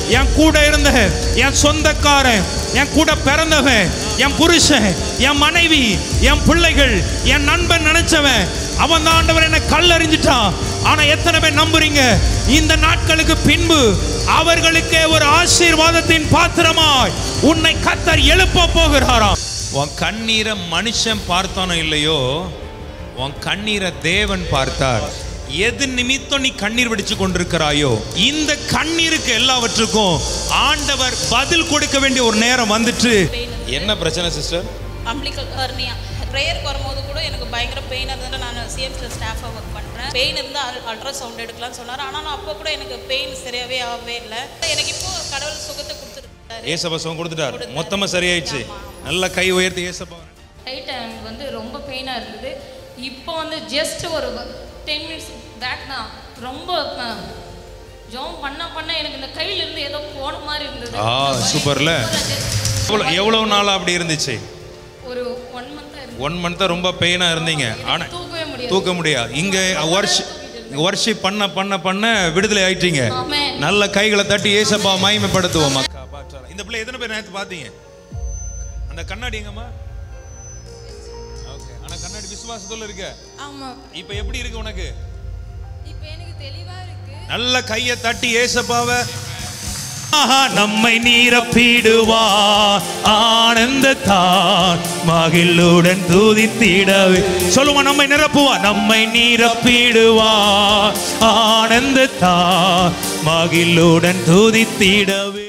என் கூட இருந்த என் சொந்தக்காரன் என் கூட பிறந்தவன் என் புருஷன் என் மனைவி என் பிள்ளைகள் என் நண்பன் நினைச்சவன் அவன் தான் ஆண்டவர் என்ன கல்லறிஞ்சிட்டான் ஆனா எத்தனை பேர் நம்புறீங்க இந்த நாட்களுக்கு பின்பு அவர்களுக்கே ஒரு ஆசீர்வாதத்தின் பாத்திரமாய் உன்னை கத்தர் எழுப்ப போகிறாராம் உன் கண்ணீரை மனுஷன் பார்த்தானோ இல்லையோ உன் கண்ணீரை தேவன் பார்த்தார் எது நிமித்தம் நீ கண்ணீர் வெடிச்சு கொண்டிருக்கிறாயோ இந்த கண்ணீருக்கு எல்லாவற்றுக்கும் ஆண்டவர் பதில் கொடுக்க வேண்டிய ஒரு நேரம் வந்துட்டு என்ன பிரச்சனை சிஸ்டர் அம்பிளிக்கல் ஹர்னியா ப்ரேயருக்கு வரும்போது கூட எனக்கு பயங்கர பெயின் இருந்தது நான் சிஎம்சி ஸ்டாஃபாக ஒர்க் பண்ணுறேன் பெயின் இருந்தால் அல்ட்ராசவுண்ட் எடுக்கலாம்னு சொன்னார் ஆனால் அப்போ கூட எனக்கு பெயின் சரியாகவே ஆகவே இல்லை எனக்கு இப்போ கடவுள் சுகத்தை கொடுத்துருக்காரு ஏசப்பா சுகம் கொடுத்துட்டார் மொத்தமா சரியாயிடுச்சு நல்ல கை உயர்த்தி ஏசப்பா ரைட் எனக்கு வந்து ரொம்ப பெயினாக இருந்தது இப்போ வந்து ஜஸ்ட் ஒரு டென் மினிட்ஸ் பேக் தான் ரொம்ப ஜோம் பண்ண பண்ண எனக்கு இந்த கையில இருந்து ஏதோ போன மாதிரி இருந்தது ஆ, சூப்பர்ல. எவ்வளோ எவ்வளவு நாளா அப்படி இருந்துச்சு ஒரு ஒன் மந்த்தாக இருந்தது ஒன் மந்த்தா ரொம்ப பெயினா இருந்தீங்க ஆனா தூக்கவே முடியாது தூக்க முடியாது இங்க வருஷ வருஷம் பண்ண பண்ண பண்ண விடுதலை ஆயிட்டீங்க ஆமென். நல்ல கைகளை தட்டி ஏசப்பா மகிமைப்படுத்துவோம் இந்த பிள்ளை எத்தனை பேர் நேத்து பாத்தீங்க அந்த கண்ணாடி எங்கம்மா ஓகே ஆனா கண்ணாடி விசுவாசத்துல இருக்க ஆமா இப்போ எப்படி இருக்கு உனக்கு இப்போ எனக்கு தெளிவா இருக்கு நல்ல கையை தட்டி ஏசப்பாவை ஆஹா, நம்மை நீரப்பிடுவா ஆனந்தத்தான் மகிழுடன் துதித்திடவே சொல்லுவா நம்மை நிரப்புவா நம்மை நீரப்பிடுவா ஆனந்தத்தான் மகிழுடன் துதித்திடவே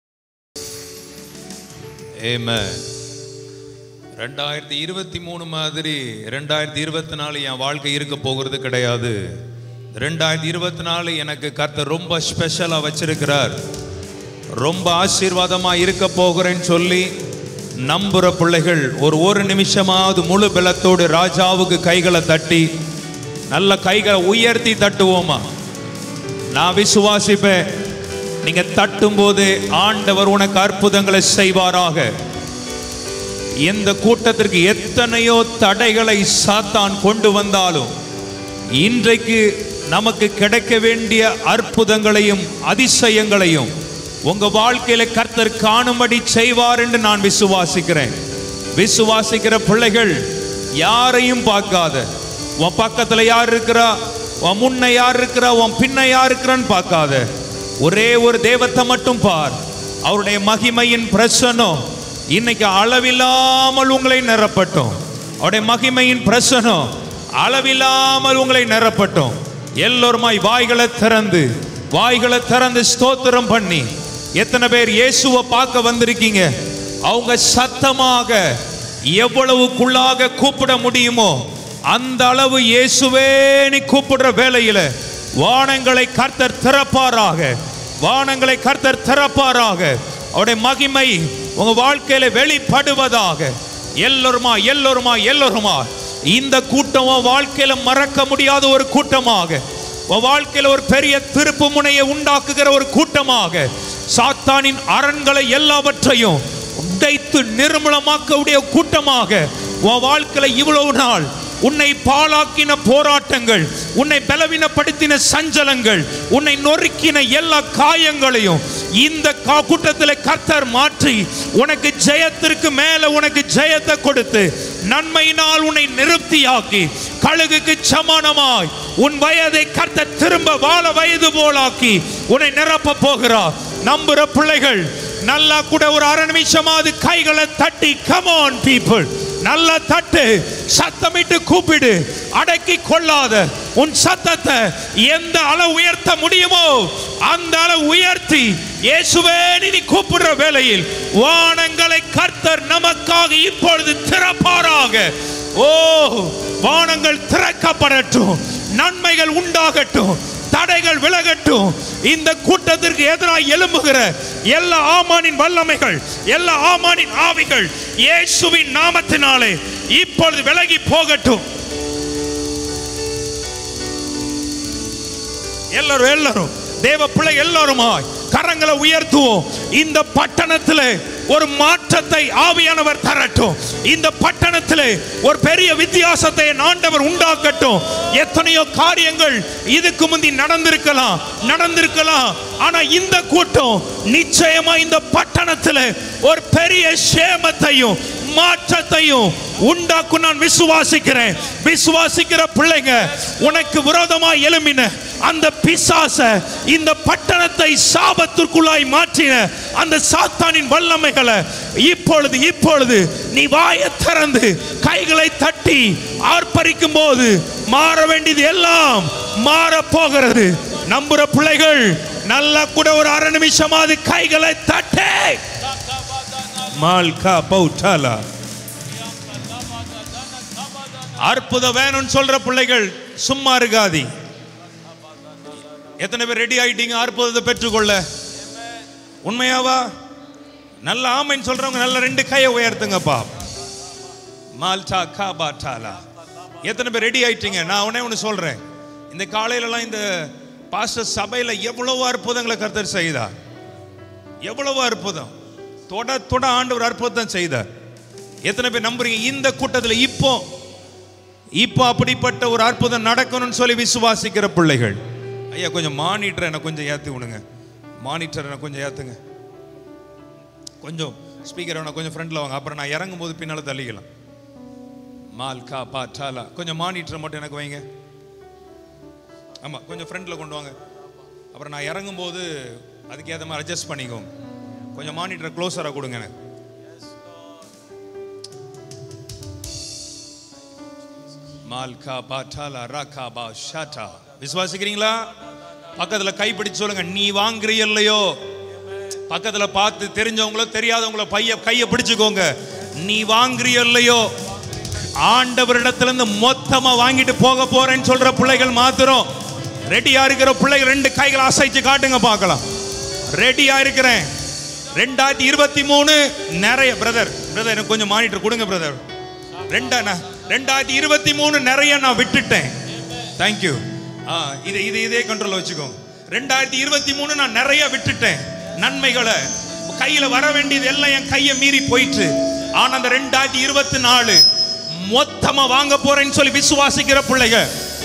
Amen. ரெண்டாயிரத்தி இருபத்தி மூணு மாதிரி ரெண்டாயிரத்தி இருபத்தி நாலு என் வாழ்க்கை இருக்க போகிறது கிடையாது ரெண்டாயிரத்தி இருபத்தி நாலு எனக்கு கர்த்தர் ரொம்ப ஸ்பெஷலாக வச்சிருக்கிறார் ரொம்ப ஆசீர்வாதமா இருக்க போகிறேன்னு சொல்லி நம்புற பிள்ளைகள் ஒரு ஒரு நிமிஷமாவது முழு பலத்தோடு ராஜாவுக்கு கைகளை தட்டி நல்ல கைகளை உயர்த்தி தட்டுவோமா நான் விசுவாசிப்பேன் நீங்க தட்டும்போது ஆண்டவர் உனக்கு அற்புதங்களை செய்வாராக இந்த கூட்டத்திற்கு எத்தனையோ தடைகளை சாத்தான் கொண்டு வந்தாலும் இன்றைக்கு நமக்கு கிடைக்க வேண்டிய அற்புதங்களையும் அதிசயங்களையும் உங்க வாழ்க்கையில கர்த்தர் காணும்படி செய்வார் என்று நான் விசுவாசிக்கிறேன் விசுவாசிக்கிற பிள்ளைகள் யாரையும் பார்க்காத உன் பக்கத்துல யார் இருக்கிறா உன் முன்ன யார் இருக்கிறா உன் பின்ன யார் இருக்கிறான்னு பார்க்காத ஒரே ஒரு தெய்வத்தை மட்டும் பார் அவருடைய மகிமையின் பிரசனம் இன்னைக்கு அளவில்லாமல் உங்களை நிரப்பட்டும் அவருடைய மகிமையின் பிரசனம் அளவில்லாமல் உங்களை நிரப்பட்டும் எல்லோருமாய் வாய்களை திறந்து வாய்களை திறந்து ஸ்தோத்திரம் பண்ணி எத்தனை பேர் இயேசுவை பார்க்க வந்திருக்கீங்க அவங்க சத்தமாக எவ்வளவுக்குள்ளாக கூப்பிட முடியுமோ அந்த அளவு இயேசுவே நீ கூப்பிடுற வேளையில வானங்களை கர்த்தர் திறப்பாராக வானங்களை கர்த்தர் திறப்பாராக அவருடைய மகிமை உங்க வாழ்க்கையில வெளிப்படுவதாக எல்லோருமா எல்லோருமா எல்லோருமா இந்த கூட்டம் உன் வாழ்க்கையில மறக்க முடியாத ஒரு கூட்டமாக உன் வாழ்க்கையில ஒரு பெரிய திருப்பு முனையை உண்டாக்குகிற ஒரு கூட்டமாக சாத்தானின் அரண்களை எல்லாவற்றையும் உடைத்து நிர்மூலமாக்கக்கூடிய கூட்டமாக உன் வாழ்க்கையில இவ்வளவு நாள் உன்னை பாழாக்கின போராட்டங்கள் உன்னை பலவீனப்படுத்தின சஞ்சலங்கள் உன்னை நொறுக்கின எல்லா காயங்களையும் இந்த கா- கூட்டத்தில் கர்த்தர் மாற்றி உனக்கு ஜெயத்திற்கு மேல உனக்கு ஜெயத்தை கொடுத்து நன்மையினால் உன்னை நிருப்தியாக்கி கழுகுக்கு சமானமாய் உன் வயதை கர்த்தர் திரும்ப வாழ வயது போலாக்கி உன்னை நிரப்ப போகிறார் நம்புற பிள்ளைகள் நல்லா கூட ஒரு அரை நிமிஷமாவது கைகளை தட்டி கமான் பீப்புள் நல்லா தட்டு சத்தமிட்டு கூப்பிடு அடக்கி கொள்ளாத உன் சத்தத்தை எந்த அளவு உயர்த்த முடியுமோ அந்த அளவு உயர்த்தி இயேசுவே நீ கூப்பிடுற வேளையில் வானங்களை கர்த்தர் நமக்காக இப்பொழுது திறப்பாராக ஓ வானங்கள் திறக்கப்படட்டும் நன்மைகள் உண்டாகட்டும் தடைகள் விலகட்டும் இந்த கூட்டத்திற்கு எதிராக எழும்புகிற எல்லா ஆமானின் வல்லமைகள் எல்லா ஆமானின் ஆவிகள் இயேசுவின் நாமத்தினாலே இப்பொழுது விலகி போகட்டும் எல்லாரும் எல்லாரும் தேவ பிள்ளை எல்லாருமாய் கரங்களை உயர்த்துவோம் இந்த பட்டணத்தில் ஒரு மாற்றத்தை ஆவியானவர் தரட்டும் இந்த பட்டணத்தில் ஒரு பெரிய வித்தியாசத்தை என் ஆண்டவர் உண்டாக்கட்டும் எத்தனையோ காரியங்கள் இதுக்கு முந்தி நடந்திருக்கலாம் நடந்திருக்கலாம் ஆனா இந்த கூட்டம் நிச்சயமா இந்த பட்டணத்தில் ஒரு பெரிய சேமத்தையும் மாற்றத்தையும் உண்டாக்கும் நான் விசுவாசிக்கிறேன் விசுவாசிக்கிற பிள்ளைங்க உனக்கு விரோதமா எழும்பின அந்த பிசாச இந்த பட்டணத்தை சாபத்திற்குள்ளாய் மாற்றின அந்த சாத்தானின் வல்லமைகளை இப்பொழுது இப்பொழுது நீ வாயை திறந்து கைகளை தட்டி ஆர்ப்பரிக்கும் போது மாற வேண்டியது எல்லாம் மாற போகிறது நம்புற பிள்ளைகள் நல்லா கூட ஒரு அரை நிமிஷமாவது கைகளை தட்டே மால்கா பௌட்டாலா அற்புதம் வேணும்னு சொல்ற பிள்ளைகள் சும்மா இருக்காதி எத்தனை பேர் ரெடி ஆயிட்டீங்க அற்புதத்தை பெற்றுக்கொள்ள உண்மையாவா நல்ல ஆமைன்னு சொல்றவங்க நல்ல ரெண்டு கையை உயர்த்துங்கப்பா மால்டா காபா டாலா எத்தனை பேர் ரெடி ஆயிட்டீங்க நான் உடனே ஒன்று சொல்றேன் இந்த காலையிலலாம் இந்த பாஸ்டர் சபையில எவ்வளவு அற்புதங்களை கர்த்தர் செய்தார் எவ்வளவு அற்புதம் தொட தொட ஆண்டவர் அற்புதம் செய்தார் எத்தனை பேர் நம்புறீங்க இந்த கூட்டத்தில் இப்போ இப்போ அப்படிப்பட்ட ஒரு அற்புதம் நடக்கணும்னு சொல்லி விசுவாசிக்கிற பிள்ளைகள் ஐயா கொஞ்சம் மானிட்டர் எனக்கு கொஞ்சம் ஏற்றி விடுங்க மானிட்டர் எனக்கு கொஞ்சம் ஏற்றுங்க கொஞ்சம் ஸ்பீக்கர் எனக்கு கொஞ்சம் ஃப்ரண்ட்ல வாங்க அப்புறம் நான் இறங்கும் போது பின்னால தள்ளிக்கலாம் மால்கா பா டாலா கொஞ்சம் மானிட்டர் மட்டும் எனக்கு வைங்க ஆமாம் கொஞ்சம் ஃப்ரண்ட்ல கொண்டு வாங்க அப்புறம் நான் இறங்கும் போது அதுக்கு ஏற்ற மாதிரி அட்ஜஸ்ட் பண்ணிக்கோங்க கொஞ்சம் மானிட்டர் க்ளோஸராக கொடுங்க எனக்கு மால்கா பாட்டாலா ராகா பா ஷாட்டா விசுவாசிக்கிறீங்களா பக்கத்துல கை பிடிச்சு சொல்லுங்க நீ வாங்குறீ இல்லையோ பக்கத்துல பார்த்து தெரிஞ்சவங்களோ தெரியாதவங்களோ பைய கையை பிடிச்சுக்கோங்க நீ வாங்குறீ இல்லையோ ஆண்டவரிடத்துல இருந்து மொத்தமா வாங்கிட்டு போக போறேன்னு சொல்ற பிள்ளைகள் மாத்திரம் ரெடியா இருக்கிற பிள்ளைகள் ரெண்டு கைகளை அசைச்சு காட்டுங்க பார்க்கலாம் ரெடியா இருக்கிறேன் ரெண்டாயிரத்தி இருபத்தி மூணு நிறைய பிரதர் பிரதர் எனக்கு கொஞ்சம் மானிட்டர் கொடுங்க பிரதர் ரெண்டா நான் ரெண்டாயிரத்தி இருபத்தி மூணு நிறைய நான் விட்டுட்டேன் தேங்க்யூ ஆ இது இது இதே கண்ட்ரோல் வச்சுக்கோங்க ரெண்டாயிரத்தி இருபத்தி மூணு நான் நிறைய விட்டுட்டேன் நன்மைகளை கையில வர வேண்டியது எல்லாம் என் கையை மீறி போயிட்டு ஆனா அந்த ரெண்டாயிரத்தி இருபத்தி நாலு மொத்தமா வாங்க போறேன்னு சொல்லி விசுவாசிக்கிற பிள்ளைங்க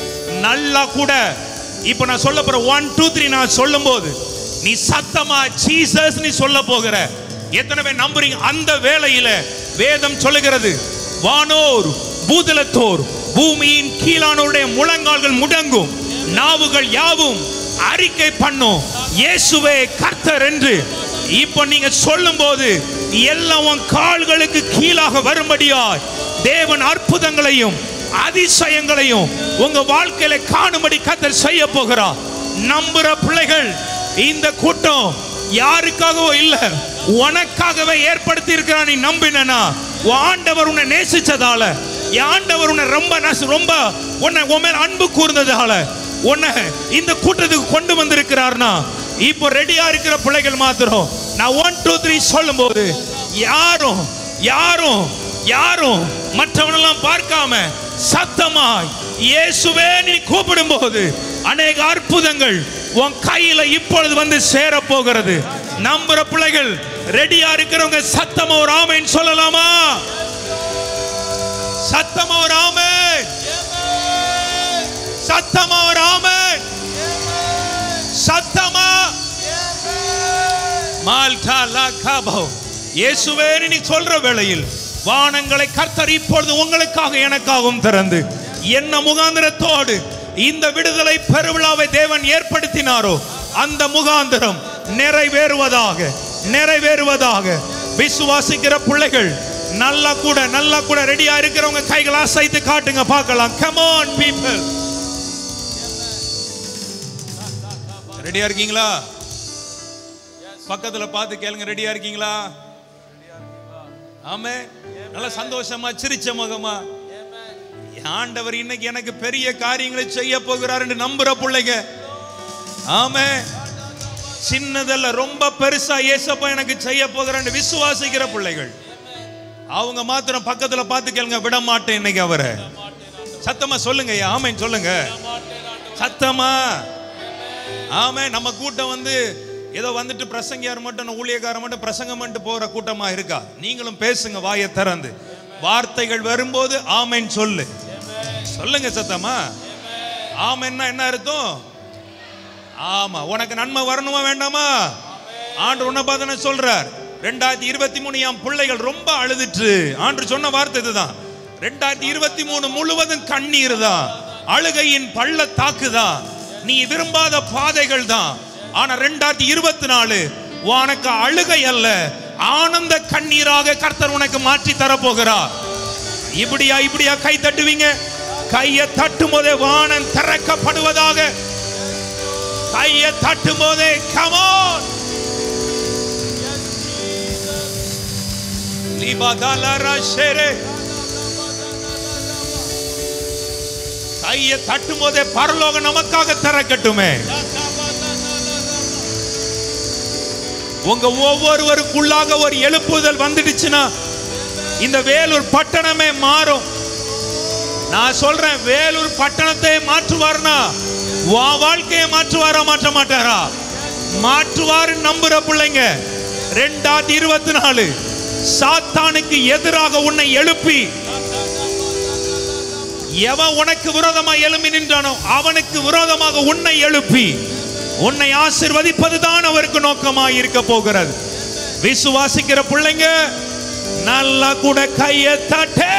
நல்லா கூட இப்ப நான் சொல்ல போற ஒன் டூ த்ரீ நான் சொல்லும் போது நீ சத்தமா ஜீசஸ் நீ சொல்ல போகிற எத்தனை பேர் நம்புறீங்க அந்த வேளையில வேதம் சொல்லுகிறது வானோர் பூதலத்தோர் பூமியின் கீழானோருடைய முழங்கால்கள் முடங்கும் நாவுகள் யாவும் அறிக்கை பண்ணும் இயேசுவே கர்த்தர் என்று இப்போ நீங்க சொல்லும் போது எல்லாம் உன் கால்களுக்கு கீழாக வரும்படியாய் தேவன் அற்புதங்களையும் அதிசயங்களையும் உங்க வாழ்க்கையில காணும்படி கர்த்தர் செய்ய போகிறார் நம்புற பிள்ளைகள் இந்த கூட்டம் யாருக்காகவோ இல்ல உனக்காகவே ஏற்படுத்தி இருக்கிறான் நீ நம்பினா உன் ஆண்டவர் உன்னை நேசிச்சதால என் ஆண்டவர் உன்னை ரொம்ப நச- ரொம்ப உன்னை உன் மேல அன்பு கூர்ந்ததால உன்னை இந்த கூட்டத்துக்கு கொண்டு வந்திருக்கிறார்னா இப்போ ரெடியா இருக்கிற பிள்ளைகள் மாத்திரம் நான் ஒன் டூ த்ரீ சொல்லும் போது யாரும் யாரும் யாரும் மற்றவனெல்லாம் பார்க்காம சத்தமாய் இயேசுவே நீ கூப்பிடும் போது அநேக அற்புதங்கள் உன் கையில இப்பொழுது வந்து சேர போகிறது நம்புற பிள்ளைகள் ரெடியா இருக்கிறவங்க சத்தமா ஒரு ஆமைன்னு சொல்லலாமா சத்தமா ஒரு ஆமென் சத்தமா ஒரு ஆமென் சத்தமா மால்டா லா காபோ இயேசுவே நீ சொல்ற வேளையில் வானங்களை கர்த்தர் இப்பொழுது உங்களுக்காக எனக்காகவும் திறந்து என்ன முகாந்திரத்தோடு இந்த விடுதலை பெருவிழாவை தேவன் ஏற்படுத்தினாரோ அந்த முகாந்திரம் நிறைவேறுவதாக நிறைவேறுவதாக விசுவாசிக்கிற பிள்ளைகள் நல்லா கூட நல்லா கூட ரெடியா இருக்கிறவங்க கைகளை அசைத்து காட்டுங்க பார்க்கலாம் கமான் பீப்பிள் ரெடியா இருக்கீங்களா பக்கத்துல பார்த்து கேளுங்க ரெடியா இருக்கீங்களா ஆமே நல்ல சந்தோஷமா சிரிச்ச முகமா ஆண்டவர் இன்னைக்கு எனக்கு பெரிய காரியங்களை செய்ய போகிறார் என்று நம்புற பிள்ளைங்க ஆமே சின்னதல்ல ரொம்ப பெருசா ஏசப்பா எனக்கு செய்ய போகிறான்னு விசுவாசிக்கிற பிள்ளைகள் அவங்க மாத்திரம் பக்கத்துல பார்த்து கேளுங்க விட மாட்டேன் இன்னைக்கு அவரை சத்தமா சொல்லுங்க ஐயா ஆமைன்னு சொல்லுங்க சத்தமா ஆமே நம்ம கூட்டம் வந்து ஏதோ வந்துட்டு பிரசங்கியார் மட்டும் ஊழியக்காரர் மட்டும் பிரசங்கம் பண்ணிட்டு போற கூட்டமா இருக்கா நீங்களும் பேசுங்க வாயை திறந்து வார்த்தைகள் வரும்போது ஆமென் சொல்லு சொல்லுங்க சத்தமா ஆமென்னா என்ன அர்த்தம் ஆமா உனக்கு நன்மை வரணுமா வேண்டாமா ஆண்டு உன்னை பார்த்து என்ன சொல்றார் ரெண்டாயிரத்தி இருபத்தி மூணு என் பிள்ளைகள் ரொம்ப அழுதுட்டு ஆண்டு சொன்ன வார்த்தை இதுதான் ரெண்டாயிரத்தி இருபத்தி மூணு முழுவதும் கண்ணீர் தான் அழுகையின் பள்ளத்தாக்கு தான் நீ விரும்பாத பாதைகள் தான் ஆனா ரெண்டாயிரத்தி இருபத்தி நாலு உனக்கு அழுகை அல்ல ஆனந்த கண்ணீராக கர்த்தர் உனக்கு மாற்றி தரப்போகிறார் இப்படியா இப்படியா கை தட்டுவீங்க கையை தட்டும் போதே வானம் திறக்கப்படுவதாக கையை தட்டும் போதே கமோன் கையை தட்டும் போதே பரலோகம் நமக்காக திறக்கட்டுமே உங்க ஒவ்வொருவருக்குள்ளாக ஒரு எழுப்புதல் வந்துடுச்சுன்னா இந்த வேலூர் பட்டணமே மாறும் நான் சொல்றேன் வேலூர் பட்டணத்தை மாற்றுவார்னா உன் வாழ்க்கையை மாற்றுவாரா மாற்ற மாட்டாரா மாற்றுவாரு நம்புற பிள்ளைங்க ரெண்டாயிரத்தி இருபத்தி நாலு சாத்தானுக்கு எதிராக உன்னை எழுப்பி எவன் உனக்கு விரோதமா எழும்பி நின்றானோ அவனுக்கு விரோதமாக உன்னை எழுப்பி உன்னை ஆசிர்வதிப்பதுதான் அவருக்கு நோக்கமாக இருக்க போகிறது விசுவாசிக்கிற பிள்ளைங்க நல்லா கூட கையை தட்டே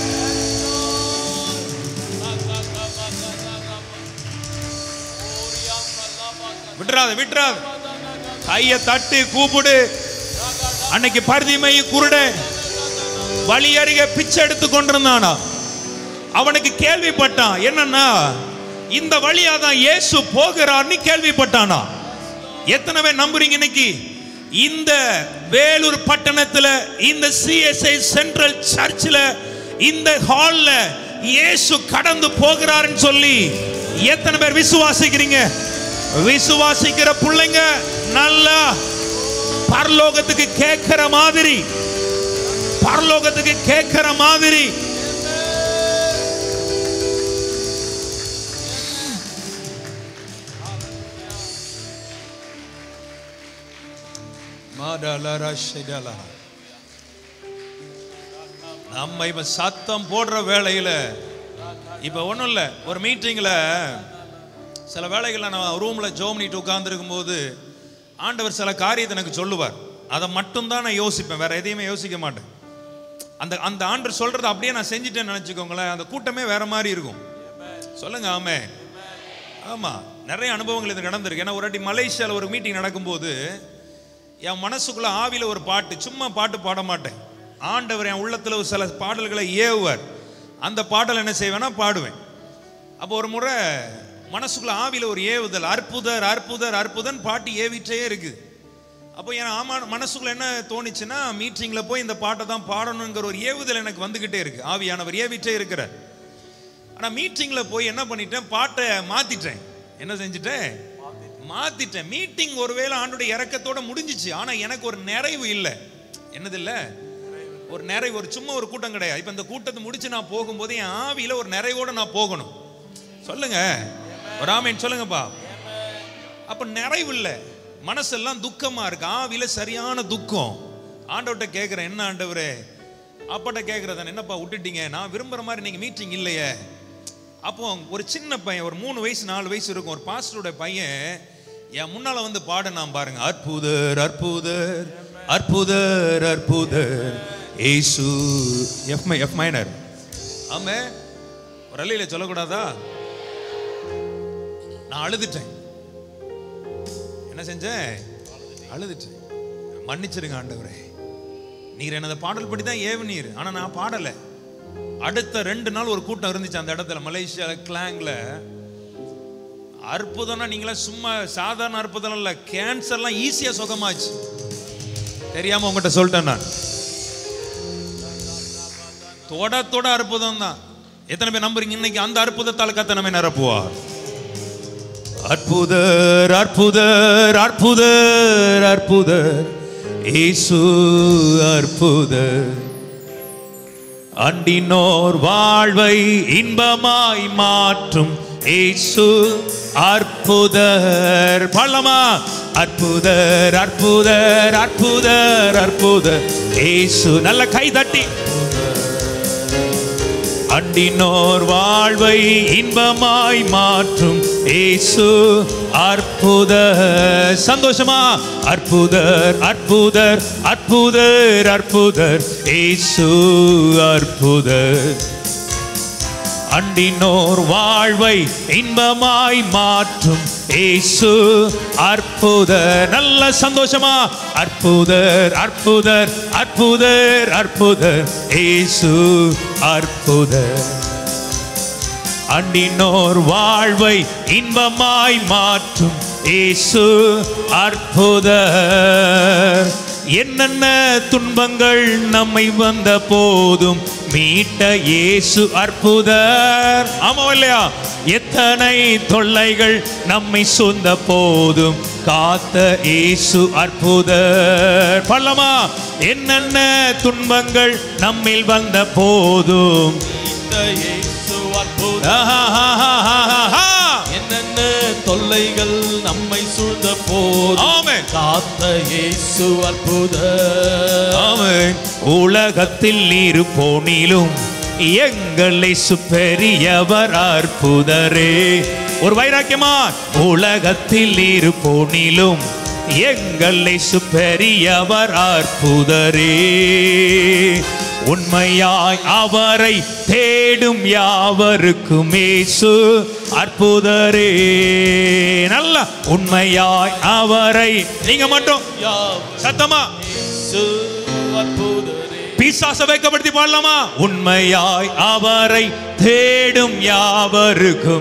விட்டுறாத விட்டுறாத கையை தட்டு கூப்பிடு அன்னைக்கு பருதிமை குருட வழி அருகே பிச்சை எடுத்து கொண்டிருந்தானா அவனுக்கு கேள்விப்பட்டான் என்னன்னா இந்த வழியா தான் இயேசு போகிறார்னு கேள்விப்பட்டானா எத்தனை பேர் நம்புறீங்க இன்னைக்கு இந்த வேலூர் பட்டணத்துல இந்த சிஎஸ்ஐ சென்ட்ரல் சர்ச்சில் இந்த ஹால்ல இயேசு கடந்து போகிறாருன்னு சொல்லி எத்தனை பேர் விசுவாசிக்கிறீங்க விசுவாசிக்கிற பிள்ளைங்க நல்லா பரலோகத்துக்கு கேட்கிற மாதிரி பரலோகத்துக்கு கேட்கிற மாதிரி நம்ம இப்ப சத்தம் போடுற வேளையில இப்ப ஒண்ணும் இல்ல ஒரு மீட்டிங்ல சில வேளைகள்ல நான் ரூம்ல ஜோம்னிட்டு உட்கார்ந்துருக்கும் போது ஆண்டவர் சில காரியத்தை எனக்கு சொல்லுவார் அதை மட்டும்தான் நான் யோசிப்பேன் வேற எதையுமே யோசிக்க மாட்டேன் அந்த அந்த ஆண்டர் சொல்றதை அப்படியே நான் செஞ்சுட்டேன்னு நினைச்சுக்கோங்களேன் அந்த கூட்டமே வேற மாதிரி இருக்கும் சொல்லுங்க ஆமே ஆமா நிறைய அனுபவங்கள் இது நடந்திருக்கு ஏன்னா ஒரு வாட்டி மலேசியால ஒரு மீட்டிங் நடக்கும்போது என் மனசுக்குள்ள ஆவியில ஒரு பாட்டு சும்மா பாட்டு பாட மாட்டேன் ஆண்டவர் என் உள்ளத்துல ஒரு சில பாடல்களை ஏவுவார் அந்த பாடல் என்ன செய்வேன்னா பாடுவேன் அப்போ ஒரு முறை மனசுக்குள்ள ஆவியில ஒரு ஏவுதல் அற்புதர் அற்புதர் அற்புதன் பாட்டு ஏவிட்டே இருக்குது அப்போ என் ஆமா மனசுக்குள்ள என்ன தோணுச்சுன்னா மீட்டிங்ல போய் இந்த பாட்டை தான் பாடணுங்கிற ஒரு ஏவுதல் எனக்கு வந்துகிட்டே இருக்கு ஆவியானவர் ஏவிட்டே இருக்கிறார் ஆனா மீட்டிங்ல போய் என்ன பண்ணிட்டேன் பாட்டை மாத்திட்டேன் என்ன செஞ்சுட்டேன் மாத்திட்டேன் மீட்டிங் ஒருவேளை ஆண்டுடைய இறக்கத்தோட முடிஞ்சிச்சு ஆனா எனக்கு ஒரு நிறைவு இல்லை என்னது இல்ல ஒரு நிறைவு ஒரு சும்மா ஒரு கூட்டம் கிடையாது இப்ப இந்த கூட்டத்தை முடிச்சு நான் போகும்போது என் ஆவியில ஒரு நிறைவோட நான் போகணும் சொல்லுங்க ஒரு ஆமீன் சொல்லுங்கப்பா அப்ப நிறைவு இல்லை மனசெல்லாம் துக்கமா இருக்கு ஆவியில சரியான துக்கம் ஆண்டவர்கிட்ட கேட்கிறேன் என்ன ஆண்டவரே அப்பாட்ட கேட்கறதானே என்னப்பா விட்டுட்டீங்க நான் விரும்புற மாதிரி நீங்க மீட்டிங் இல்லையே அப்போ ஒரு சின்ன பையன் ஒரு மூணு வயசு நாலு வயசு இருக்கும் ஒரு பாஸ்டரோட பையன் என் முன்னால வந்து பாடுனான் பாருங்க அற்புதர் அற்புதர் அற்புதர் அற்புதர் ஏசு எஃப் மை எஃப் மைனர் ஆமே ஒரு அலையில சொல்லக்கூடாதா நான் அழுதுட்டேன் என்ன செஞ்சேன் அழுதுட்டேன் மன்னிச்சிருங்க ஆண்டவரே நீர் எனது பாடல் படி தான் ஏவனீர் ஆனா நான் பாடலை அடுத்த ரெண்டு நாள் ஒரு கூட்டம் இருந்துச்சு அந்த இடத்துல மலேசியா கிளாங்ல அற்புதம்னா நீங்களா சும்மா சாதாரண அற்புதம் இல்ல கேன்சர்லாம் ஈஸியா சுகமாச்சு தெரியாம உங்ககிட்ட சொல்லிட்டேன் நான் தொட தொட அற்புதம் தான் எத்தனை பேர் நம்புறீங்க இன்னைக்கு அந்த அற்புதத்தால் கத்த நம்ம நிரப்புவா அற்புதர் அற்புதர் அற்புதர் அற்புதர் இயேசு அற்புதர் அண்டினோர் வாழ்வை இன்பமாய் மாற்றும் ஏசு அற்புதர் பள்ளமா அற்புதர் அற்புதர் அற்புதர் அற்புதர் ஏசு நல்ல கை தட்டி அண்டினோர் வாழ்வை இன்பமாய் மாற்றும் ஏசு அற்புத சந்தோஷமா அற்புதர் அற்புதர் அற்புதர் அற்புதர் ஏசு அற்புதர் அண்டினோர் வாழ்வை இன்பமாய் மாற்றும் ஏசு அற்புதர் நல்ல சந்தோஷமா அற்புதர் அற்புதர் அற்புதர் அற்புதர் ஏசு அற்புதர் அண்டினோர் வாழ்வை இன்பமாய் மாற்றும் ஏசு அற்புதர் என்னென்ன துன்பங்கள் நம்மை வந்த போதும் மீட்ட இயேசு அற்புதர் ஆமா இல்லையா எத்தனை தொல்லைகள் நம்மை சொந்த போதும் காத்த இயேசு அற்புதர் பல்லமா என்னென்ன துன்பங்கள் நம்மில் வந்த போதும் இந்த இயேசு அற்புதம். ஆஹாஹாஹாஹா. என்னென்ன தொல்லைகள் நம்மை சூழ்ந்த போது ஆமென். காத்த இயேசு அற்புத ஆமென். உலகத்தில் இருப்போனிலும் எங்களை சுப்பெரியவர் அற்புதரே ஒரு வைராக்கியமா உலகத்தில் இருப்போனிலும் எங்களை சுப்பெரியவர் அற்புதரே உண்மையாய் அவரை தேடும் யாவருக்கும் இயேசு அற்புதரே நல்ல உண்மையாய் அவரை நீங்க மட்டும் சத்தமா இயேசு அற்புதரே பிசாச வைக்கப்படுத்தி பாடலாமா உண்மையாய் அவரை தேடும் யாவருக்கும்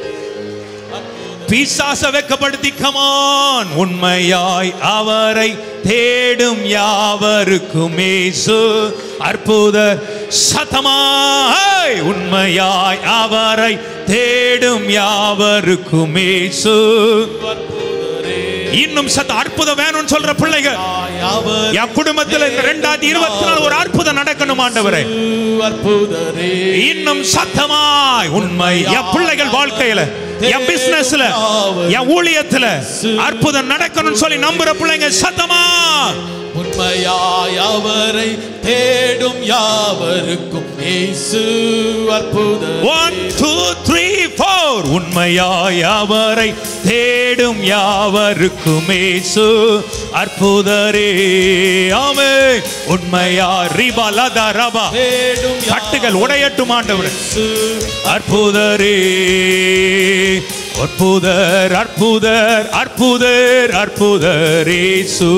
பிசாச வெக்கப்படுத்தி கமான் உண்மையாய் அவரை தேடும் யாவருக்கும் இயேசு அற்புத சத்தமாய் உண்மையாய் அவரை தேடும் யாவருக்கும் இயேசு இன்னும் சத்த அற்புதம் வேணும்னு சொல்ற பிள்ளைகள் அவர் என் குடும்பத்துல இந்த ரெண்டாயிரத்தி இருபத்தி நாலு ஒரு அற்புதம் நடக்கணும் ஆண்டவரே அற்புதரே இன்னும் சத்தமாய் உண்மை என் பிள்ளைகள் வாழ்க்கையில என் பிசினஸ்ல என் ஊழியத்துல அற்புதம் நடக்கணும்னு சொல்லி நம்புற பிள்ளைங்க சத்தமா உண்மையாய் அவரை தேடும் யாவருக்கும் இயேசு அற்புத ஒன் டூ த்ரீ ஃபோர் உண்மையாய் அவரை தேடும் யாவருக்கும் இயேசு அற்புதரே ஆமே உண்மையா ரிபா லதா ரபா தேடும் கட்டுகள் உடையட்டும் ஆண்டவரே இயேசு அற்புதரே அற்புதர் அற்புதர் அற்புதர் அற்புதர் இயேசு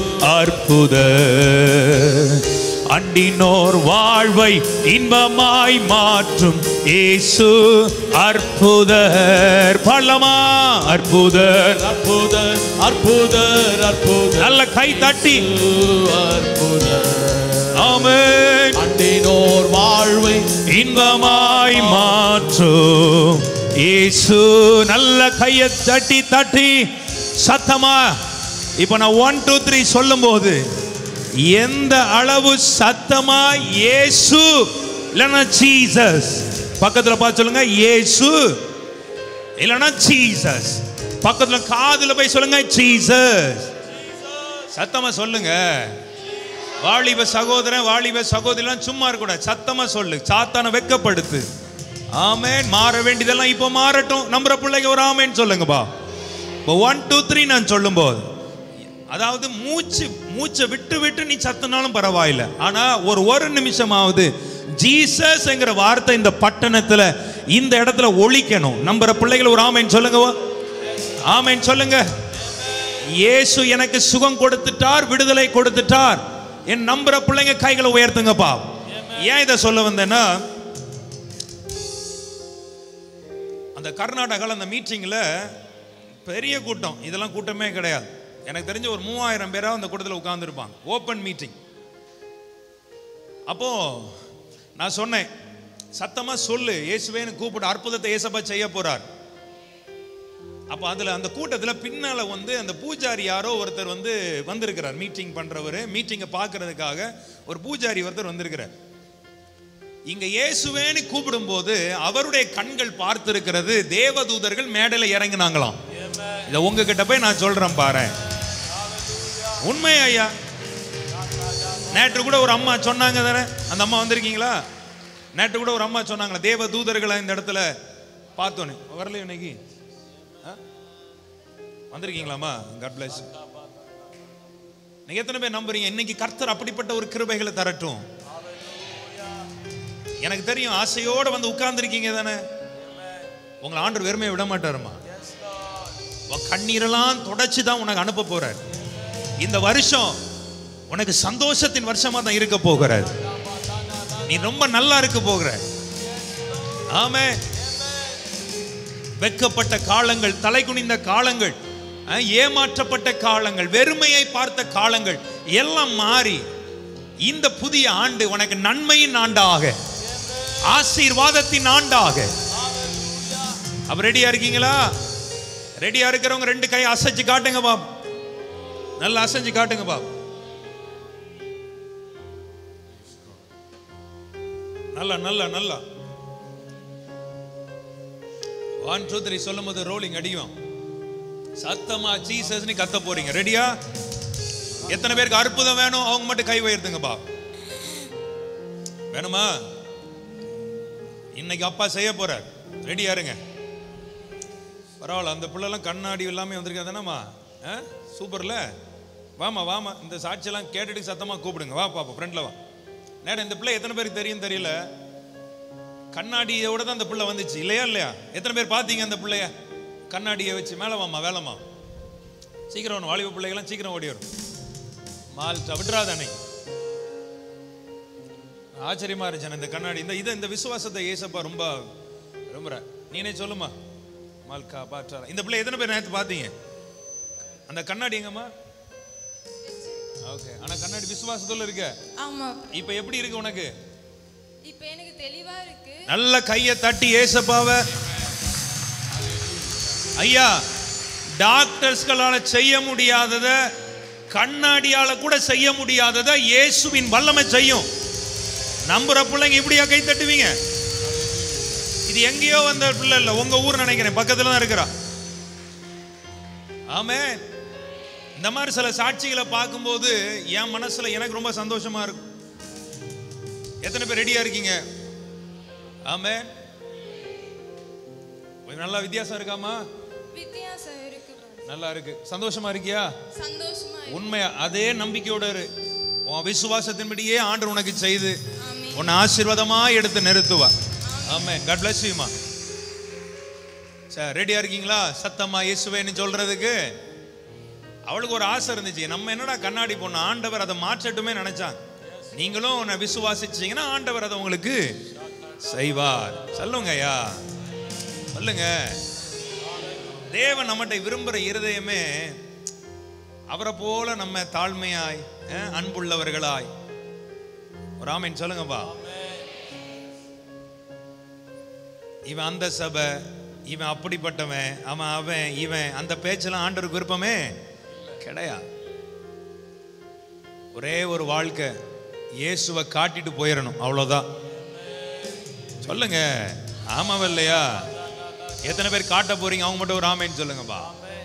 அற்புதர் அண்டினோர் வாழ்வை இன்பமாய் மாற்றும் இயேசு அற்புதர் பள்ளமா அற்புதர் அற்புதர் அற்புதர் அற்புதர் நல்ல கை தட்டி அற்புதர் ஆமென் அண்டினோர் வாழ்வை இன்பமாய் மாற்றும் இயேசு நல்ல கையை தட்டி தட்டி சத்தமா இப்ப நான் ஒன் டூ த்ரீ சொல்லும் போது எந்த அளவு சத்தமா இயேசு இல்லைன்னா ஜீசஸ் பக்கத்துல பார்த்து சொல்லுங்க இயேசு இல்லைன்னா ஜீசஸ் பக்கத்துல காதுல போய் சொல்லுங்க ஜீசஸ் சத்தமா சொல்லுங்க வாலிப சகோதரன் வாலிப சகோதரிலாம் சும்மா இருக்கக்கூடாது சத்தமா சொல்லு சாத்தான வெக்கப்படுத்து ஆமேன் மாற வேண்டியதெல்லாம் இப்போ மாறட்டும் நம்புற பிள்ளைங்க ஒரு ஆமேன் சொல்லுங்கப்பா இப்போ ஒன் டூ த்ரீ நான் சொல்லும்போது அதாவது மூச்சு மூச்சை விட்டு விட்டு நீ சத்துனாலும் பரவாயில்ல ஆனா ஒரு ஒரு நிமிஷமாவது ஜீசஸ்ங்கிற வார்த்தை இந்த பட்டணத்துல இந்த இடத்துல ஒழிக்கணும் நம்புற பிள்ளைகள் ஒரு ஆமேன் சொல்லுங்கவா ஆமேன் சொல்லுங்க இயேசு எனக்கு சுகம் கொடுத்துட்டார் விடுதலை கொடுத்துட்டார் என் நம்புற பிள்ளைங்க கைகளை உயர்த்துங்கப்பா ஏன் இதை சொல்ல வந்தேன்னா அந்த கர்நாடகாவில் அந்த மீட்டிங்கில் பெரிய கூட்டம் இதெல்லாம் கூட்டமே கிடையாது எனக்கு தெரிஞ்ச ஒரு மூவாயிரம் பேராக அந்த கூட்டத்தில் உட்கார்ந்துருப்பாங்க ஓப்பன் மீட்டிங் அப்போ நான் சொன்னேன் சத்தமா சொல்லு இயேசுவேன்னு கூப்பிட்டு அற்புதத்தை இயேசப்பா செய்ய போறார் அப்போ அதில் அந்த கூட்டத்தில் பின்னால் வந்து அந்த பூஜாரி யாரோ ஒருத்தர் வந்து வந்திருக்கிறார் மீட்டிங் பண்ணுறவர் மீட்டிங்கை பார்க்கறதுக்காக ஒரு பூஜாரி ஒருத்தர் வந்திருக்கிறார் இங்க இயேசுவேன்னு கூப்பிடும்போது அவருடைய கண்கள் பார்த்திருக்கிறது தேவதூதர்கள் மேடையில இறங்கினாங்களாம் இதை உங்ககிட்ட போய் நான் சொல்றேன் பாரு உண்மை ஐயா நேற்று கூட ஒரு அம்மா சொன்னாங்க தானே அந்த அம்மா வந்திருக்கீங்களா நேற்று கூட ஒரு அம்மா சொன்னாங்களா தேவ தூதர்களை இந்த இடத்துல பார்த்தோன்னு வரல இன்னைக்கு ஆ? வந்திருக்கீங்களாம்மா காட் பிளஸ் நீங்க எத்தனை பேர் நம்புறீங்க இன்னைக்கு கர்த்தர் அப்படிப்பட்ட ஒரு கிருபைகளை தரட்டும் எனக்கு தெரியும் ஆசையோட வந்து உட்கார்ந்துருக்கீங்க தானே உங்களை ஆண்டு வெறுமையை விட மாட்டாருமா உன் கண்ணீரெல்லாம் தொடச்சு தான் உனக்கு அனுப்ப போறார் இந்த வருஷம் உனக்கு சந்தோஷத்தின் வருஷமா தான் இருக்க போகிறார் நீ ரொம்ப நல்லா இருக்க போகிற ஆமே வெக்கப்பட்ட காலங்கள் தலை குனிந்த காலங்கள் அஹ், ஏமாற்றப்பட்ட காலங்கள் வெறுமையை பார்த்த காலங்கள் எல்லாம் மாறி இந்த புதிய ஆண்டு உனக்கு நன்மையின் ஆண்டாக ஆசீர்வாதத்தின் ஆண்டாக அப்ப ரெடியா இருக்கீங்களா ரெடியா இருக்கிறவங்க ரெண்டு கை அசைச்சு காட்டுங்க பாப் நல்லா அசைஞ்சு காட்டுங்க பாப் நல்லா நல்லா நல்லா ஒன் டூ த்ரீ சொல்லும் போது ரோலிங் அடியும் சத்தமா ஜீசஸ்னு கத்த போறீங்க ரெடியா எத்தனை பேருக்கு அற்புதம் வேணும் அவங்க மட்டும் கை உயர்த்துங்க பா வேணுமா இன்னைக்கு அப்பா செய்ய போறார் ரெடியா இருங்க பரவாயில்ல அந்த பிள்ளைலாம் கண்ணாடி எல்லாமே வந்திருக்கா தானேம்மா சூப்பர்ல வாமா வாமா இந்த சாட்சியெல்லாம் கேட்டுட்டு சத்தமா கூப்பிடுங்க வா பாப்பா ஃப்ரெண்ட்ல வா நேரம் இந்த பிள்ளை எத்தனை பேருக்கு தெரியும் தெரியல கண்ணாடியோட தான் அந்த பிள்ளை வந்துச்சு இல்லையா இல்லையா எத்தனை பேர் பார்த்தீங்க அந்த பிள்ளைய கண்ணாடியை வச்சு மேலே வாமா வேலைம்மா சீக்கிரம் ஒன்று வாலிப பிள்ளைகள்லாம் சீக்கிரம் ஓடி வரும் மால்ட்டா விட்டுறாத அன்னைக்கு ஆச்சரியமா இருந்துச்சு இந்த கண்ணாடி இந்த இதை இந்த விசுவாசத்தை ஏசப்பா ரொம்ப ரொம்ப நீனே சொல்லுமா மால்கா பாற்றா இந்த பிள்ளை எத்தனை பேர் நேற்று பார்த்தீங்க அந்த கண்ணாடி எங்கம்மா ஓகே ஆனா கண்ணாடி விசுவாசத்துல இருக்க ஆமா இப்போ எப்படி இருக்கு உனக்கு இப்போ எனக்கு தெளிவா இருக்கு நல்ல கையை தட்டி ஏசப்பாவ ஐயா டாக்டர்ஸ்களால செய்ய முடியாதத கண்ணாடியால கூட செய்ய முடியாதத இயேசுவின் வல்லமை செய்யும் நம்புற பிள்ளைங்க இப்படியா கை தட்டுவீங்க இது எங்கேயோ வந்த பிள்ளை இல்ல உங்க ஊர் நினைக்கிறேன் பக்கத்துல தான் இருக்கிறா ஆமே இந்த மாதிரி சில சாட்சிகளை பார்க்கும்போது என் மனசுல எனக்கு ரொம்ப சந்தோஷமா இருக்கும் எத்தனை பேர் ரெடியா இருக்கீங்க ஆமே கொஞ்சம் நல்லா வித்தியாசம் இருக்காமா வித்தியாசம் இருக்கு brother. நல்லா இருக்கு சந்தோஷமா இருக்கியா சந்தோஷமா இருக்கு. உண்மையா அதே நம்பிக்கையோட இரு உன் விசுவாசத்தின்படியே ஆண்டு உனக்கு செய்து ஆமென். உன்னை ஆசீர்வாதமா எடுத்து நிறுத்துவா ஆமே காட் பிளஸ் யூமா சார் ரெடியா இருக்கீங்களா சத்தமா இயேசுவேன்னு சொல்றதுக்கு அவளுக்கு ஒரு ஆசை இருந்துச்சு நம்ம என்னடா கண்ணாடி பொண்ணு ஆண்டவர் அதை மாற்றட்டுமே நினைச்சாங்க நீங்களும் உன்னை விசுவாசிச்சீங்கன்னா ஆண்டவர் அதை உங்களுக்கு செய்வார் சொல்லுங்க ஐயா சொல்லுங்க தேவன் நம்மகிட்ட விரும்புற இருதயமே அவரை போல நம்ம தாழ்மையாய் அஹ், அன்புள்ளவர்களாய் ஒரு ஆமீன் சொல்லுங்கப்பா இவன் அந்த சபை இவன் அப்படிப்பட்டவன் அவன் அவன் இவன் அந்த பேச்செல்லாம் ஆண்டவருக்கு விருப்பமே கிடையாது ஒரே ஒரு வாழ்க்கை இயேசுவை காட்டிட்டு போயிடணும் அவ்வளவுதான் சொல்லுங்க ஆமாவா இல்லையா எத்தனை பேர் காட்ட போறீங்க அவங்க மட்டும் ஒரு ஆமைன்னு சொல்லுங்கப்பா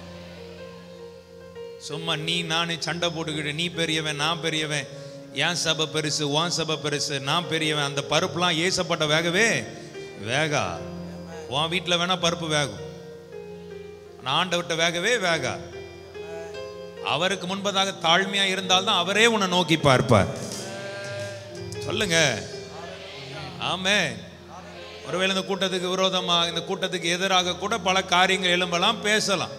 சும்மா நீ நானு சண்டை போட்டுக்கிட்டு நீ பெரியவன் நான் பெரியவன் என் சபை பெருசு உன் சபை பெருசு நான் பெரியவன் அந்த பருப்புலாம் ஏசப்பட்ட வேகவே வேகா உன் வீட்டில் வேணா பருப்பு வேகும் நான் ஆண்டவர்கிட்ட வேகவே வேகா அவருக்கு முன்பதாக தாழ்மையா இருந்தால்தான் அவரே உன்னை நோக்கி பார்ப்பார் சொல்லுங்க ஆமே ஒருவேளை இந்த கூட்டத்துக்கு விரோதமா இந்த கூட்டத்துக்கு எதிராக கூட பல காரியங்கள் எழும்பலாம் பேசலாம்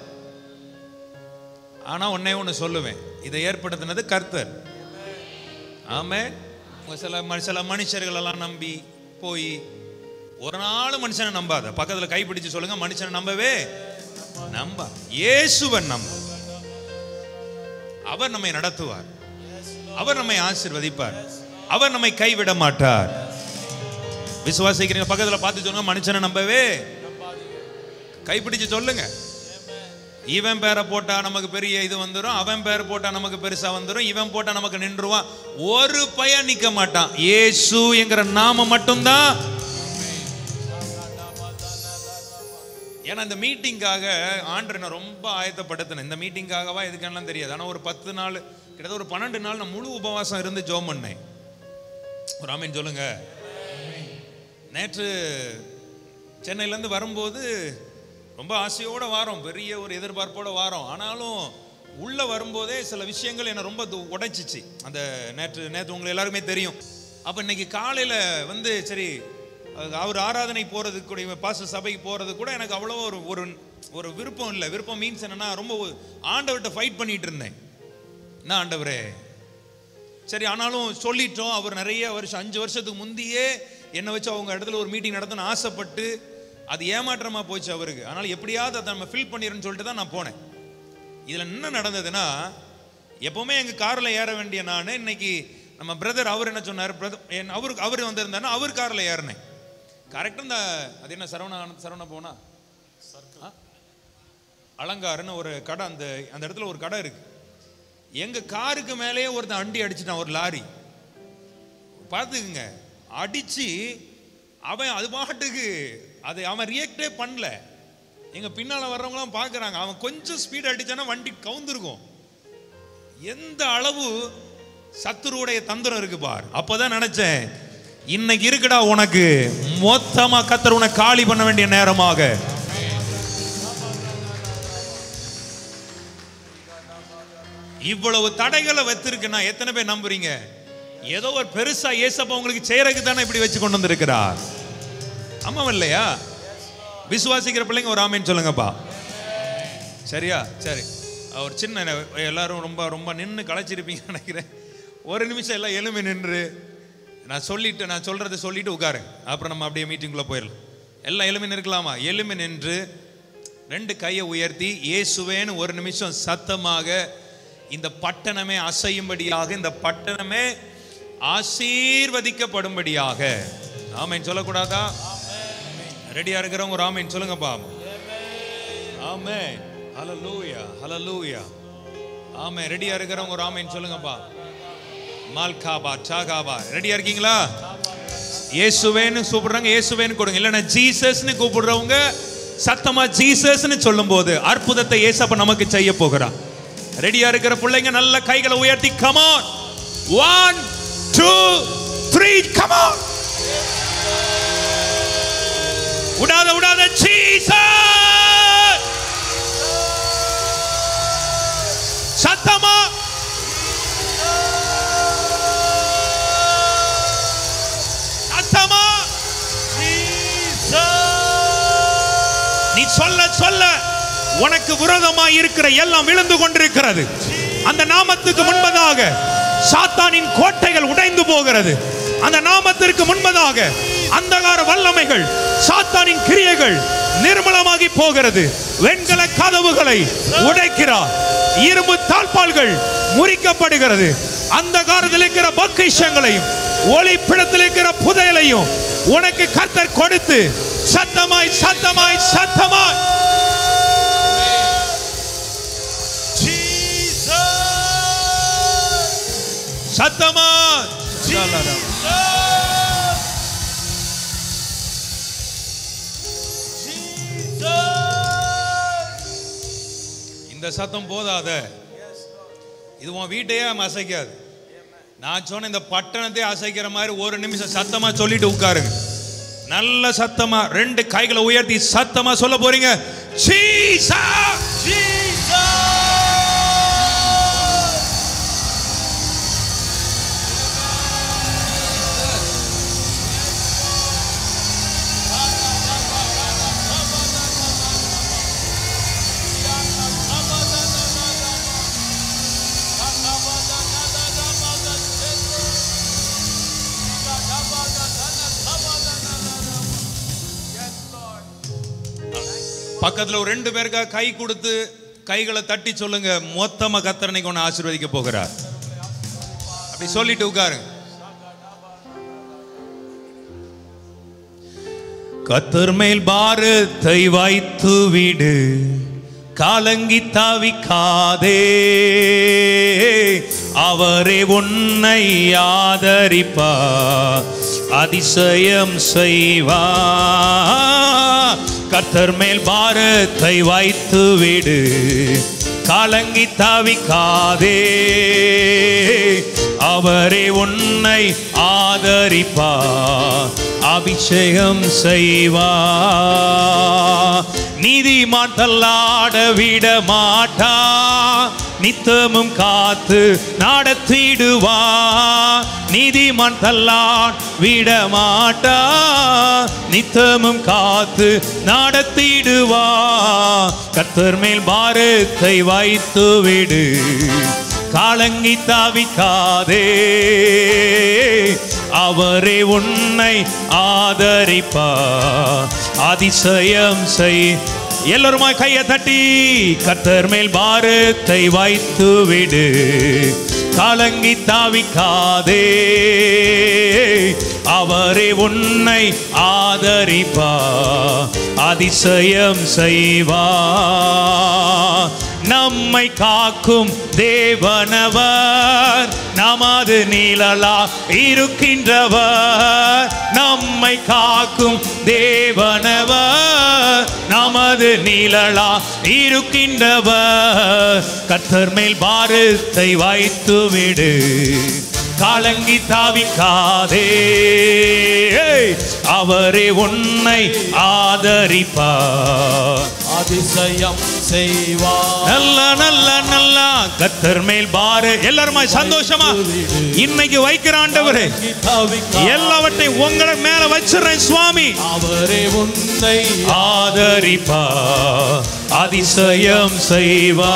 ஆனா ஒன்னே ஒன்று சொல்லுவேன் இதை ஏற்படுத்தினது கர்த்தர் ஆமே உங்க சில ம- சில மனுஷர்கள் எல்லாம் நம்பி போய் ஒரு நாள் மனுஷனை நம்பாத பக்கத்துல கைப்பிடிச்சு சொல்லுங்க மனுஷனை நம்பவே நம்ப இயேசுவன் நம்ப அவர் நம்மை நடத்துவார் அவர் நம்மை ஆசீர்வதிப்பார் அவர் நம்மை கைவிட மாட்டார் விசுவாசிக்கிறீங்க பக்கத்துல பார்த்து சொல்லுங்க மனுஷனை நம்பவே கைப்பிடிச்சு சொல்லுங்க இவன் பேரை போட்டா நமக்கு பெரிய இது வந்துடும் அவன் பேர் போட்டா நமக்கு பெருசா வந்துடும் இவன் போட்டா நமக்கு நின்றுவான் ஒரு பையன் நிக்க மாட்டான் இயேசு என்கிற நாம மட்டும்தான் ஏன்னா இந்த மீட்டிங்காக ஆண்டு நான் ரொம்ப ஆயத்தப்படுத்தினேன் இந்த மீட்டிங்காகவா எதுக்கெல்லாம் தெரியாது ஆனால் ஒரு பத்து நாள் கிட்டத்தட்ட ஒரு பன்னெண்டு நாள் நான் முழு உபவாசம் இருந்து ஜோம் பண்ணேன் ஒரு ஆமீன் சொல்லுங்க நேற்று சென்னையிலேருந்து வரும்போது ரொம்ப ஆசையோட வாரோம் பெரிய ஒரு எதிர்பார்ப்போட வாரோம் ஆனாலும் உள்ள வரும்போதே சில விஷயங்கள் என்னை ரொம்ப து- உடைச்சிச்சு அந்த நேற்று நேற்று உங்களுக்கு எல்லாருமே தெரியும் அப்போ இன்னைக்கு காலையில் வந்து சரி அது அவர் ஆராதனை போகிறதுக்கு கூட பாச சபைக்கு போகிறது கூட எனக்கு அவ்வளோ ஒரு ஒரு ஒரு விருப்பம் இல்லை விருப்பம் மீன்ஸ் என்னன்னா ரொம்ப ஆண்டவர்கிட்ட ஃபைட் பண்ணிட்டு இருந்தேன் என்ன ஆண்டவரே சரி ஆனாலும் சொல்லிட்டோம் அவர் நிறைய வருஷம் அஞ்சு வருஷத்துக்கு முந்தியே என்னை வச்சு அவங்க இடத்துல ஒரு மீட்டிங் நடத்தணும்னு ஆசைப்பட்டு அது ஏமாற்றமா போச்சு அவருக்கு அதனால எப்படியாவது அதை நம்ம ஃபில் பண்ணிடுன்னு சொல்லிட்டு தான் நான் போனேன் இதில் என்ன நடந்ததுன்னா எப்பவுமே எங்கள் காரில் ஏற வேண்டிய நான் இன்னைக்கு நம்ம பிரதர் அவர் என்ன சொன்னார் பிரதர் என் அவருக்கு அவர் வந்திருந்தாருன்னா அவர் காரில் ஏறினேன் கரெக்டாக இந்த அது என்ன சரவணா சரவணா போனா ஆ? அலங்காருன்னு ஒரு கடை அந்த அந்த இடத்துல ஒரு கடை இருக்கு எங்க காருக்கு மேலேயே ஒருத்தன் அண்டி அடிச்சிட்டான் ஒரு லாரி பார்த்துக்குங்க அடிச்சு அவன் அது பாட்டுக்கு அது அவன் ரியாக்டே பண்ணல எங்க பின்னால வர்றவங்களாம் பார்க்கறாங்க அவன் கொஞ்சம் ஸ்பீட் அடிச்சானா வண்டி கவுந்திருக்கும் எந்த அளவு சத்துருவுடைய தந்திரம் இருக்கு பார் அப்பதான் நினைச்சேன் இன்னைக்கு இருக்குடா உனக்கு மொத்தமா கத்தர் உன்னை காலி பண்ண வேண்டிய நேரமாக இவ்வளவு தடைகளை வைத்திருக்குன்னா எத்தனை பேர் நம்புறீங்க ஏதோ ஒரு பெருசா ஏசப்பா உங்களுக்கு செய்யறதுக்கு தானே இப்படி வச்சு கொண்டு வந்திருக்கிறார் ஆமா இல்லையா விசுவாசிக்கிற பிள்ளைங்க ஒரு ஆமேன்னு சொல்லுங்கப்பா சரியா சரி ஒரு சின்ன எல்லாரும் ரொம்ப ரொம்ப நின்று களைச்சிருப்பீங்கன்னு நினைக்கிறேன் ஒரு நிமிஷம் எல்லாம் எலும்பி நின்று நான் சொல்லிட்டு நான் சொல்றதை சொல்லிட்டு உட்காரு அப்புறம் நம்ம அப்படியே மீட்டிங்குள்ள போயிடலாம் எல்லாம் எலும்பி நிற்கலாமா எலும்பி நின்று ரெண்டு கையை உயர்த்தி இயேசுவேன்னு ஒரு நிமிஷம் சத்தமாக இந்த பட்டணமே அசையும்படியாக இந்த பட்டணமே ஆசீர்வதிக்கப்படும்படியாக ஆமென் சொல்லக்கூடாதா ரெடியா இருக்கிறவங்க ஒரு ஆமென் சொல்லுங்கப்பா ஆமென் ஹalleluya ஹalleluya ஆமென் ரெடியா இருக்கிறவங்க ஒரு ஆமென் சொல்லுங்கப்பா மால்காபா சாகாபா ரெடியா இருக்கீங்களா இயேசுவேன்னு கூப்பிடுறாங்க இயேசுவேன்னு கொடுங்க இல்லைன்னா ஜீசஸ்னு கூப்பிடுறவங்க சத்தமா ஜீசஸ்னு சொல்லும்போது அற்புதத்தை இயேசப்ப நமக்கு செய்ய போகிறார் ரெடியா இருக்கிற பிள்ளைங்க நல்ல கைகளை உயர்த்தி come on one two three come on விடாத விடாத ஜீசஸ் சத்தமா சத்தமா நீ சொல்ல சொல்ல உனக்கு விரோதமா இருக்கிற எல்லாம் விழுந்து கொண்டிருக்கிறது அந்த நாமத்துக்கு முன்பதாக சாத்தானின் கோட்டைகள் உடைந்து போகிறது அந்த நாமத்திற்கு முன்பதாக அந்தகார வல்லமைகள் சாத்தானின் கிரியைகள் நிர்மலமாகி போகிறது வெண்கல கதவுகளை உடைக்கிறார் இரும்பு தாழ்பால்கள் முறிக்கப்படுகிறது அந்த காலத்தில் இருக்கிற பொக்கிஷங்களையும் ஒளிப்பிடத்தில் இருக்கிற புதையலையும் உனக்கு கர்த்தர் கொடுத்து சத்தமாய் சத்தமாய் சத்தமாய் சத்தமா இந்த சத்தம் போதாத இது உன் வீட்டையே அசைக்காது நான் சொன்ன இந்த பட்டணத்தை அசைக்கிற மாதிரி ஒரு நிமிஷம் சத்தமா சொல்லிட்டு உட்காருங்க நல்ல சத்தமா ரெண்டு கைகளை உயர்த்தி சத்தமா சொல்ல போறீங்க "ஜீசஸ்!" பக்கத்துல ஒரு ரெண்டு பேருக்கா கை கொடுத்து கைகளை தட்டி சொல்லுங்க மொத்தமா கத்தரனை கொண்டு ஆசீர்வதிக்க போகிறார் அப்படி சொல்லிட்டு உட்காருங்க கத்தர் மேல் பாரத்தை வைத்து விடு காலங்கி தவிக்காதே அவரே உன்னை ஆதரிப்பா அதிசயம் செய்வா கர்த்தர் மேல் பாரத்தை வைத்து விடு காலங்கி தவிக்காதே அவரே உன்னை ஆதரிப்பா அபிஷேகம் செய்வா நீதிமான் தள்ளாட விட மாட்டா நித்தமும் காத்து நடத்திடுவா நீதிமான் தள்ளாட் விட மாட்டா நித்தமும் காத்து நடத்திடுவா கர்த்தர் மேல் பாரத்தை வைத்து விடு காலங்கி தாவிக்காதே அவரே உன்னை ஆதரிப்பா அதிசயம் செய் எல்லோருமா கையை தட்டி கர்த்தர் மேல் பாரத்தை வைத்து விடு காலங்கி தாவிக்காதே அவரே உன்னை ஆதரிப்பா அதிசயம் செய்வா நம்மை காக்கும் தேவனவர் நமது நீழலா இருக்கின்றவர் நம்மை காக்கும் தேவனவர் நமது நீழலா இருக்கின்றவர் கர்த்தர் மேல் பாரத்தை வைத்து விடு காலங்கி தாவிக்காதே அவரே உன்னை ஆதரிப்பா அதிசயம் செய்வார் நல்ல நல்ல நல்ல கத்தர் மேல் பாரு எல்லாருமா சந்தோஷமா இன்னைக்கு வைக்கிற ஆண்டவரே எல்லாவற்றையும் உங்களை மேல வச்சிடுறேன் சுவாமி அவரே உன்னை ஆதரிப்பா அதிசயம் செய்வா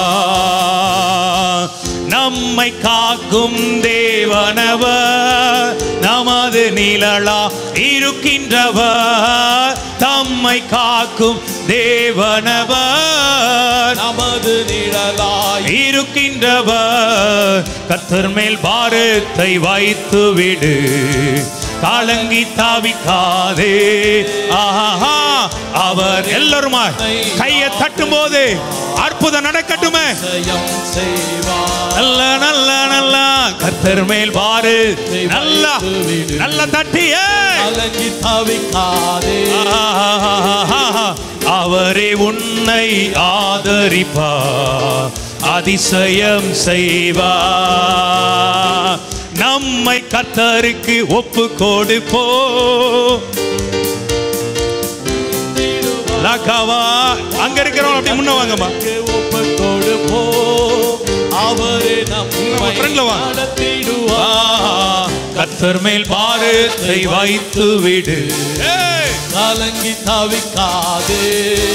நம்மை காக்கும் தேவனவர் நமது நிழலா இருக்கின்றவர் தம்மை காக்கும் தேவனவர் நமது நிழலாய் இருக்கின்றவர் கர்த்தர் மேல் பாரத்தை வைத்து விடு காலங்கி தாவிக்காதே ஆஹா அவர் எல்லாருமா கையை தட்டும் போது அற்புதம் நடக்கட்டுமே அதிசயம் செய்வார் நல்ல நல்ல நல்ல கர்த்தர் மேல் பாரு நல்ல நல்ல தட்டியே கலங்கி தவிக்காதே அவரே உன்னை ஆதரிப்பா அதிசயம் செய்வா நம்மை கர்த்தருக்கு ஒப்பு கொடுப்போ லகாவா அங்க இருக்கிறவங்க அப்படி முன்ன வாங்கம்மா ஒப்பு கொடுப்போ அவரே நம்மை ஃப்ரெண்ட்ல வா. நடத்திடுவார் ஆ, கர்த்தர் மேல் பாரத்தை வைத்து விடு ஏய்! கலங்கி தவிக்காதே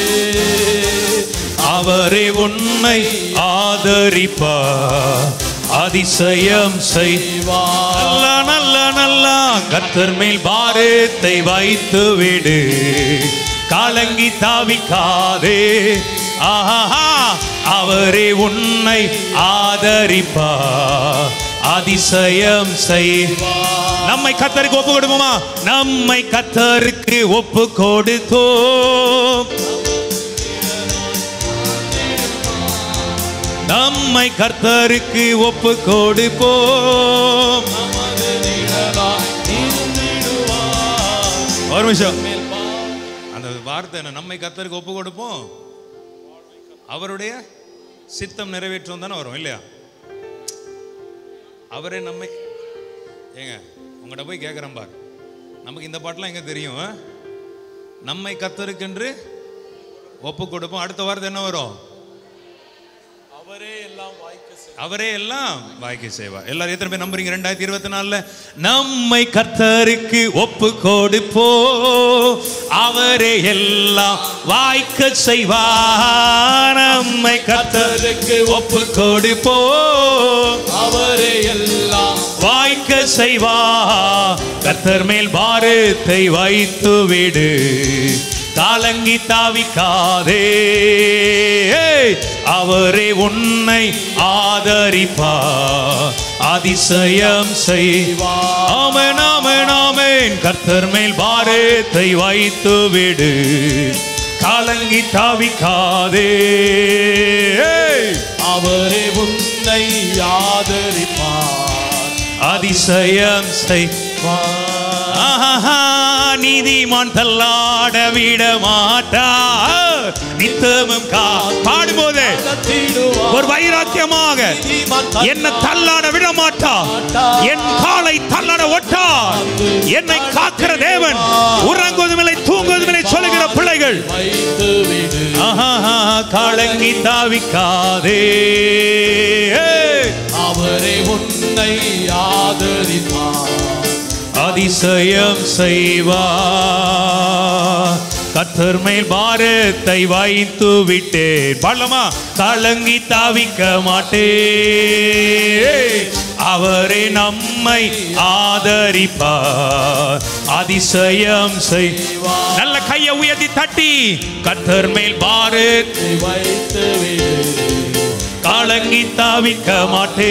அவரே உன்னை ஆதரிப்பா அதிசயம் செய் நல்ல நல்ல நல்ல கர்த்தர் மேல் பாரத்தை வைத்து விடு காலங்கி தாவிக்காதே ஆஹா அவரே உன்னை ஆதரிப்பா அதிசயம் செய் நம்மை கத்தருக்கு ஒப்பு கொடுப்போமா நம்மை கத்தருக்கு ஒப்பு கொடுத்தோம் நம்மை கர்த்தருக்கு ஒப்பு கொடுப்போம் ஒரு நிமிஷம் அந்த வார்த்தை என்ன நம்மை கர்த்தருக்கு ஒப்பு கொடுப்போம் அவருடைய சித்தம் நிறைவேற்றும் தானே வரும் இல்லையா அவரே நம்மை ஏங்க உங்கள்கிட்ட போய் கேட்குறேன் பார் நமக்கு இந்த பாட்டெலாம் எங்க தெரியும் ஆ? நம்மை கத்தருக்கென்று ஒப்பு கொடுப்போம் அடுத்த வார்த்தை என்ன வரும் அவரே எல்லாம் வாய்க்க அவரே எல்லாம் வாய்க்கு செய்வார் எல்லாரும் எத்தனை பேர் நம்புறீங்க ரெண்டாயிரத்தி இருபத்தி நாலுல நம்மை கர்த்தருக்கு ஒப்பு கொடுப்போ அவரே எல்லாம் வாய்க்க செய்வார் நம்மை கர்த்தருக்கு ஒப்பு கொடுப்போ அவரே எல்லாம் வாய்க்க செய்வா கர்த்தர் மேல் பாரத்தை வைத்து விடு காலங்கி தாவிக்காதே அவரே உன்னை ஆதரிப்பா அதிசயம் செய்வா ஆமென் ஆமென் ஆமென் கர்த்தர் மேல் பாரத்தை வைத்து விடு கலங்கி தாவிக்காதே அவரே உன்னை ஆதரிப்பார் அதிசயம் செய்வார் நீதிமான் தள்ளாட விட மாட்டார் நித்தமும் கா பாடும்போது நடத்திடுவார். ஒரு வைராக்கியமாக நீதிமான் என்ன தள்ளாட விட மாட்டார் என் காலை தள்ளாட ஒட்டார் என்னை காக்கிற தேவன் உறங்குவதுமில்லை தூங்குவதுமில்லை சொல்லுகிற பிள்ளைகள் வைத்து விடு ஆஹா கலங்கி தாவிக்காதே அவரே உன்னை ஆதரிப்பார் அதிசயம் செய்வா கத்தர் மேல் பாரத்தை வைத்து விட்டேன் பள்ளமா கலங்கி தாவிக்க மாட்டே அவரே நம்மை ஆதரிப்பார் அதிசயம் செய்வா நல்ல கையை உயர்த்தி தட்டி கத்தர் மேல் பாரத் வைத்து விடு கலங்கி தாவிக்க மாட்டே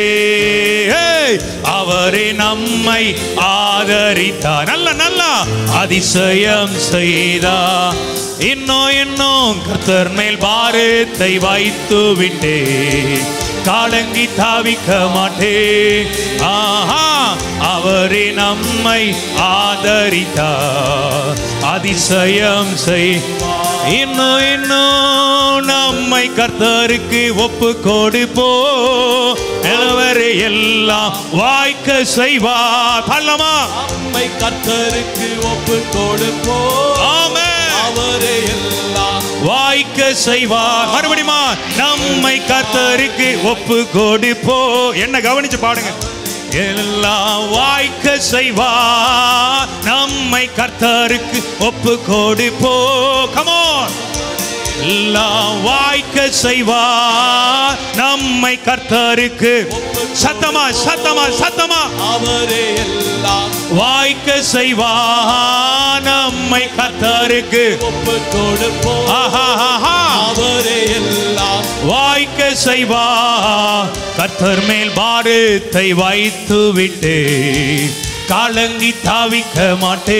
அவரே நம்மை ஆதரித்தார் நல்ல நல்ல அதிசயம் செய்தா இன்னும் இன்னும் கர்த்தர் மேல் பாரத்தை வைத்து விட்டே காலங்கி தாவிக்க மாட்டே ஆஹா அவரே நம்மை ஆதரித்தார் அதிசயம் செய் இன்னும் இன்னும் நம்மை கர்த்தருக்கு ஒப்பு கொடுப்போ நிலவரை எல்லாம் வாய்க்க செய்வா பல்லமா நம்மை கர்த்தருக்கு ஒப்பு கொடுப்போம் ஆமே அவரே எல்லாம் வாய்க்க செய்வார் மறுபடியுமா நம்மை கர்த்தருக்கு ஒப்பு கொடுப்போ என்ன கவனிச்சு பாடுங்க எல்லாம் வாய்க்க செய்வார் நம்மை கர்த்தருக்கு ஒப்பு கொடுப்போ கமோன் எல்லாம் வாய்க்க செய்வார் நம்மை கர்த்தருக்கு சத்தமா சத்தமா சத்தமா அவரே எல்லாம் வாய்க்க செய்வார் நம்மை கர்த்தருக்கு ஒப்பு கொடுப்போம் ஆஹா ஆஹா அவரே எல்லாம் வாய்க்க செய்வா கர்த்தர் மேல் பாரத்தை வைத்து விட்டு காலங்கி தாவிக்க மாட்டே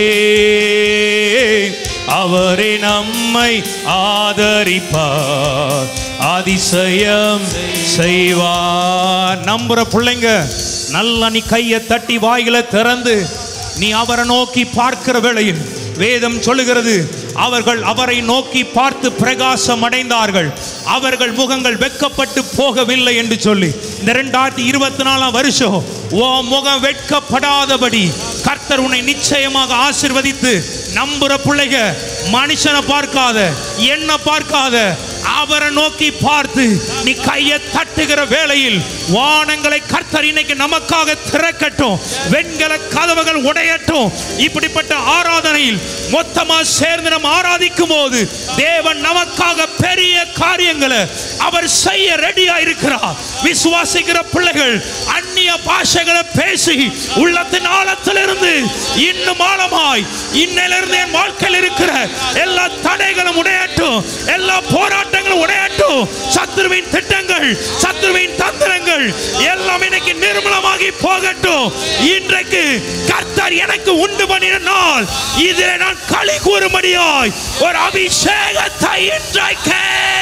அவரே நம்மை ஆதரிப்பார் அதிசயம் செய்வார் நம்புற பிள்ளைங்க நல்லா நீ கையை தட்டி வாயில திறந்து நீ அவரை நோக்கி பார்க்கிற வேளையில் வேதம் சொல்லுகிறது அவர்கள் அவரை நோக்கி பார்த்து பிரகாசம் அடைந்தார்கள் அவர்கள் முகங்கள் வெட்கப்பட்டு போகவில்லை என்று சொல்லி இந்த ரெண்டாயிரத்தி இருபத்தி நாலாம் வருஷம் ஓ முகம் வெட்கப்படாதபடி கர்த்தர் உன்னை நிச்சயமாக ஆசிர்வதித்து நம்புற பிள்ளைங்க மனுஷனை பார்க்காத என்ன பார்க்காத அவரை நோக்கி பார்த்து நீ கையை தட்டுகிற வேளையில் வானங்களை கர்த்தர் இன்னைக்கு நமக்காக திறக்கட்டும் வெண்கல கதவுகள் உடையட்டும் இப்படிப்பட்ட ஆராதனையில் மொத்தமா சேர்ந்து நம்ம ஆராதிக்கும் போது தேவன் நமக்காக பெரிய காரியங்களை அவர் செய்ய ரெடியா இருக்கிறார் விசுவாசிக்கிற பிள்ளைகள் அந்நிய பாஷைகளை பேசி உள்ளத்தின் ஆழத்திலிருந்து இன்னும் ஆழமாய் இன்னிலிருந்து என் வாழ்க்கையில் இருக்கிற எல்லா தடைகளும் உடையட்டும் எல்லா போராட்டங்களும் உடையட்டும் சத்துருவின் திட்டங்கள் சத்துருவின் தந்திரங்கள் எல்லாம் இன்னைக்கு நிர்மலமாகி போகட்டும் இன்றைக்கு கர்த்தர் எனக்கு உண்டு பண்ணின நாள் இதில் நான் களி கூறும்படியாய் ஒரு அபிஷேகத்தை இன்றைக்கு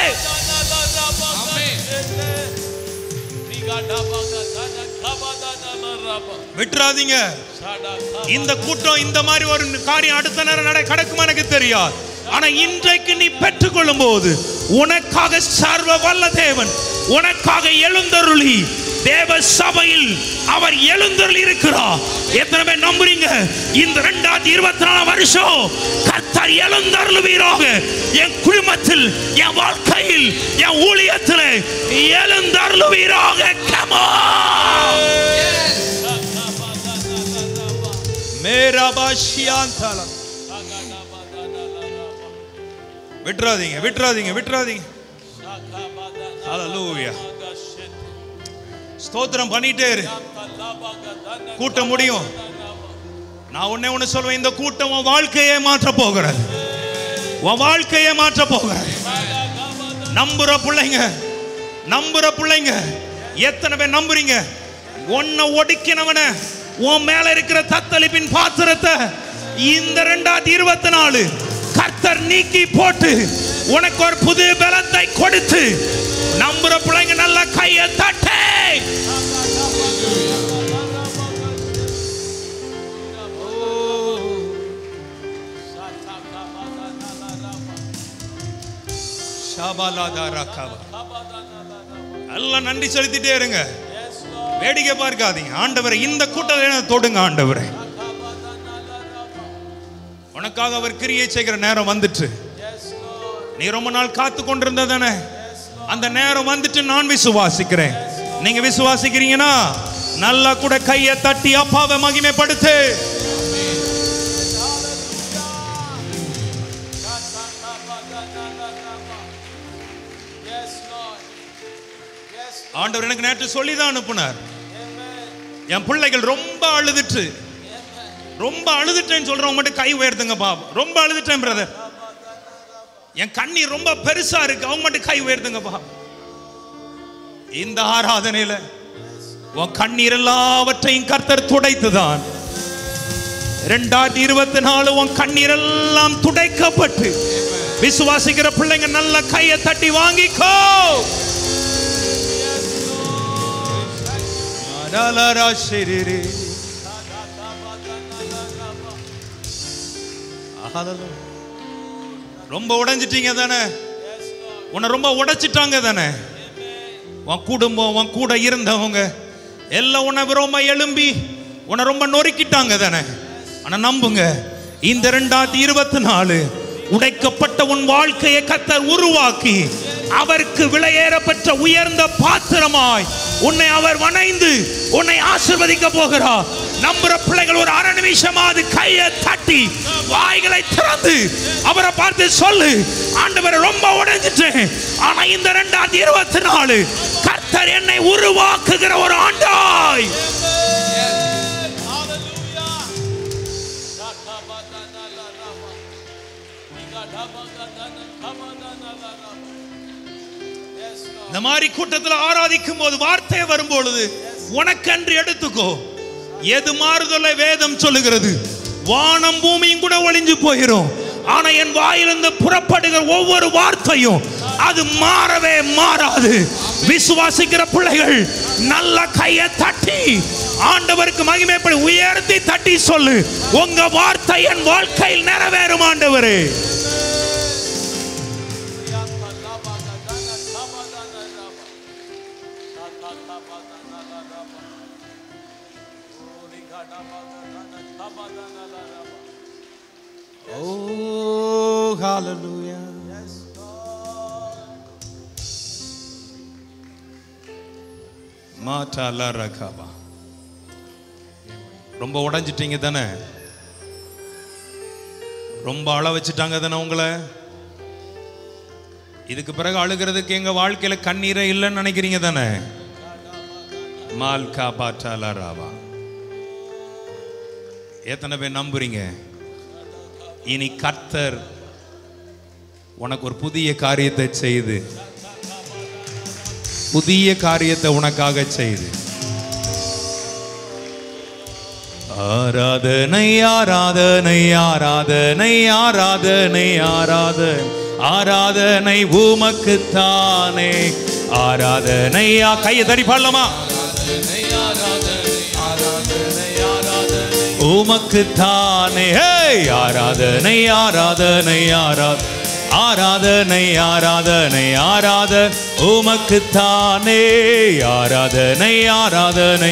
விட்டுறாதீங்க இந்த கூட்டம் இந்த மாதிரி ஒரு காரியம் அடுத்த நேரம் நட கடக்குமா எனக்கு தெரியாது ஆனா இன்றைக்கு நீ பெற்றுக்கொள்ளும் போது உனக்காக சர்வ வல்ல தேவன் உனக்காக எழுந்தருளி தேவ சபையில் அவர் எழுந்தருளி இருக்கிறார் எத்தனை பேர் நம்புறீங்க இந்த ரெண்டாயிரத்தி இருபத்தி நாலாம் வருஷம் கர்த்தர் எழுந்தருளுவீராக என் குடும்பத்தில் என் வாழ்க்கையில் என் ஊழியத்தில் எழுந்தருளுவீராக Come on! மேரா பாஷியாந்தாலா விட்டுறாதீங்க விட்டுறாதீங்க விட்டுறாதீங்க ஹalleluya ஸ்தோத்திரம் பண்ணிட்டே இரு கூட்டம் முடியும் நான் ஒண்ணே ஒண்ணு சொல்வேன் இந்த கூட்டம் உன் வாழ்க்கையே மாற்ற போகிறது உன் வாழ்க்கையே மாற்ற போகிறது நம்புற பிள்ளைங்க நம்புற பிள்ளைங்க எத்தனை பேர் நம்புறீங்க உன்னை ஒடுக்கினவன உன் மேல இருக்கிற தத்தளிப்பின் பாத்திரத்தை இந்த ரெண்டாயிரத்தி இருபத்தி நாலு கர்த்தர் நீக்கி போட்டு உனக்கு ஒரு புது பலத்தை கொடுத்து நம்புற பிள்ளைங்க நல்ல கையை தட்டே எல்லாம் நன்றி செலுத்திட்டே இருங்க வேடிக்கை பார்க்காதீங்க ஆண்டவரை இந்த கூட்டத்தை தொடுங்க ஆண்டவரை உனக்காக அவர் கிரியை செய்கிற நேரம் வந்துட்டு நீ ரொம்ப நாள் காத்து கொண்டிருந்ததானே அந்த நேரம் வந்துட்டு நான் விசுவாசிக்கிறேன் நீங்க விசுவாசிக்கிறீங்கன்னா நல்லா கூட கையை தட்டி அப்பாவை மகிமைப்படுத்து ஆண்டவர் எனக்கு நேற்று சொல்லி தான் அனுப்புனார் என் பிள்ளைகள் ரொம்ப அழுதுட்டு ரொம்ப அழுதுட்டேன்னு சொல்றவங்க மட்டும் கை உயர்த்துங்க பாப் ரொம்ப அழுதுட்டேன் பிரதர் என் கண்ணீர் ரொம்ப பெருசா இருக்கு அவங்க மட்டும் கை உயர்த்துங்க பாப் இந்த ஆராதனையில உன் கண்ணீர் எல்லாவற்றையும் கர்த்தர் துடைத்துதான் ரெண்டாயிரத்தி இருபத்தி நாலு உன் கண்ணீர் எல்லாம் துடைக்கப்பட்டு விசுவாசிக்கிற பிள்ளைங்க நல்ல கையை தட்டி வாங்கிக்கோ அடலரா சிறிரி. ஹalleluya. ரொம்ப உடைஞ்சிட்டீங்க தானே உன்னை ரொம்ப உடைச்சிட்டாங்க தானே உன் குடும்பம் உன் கூட இருந்தவங்க எல்லாம் உன்னை ரொம்ப எழும்பி உன்னை ரொம்ப நொறுக்கிட்டாங்க தானே ஆனா நம்புங்க இந்த ரெண்டாயிரத்தி இருபத்தி நாலு உடைக்கப்பட்ட உன் வாழ்க்கையை கத்தர் உருவாக்கி அவருக்கு விலையேறப்பட்ட உயர்ந்த பாத்திரமாய் உன்னை அவர் வணைந்து உன்னை ஆசிர்வதிக்க போகிறார் நம்புற பிள்ளைகள் ஒரு அரை நிமிஷமாவது கையை தட்டி வாய்களை திறந்து அவரை பார்த்து சொல்லு ஆண்டவரை ரொம்ப உடைஞ்சிட்டேன் ஆனா இந்த ரெண்டாயிரத்தி இருபத்தி நாலு கர்த்தர் என்னை உருவாக்குகிற ஒரு ஆண்டாய் இந்த மாதிரி கூட்டத்தில் ஆராதிக்கும் போது வார்த்தை வரும் பொழுது உனக்கன்று எடுத்துக்கோ எது மாறுதலை வேதம் சொல்லுகிறது வானம் பூமியும் கூட ஒளிஞ்சு போயிடும் ஆனா என் வாயிலிருந்து புறப்படுகிற ஒவ்வொரு வார்த்தையும் அது மாறவே மாறாது விசுவாசிக்கிற பிள்ளைகள் நல்ல கையை தட்டி ஆண்டவருக்கு மகிமைப்படி உயர்த்தி தட்டி சொல்லு உங்க வார்த்தை என் வாழ்க்கையில் நிறைவேறும் ஆண்டவரே Oh, hallelujah. மாட்டாலா ரகாபா ரொம்ப உடைஞ்சிட்டீங்க தானே ரொம்ப அழ வச்சுட்டாங்க தானே உங்களை இதுக்கு பிறகு அழுகிறதுக்கு எங்க வாழ்க்கையில கண்ணீரே இல்லைன்னு நினைக்கிறீங்க தானே மால்கா பாட்டாலா ராவா எத்தனை பேர் நம்புறீங்க இனி கர்த்தர் உனக்கு ஒரு புதிய காரியத்தை செய்து புதிய காரியத்தை உனக்காக செய்து ஆராதனை ஆராதனை ஆராதனை ஆராதனை ஆராதனை ஆராதனை உமக்குத்தானே ஆராதனை ஆ கையை தடி பாடலாமா உமக்குத்தானே ஹேய்! ஆராதனை ஆராதனை ஆராதனை ஆராதனை ஆராதனை ஆராதனை உமக்குத்தானே ஆராதனை ஆராதனை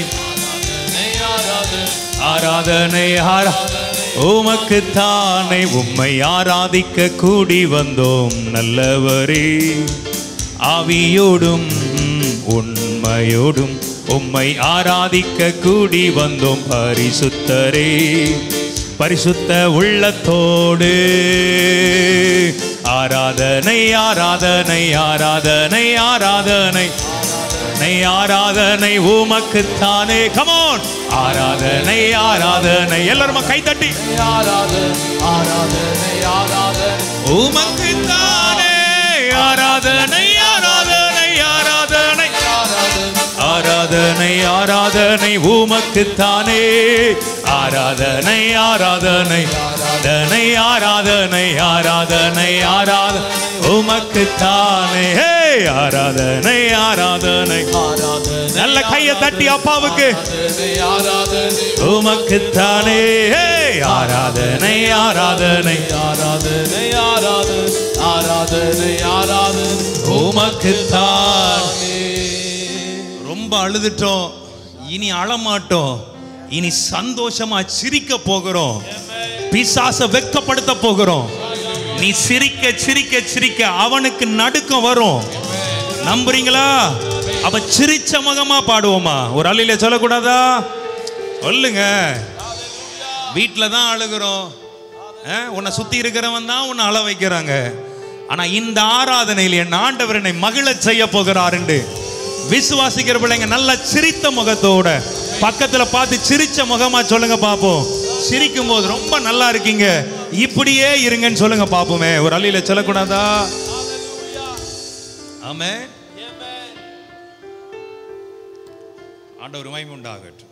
ஆராதனை ஆரா உமக்குத்தானே உம்மை ஆராதிக்க கூடி வந்தோம் நல்லவரே ஆவியோடும் உண்மையோடும் உம்மை ஆராதிக்க கூடி வந்தோம் பரிசுத்தரே பரிசுத்த உள்ளத்தோடு ஆராதனை ஆராதனை ஆராதனை ஆராதனை ஆராதனை ஆராதனை உமக்குத்தானே கமோன் ஆராதனை ஆராதனை எல்லாரும் கை தட்டி உமக்குத்தானே ஆராதனை ஆராதனை ஆராதனை ஆராதனை ஆராதனை ஆராதனை உமக்குத்தானே ஆராதனை ஆராதனை ஆராதனை ஆராதனை ஆராதனை ஆராதனை உமக்குத்தானே ஹே! ஆராதனை ஆராதனை ஆராதனை நல்ல கையை தட்டி அப்பாவுக்கு ஆராதனை உமக்குத்தானே ஹே! ஆராதனை ஆராதனை ஆராதனை ஆராதனை ஆராதனை ஆராதனை உமக்குத்தான் ரொம்ப அழுதுட்டோம் இனி அழமாட்டோம் இனி சந்தோஷமா சிரிக்க போகிறோம் பிசாச வெட்கப்படுத்த போகிறோம் நீ சிரிக்க சிரிக்க சிரிக்க அவனுக்கு நடுக்கம் வரும் நம்புறீங்களா அப்ப சிரிச்ச முகமா பாடுவோமா ஒரு அள்ளியில சொல்லக்கூடாதா சொல்லுங்க வீட்டில் தான் அழுகிறோம் அஹ், உன்னை சுத்தி இருக்கிறவன் தான் உன்னை அழ வைக்கிறாங்க ஆனா இந்த ஆராதனையில் என் ஆண்டவர் என்னை மகிழச் செய்ய போகிறாருண்டு விசுவாசிக்கிற பிள்ளைங்க நல்ல சிரித்த முகத்தோட பக்கத்துல பார்த்து சிரிச்ச முகமா சொல்லுங்க பாப்போம் சிரிக்கும் போது ரொம்ப நல்லா இருக்கீங்க இப்படியே இருங்கன்னு சொல்லுங்க பாப்போமே ஒரு அள்ளியில சொல்லக்கூடாதா ஆமே ஆண்டவர் மகிமை உண்டாகட்டும்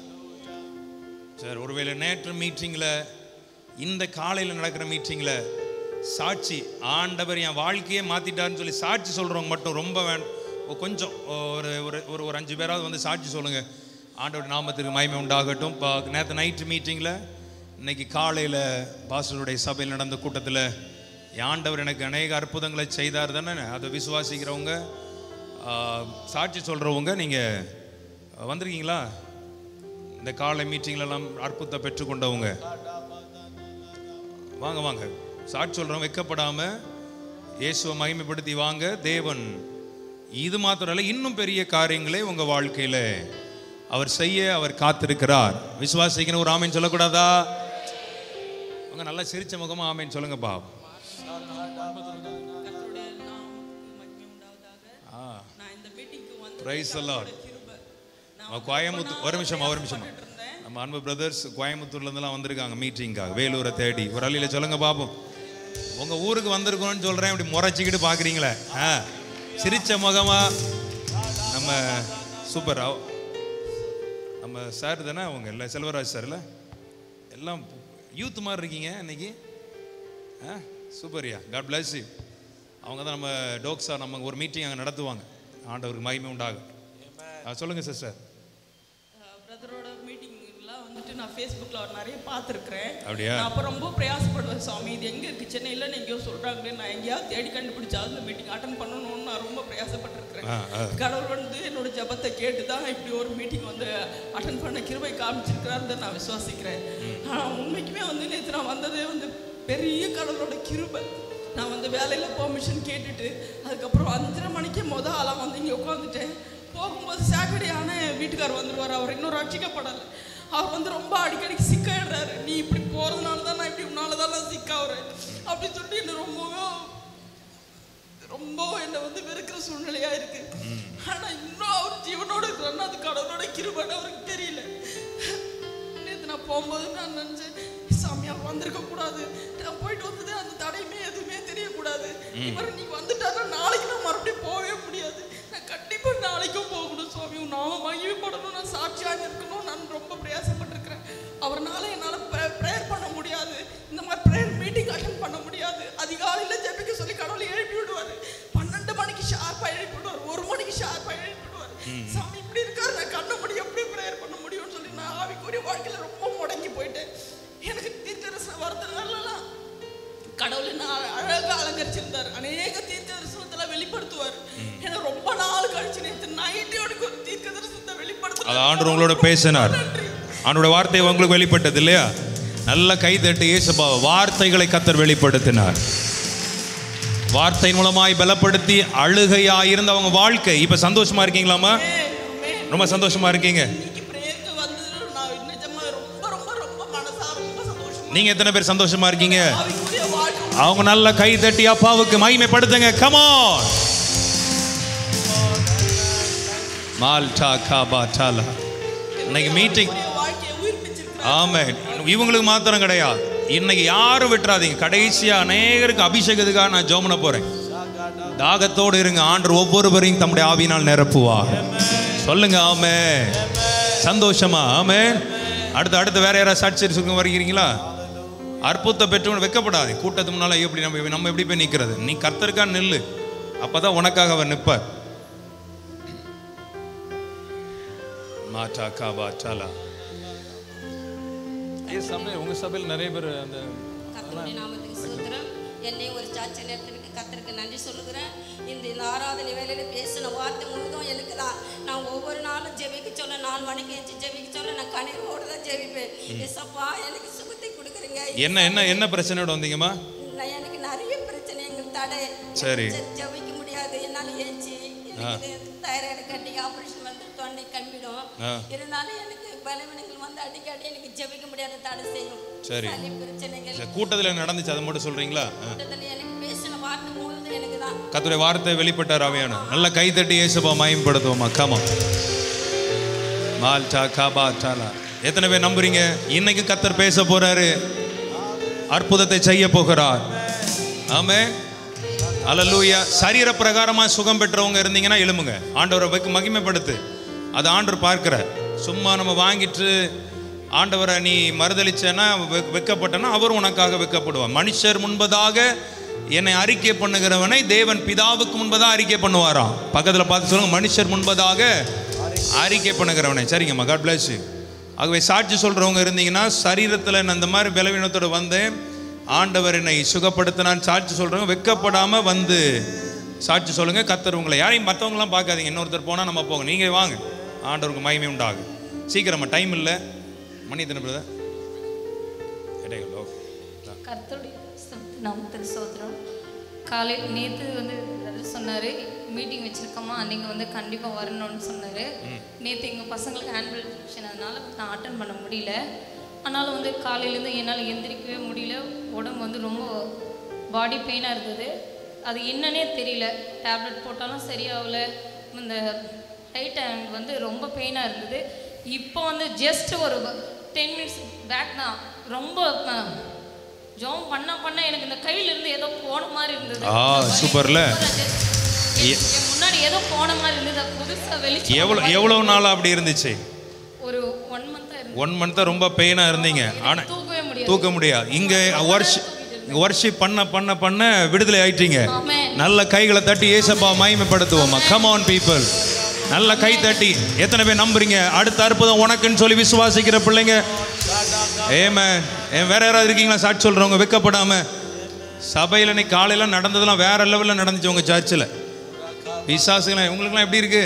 சார் ஒருவேளை நேற்று மீட்டிங்கில் இந்த காலையில் நடக்கிற மீட்டிங்கில் சாட்சி ஆண்டவர் என் வாழ்க்கையே மாற்றிட்டாருன்னு சொல்லி சாட்சி சொல்கிறவங்க மட்டும் ரொம்ப வேணும் கொஞ்சம் ஒரு ஒரு ஒரு ஒரு அஞ்சு பேராவது வந்து சாட்சி சொல்லுங்கள் ஆண்டவர் நாமத்திற்கு மகிமை உண்டாகட்டும் இப்போ நேற்று நைட்டு மீட்டிங்கில் இன்னைக்கு காலையில் பாஸ்டருடைய சபையில் நடந்த கூட்டத்தில் என் ஆண்டவர் எனக்கு அநேக அற்புதங்களை செய்தார் தானே அதை விசுவாசிக்கிறவங்க ஆ, சாட்சி சொல்கிறவங்க நீங்கள் வந்திருக்கீங்களா இந்த காலை மீட்டிங்லலாம் அற்புதத்தை பெற்றுக்கொண்டவங்க வாங்க வாங்க சாட்சி சொல்றோம் வெக்கப்படாம இயேசுவை மகிமைப்படுத்தி வாங்க தேவன் இது மாத்திரம் இல்ல இன்னும் பெரிய காரியங்களை உங்க வாழ்க்கையில அவர் செய்ய அவர் காத்திருக்கிறார் விசுவாசிக்கணும் ஒரு ஆமேன் சொல்லக்கூடாதா அவங்க நல்லா சிரிச்ச முகமா ஆமேன் சொல்லுங்கப்பா பிரைஸ் எல்லாம் கோயம்புத்தூர் ஒரு நிமிஷம் ஒரு நிமிஷம் நம்ம அன்பு பிரதர்ஸ் கோயம்புத்தூர்ல இருந்தெல்லாம் வந்திருக்காங்க மீட்டிங்காக வேலூரை தேடி ஒரு அள்ளியில சொல்லுங்க பாப்போம் உங்க ஊருக்கு வந்திருக்கோம்னு சொல்றேன் இப்படி முறைச்சிக்கிட்டு பாக்குறீங்களே ஆ சிரிச்ச முகமா நம்ம சூப்பர் நம்ம சார் தானே அவங்க இல்லை செல்வராஜ் சார்ல எல்லாம் யூத் மாதிரி இருக்கீங்க இன்னைக்கு ஆ சூப்பர்யா காட் bless you அவங்க தான் நம்ம டோக்ஸா நம்ம ஒரு மீட்டிங் அங்கே நடத்துவாங்க ஆண்டவருக்கு மகிமை உண்டாகும் ஆ, சொல்லுங்க சிஸ்டர் பிரதரோட மீட்டிங்லாம் வந்துட்டு நான் ஃபேஸ்புக்கில் அவர் நிறைய பார்த்துருக்குறேன் அப்படியா? நான் அப்போ ரொம்ப பிரயாசப்படுவேன் சாமி இது எங்கே இருக்குது சென்னையில் எங்கேயோ சொல்கிறாங்களே நான் எங்கேயாவது தேடி கண்டுபிடிச்சாலும் இந்த மீட்டிங் அட்டன் பண்ணணும்னு நான் ரொம்ப பிரயாசப்பட்டிருக்கிறேன் ஆ, ஆ. கடவுள் வந்து என்னோட ஜெபத்தை கேட்டு தான் இப்படி ஒரு மீட்டிங் வந்து அட்டன் பண்ண கிருபை காமிச்சிருக்கிறாருன்னு நான் விசுவாசிக்கிறேன் ஆனால் உண்மைக்குமே வந்து நேற்று நான் வந்ததே வந்து பெரிய கடவுளோட கிருபை நான் வந்து வேலையில் பெர்மிஷன் கேட்டுட்டு அதுக்கப்புறம் அஞ்சரை மணிக்கே மொதல் ஆளாக வந்து இங்கே உட்காந்துட்டேன் போகும்போது சாட்டர்டே ஆனால் என் வீட்டுக்கார் வந்துருவார் அவர் இன்னும் ரட்சிக்கப்படலை அவர் வந்து ரொம்ப அடிக்கடிக்கு சிக்காயிடுறாரு நீ இப்படி போகிறதுனால தான் நான் இப்படி உன்னால தான் நான் சிக்காகிறேன் அப்படின்னு சொல்லிட்டு என்ன ரொம்பவும் ரொம்ப என்னை வந்து வெறுக்கிற சூழ்நிலையா இருக்கு ஆனா இன்னும் அவர் ஜீவனோட இருக்கிறாருன்னா அது கடவுளோட கிருபைன்னு அவருக்கு தெரியல நேத்து நான் போகும்போது நான் நினைச்சேன் சாமி அவர் வந்திருக்க கூடாது நான் போயிட்டு வந்தது அந்த தடையுமே எதுவுமே தெரியக்கூடாது இவர் நீ வந்துட்டாருன்னா நாளைக்கு நான் மறுபடியும் போகவே முடியாது நான் கண்டிப்பா நாளைக்கும் போகணும் சுவாமி உன் நாம மகிழ்ப்படணும் நான் சாட்சியாக இருக்கணும் நான் ரொம்ப பிரயாசப்பட்டிருக்கிறேன் அவர்னால என்னால் ப்ரேயர் பண்ண முடியாது இந்த மாதிரி ப்ரேயர் மீட்டிங் அட்டன் பண்ண முடியாது அதிகாலையில் ஜெபிக்க சொல்லி கடவுளை எழுப்பி விடுவார் பன்னெண்டு மணிக்கு ஷார்ப்பாக எழுப்பி விடுவார் ஒரு மணிக்கு ஷார்ப்பாக எழுப்பி விடுவார் சாமி இப்படி இருக்காரு நான் கண்ண முடி எப்படி ப்ரேயர் பண்ண முடியும்னு சொல்லி நான் ஆவிக்குரிய வாழ்க்கையில் ரொம்ப முடங்கி போயிட்டேன் எனக்கு தீர்க்கதரிசன வரதுனாலலாம் கடவுள் என்ன அழகா அலங்கரிச்சிருந்தார் அநேக தீர்க்க தரிசனத்துல வெளிப்படுத்துவார் ஏன்னா ரொம்ப நாள் கழிச்சு நேற்று நைட்டு எனக்கு ஒரு தீர்க்க தரிசனத்தை அது வெளிப்படுத்த ஆண்டு உங்களோட பேசினார் ஆண்டோட வார்த்தை உங்களுக்கு வெளிப்பட்டது இல்லையா நல்ல கை தட்டி இயேசுபா வார்த்தைகளை கத்தர் வெளிப்படுத்தினார் வார்த்தையின் மூலமாய் பலப்படுத்தி அழுகையா இருந்த அவங்க வாழ்க்கை இப்ப சந்தோஷமா இருக்கீங்களாமா ரொம்ப சந்தோஷமா இருக்கீங்க இன்னைக்கு பிரேயருக்கு வந்ததுல நான் நிஜமா ரொம்ப ரொம்ப ரொம்ப மனசா ரொம்ப சந்தோஷமா நீங்க எத்தனை பேர் சந்தோஷமா இருக்கீங்க ஆவிக்குரிய வாழ்க்கை அவங்க நல்ல கை தட்டி அப்பாவுக்கு மகிமைப்படுத்துங்க கமான் மால்டா காபா டாலா இன்னைக்கு மீட்டிங் ஆவிக்குரிய வாழ்க்கையை உயிர்ப்பிச்சிருக்கிறார் ஆமே இவங்களுக்கு மாத்திரம் கிடையாது இன்னைக்கு யாரும் விட்டுறாதீங்க கடைசியா அநேகருக்கு அபிஷேகத்துக்காக நான் ஜோமன போறேன் தாகத்தோடு இருங்க ஆண்டு ஒவ்வொருவரையும் தம்முடைய ஆவியினால் நிரப்புவார் சொல்லுங்க ஆமே சந்தோஷமா ஆமே அடுத்து அடுத்து வேற யாராவது சாட்சி சொல்லுங்க வருகிறீங்களா அற்புதத்தை பெற்றவன் வெக்கப்படாது கூட்டத்துக்கு முன்னால எப்படி நம்ம நம்ம எப்படி போய் நிக்கிறது நீ கர்த்தருக்கா நில்லு அப்பதான் உனக்காக அவர் நிப்பார் மாட்டா காபா சாலா ஐயா சபை உங்க சபையில் நிறைய பேர் அந்த கர்த்தருடைய நாமத்துக்கு சோத்திரம் என்னை ஒரு சாட்சி நேரத்திற்கு கர்த்தருக்கு நன்றி சொல்லுகிறேன் இந்த இந்த ஆராதனை வேலையில பேசின வார்த்தை முழுதும் எனக்கு தான் நான் ஒவ்வொரு நாளும் ஜெபிக்க சொல்ல நாலு மணிக்கு எழுந்து ஜெபிக்க சொல்ல நான் கண்ணீரோடு தான் ஜெபிப்பேன் எசப்பா எனக்கு சுகத்தை கொடுக்குறீங்க என்ன என்ன என்ன பிரச்சனையோட வந்தீங்கம்மா நான் எனக்கு நிறைய பிரச்சனைகள் தடை சரி. ஜெ- ஜெபிக்க முடியாது என்னால் ஏஞ்சி எனக்கு தைராய்டு கட்டி ஆப்ரேஷன் வந்து தொண்டை கம்பிடும் ஆ. இருந்தாலும் எனக்கு பலவீனங்கள் வந்து அடிக்கடி எனக்கு ஜெபிக்க முடியாத தடை செய்யும் சரி. சளி பிரச்சனைகள் சரி, கூட்டத்துல நடந்துச்சு அதை மட்டும் சொல்றீங்களா ஆ. கூட்டத்தில் எனக்கு பேசின வார்த்தை முழுதும் எனக்கு தான் கர்த்தருடைய வார்த்தை வெளிப்பட்டார் அவையான நல்ல கை தட்டி இயேசுபா மயம்படுத்துவோமா கமா மால்டா காபா டாலா எத்தனை பேர் நம்புறீங்க இன்னைக்கு கத்தர் பேச போறாரு அற்புதத்தை செய்ய போகிறார் ஆமே அல்லூயா சரீர பிரகாரமா சுகம் பெற்றவங்க இருந்தீங்கன்னா எழுமுங்க ஆண்டவரை வைக்க மகிமைப்படுத்து அது ஆண்டவர் பார்க்கிறார் சும்மா நம்ம வாங்கிட்டு ஆண்டவரை நீ மறுதளிச்சேன்னா வெ- வெட்கப்பட்டனா அவர் உனக்காக வெட்கப்படுவார் மனுஷர் முன்பதாக என்னை அறிக்கை பண்ணுகிறவனை தேவன் பிதாவுக்கு முன்பதாக அறிக்கை பண்ணுவாராம் பக்கத்துல பார்த்து சொல்லுங்க மனுஷர் முன்பதாக அறிக்கை பண்ணுகிறவனை சரிங்கம்மா காட் பிளஸ் ஆகவே சாட்சி சொல்றவங்க இருந்தீங்கன்னா சரீரத்தில் நான் இந்த மாதிரி பலவீனத்தோட வந்தேன் ஆண்டவர் என்னை சுகப்படுத்தினான் சாட்சி சொல்றவங்க வெட்கப்படாம வந்து சாட்சி சொல்லுங்க கத்தர் உங்களை யாரையும் மற்றவங்களாம் பார்க்காதீங்க இன்னொருத்தர் போனால் நம்ம போங்க நீங்க வாங்க ஆண்டவருக்கு மகிமை உண்டாகும் சீக்கிரமா டைம் இல்லை மணி எத்தனை பிரதர் இடைகள் ஓகே கர்த்தருடைய ஸ்தோத்திரம், நாமத்துக்கு சோத்திரம் காலை நேற்று வந்து brother சொன்னார் மீட்டிங் வச்சுருக்கோமா நீங்கள் வந்து கண்டிப்பாக வரணும்னு சொன்னார் நேற்று எங்கள் பசங்களுக்கு ஆனுவல் ஃபங்க்ஷன் அதனால நான் அட்டன் பண்ண முடியல ஆனாலும் வந்து காலையிலேருந்து என்னால் எந்திரிக்கவே முடியல உடம்பு வந்து ரொம்ப பாடி பெயினாக இருந்தது அது என்னன்னே தெரியல டேப்லெட் போட்டாலும் சரியாகல இந்த ரைட் ஹேண்ட் வந்து ரொம்ப பெயினாக இருந்தது இப்போ வந்து ஜஸ்ட் ஒரு டென் மினிட்ஸ் பேக் தான் ரொம்ப அஹ், ஜெபம் பண்ண பண்ண எனக்கு இந்த கையில இருந்து ஏதோ போன மாதிரி இருந்தது ஆ, சூப்பர்ல. என் என் முன்னாடி ஏதோ போன மாதிரி இருந்தது அது புதுசா வெளிச்சம் எவ்வளோ எவ்வளவு நாளா அப்படி இருந்துச்சு ஒரு ஒன் மந்த்தா இருந்தது ஒன் மந்த்தா ரொம்ப பெயினாக இருந்தீங்க ஆனா தூக்கவே முடியாது தூக்க முடியாது இங்க வர்ஷி வர்ஷிப் பண்ண பண்ண பண்ண விடுதலை ஆயிட்டீங்க ஆமென். நல்ல கைகளை தட்டி ஏசப்பா மகிமைப்படுத்துவோமா கம் ஆன் பீப்புள் நல்ல கை தட்டி எத்தனை பேர் நம்புறீங்க அடுத்த அற்புதம் உனக்குன்னு சொல்லி விசுவாசிக்கிற பிள்ளைங்க ஏமே வேற யாராவது இருக்கீங்களா சாட்சி சொல்றவங்க வெக்கப்படாம சபையில் இன்னைக்கு காலையில நடந்ததெல்லாம் வேற லெவலில் நடந்துச்சு உங்க சர்ச்சில் விசுவாசிக்கலாம் உங்களுக்குலாம் எப்படி இருக்கு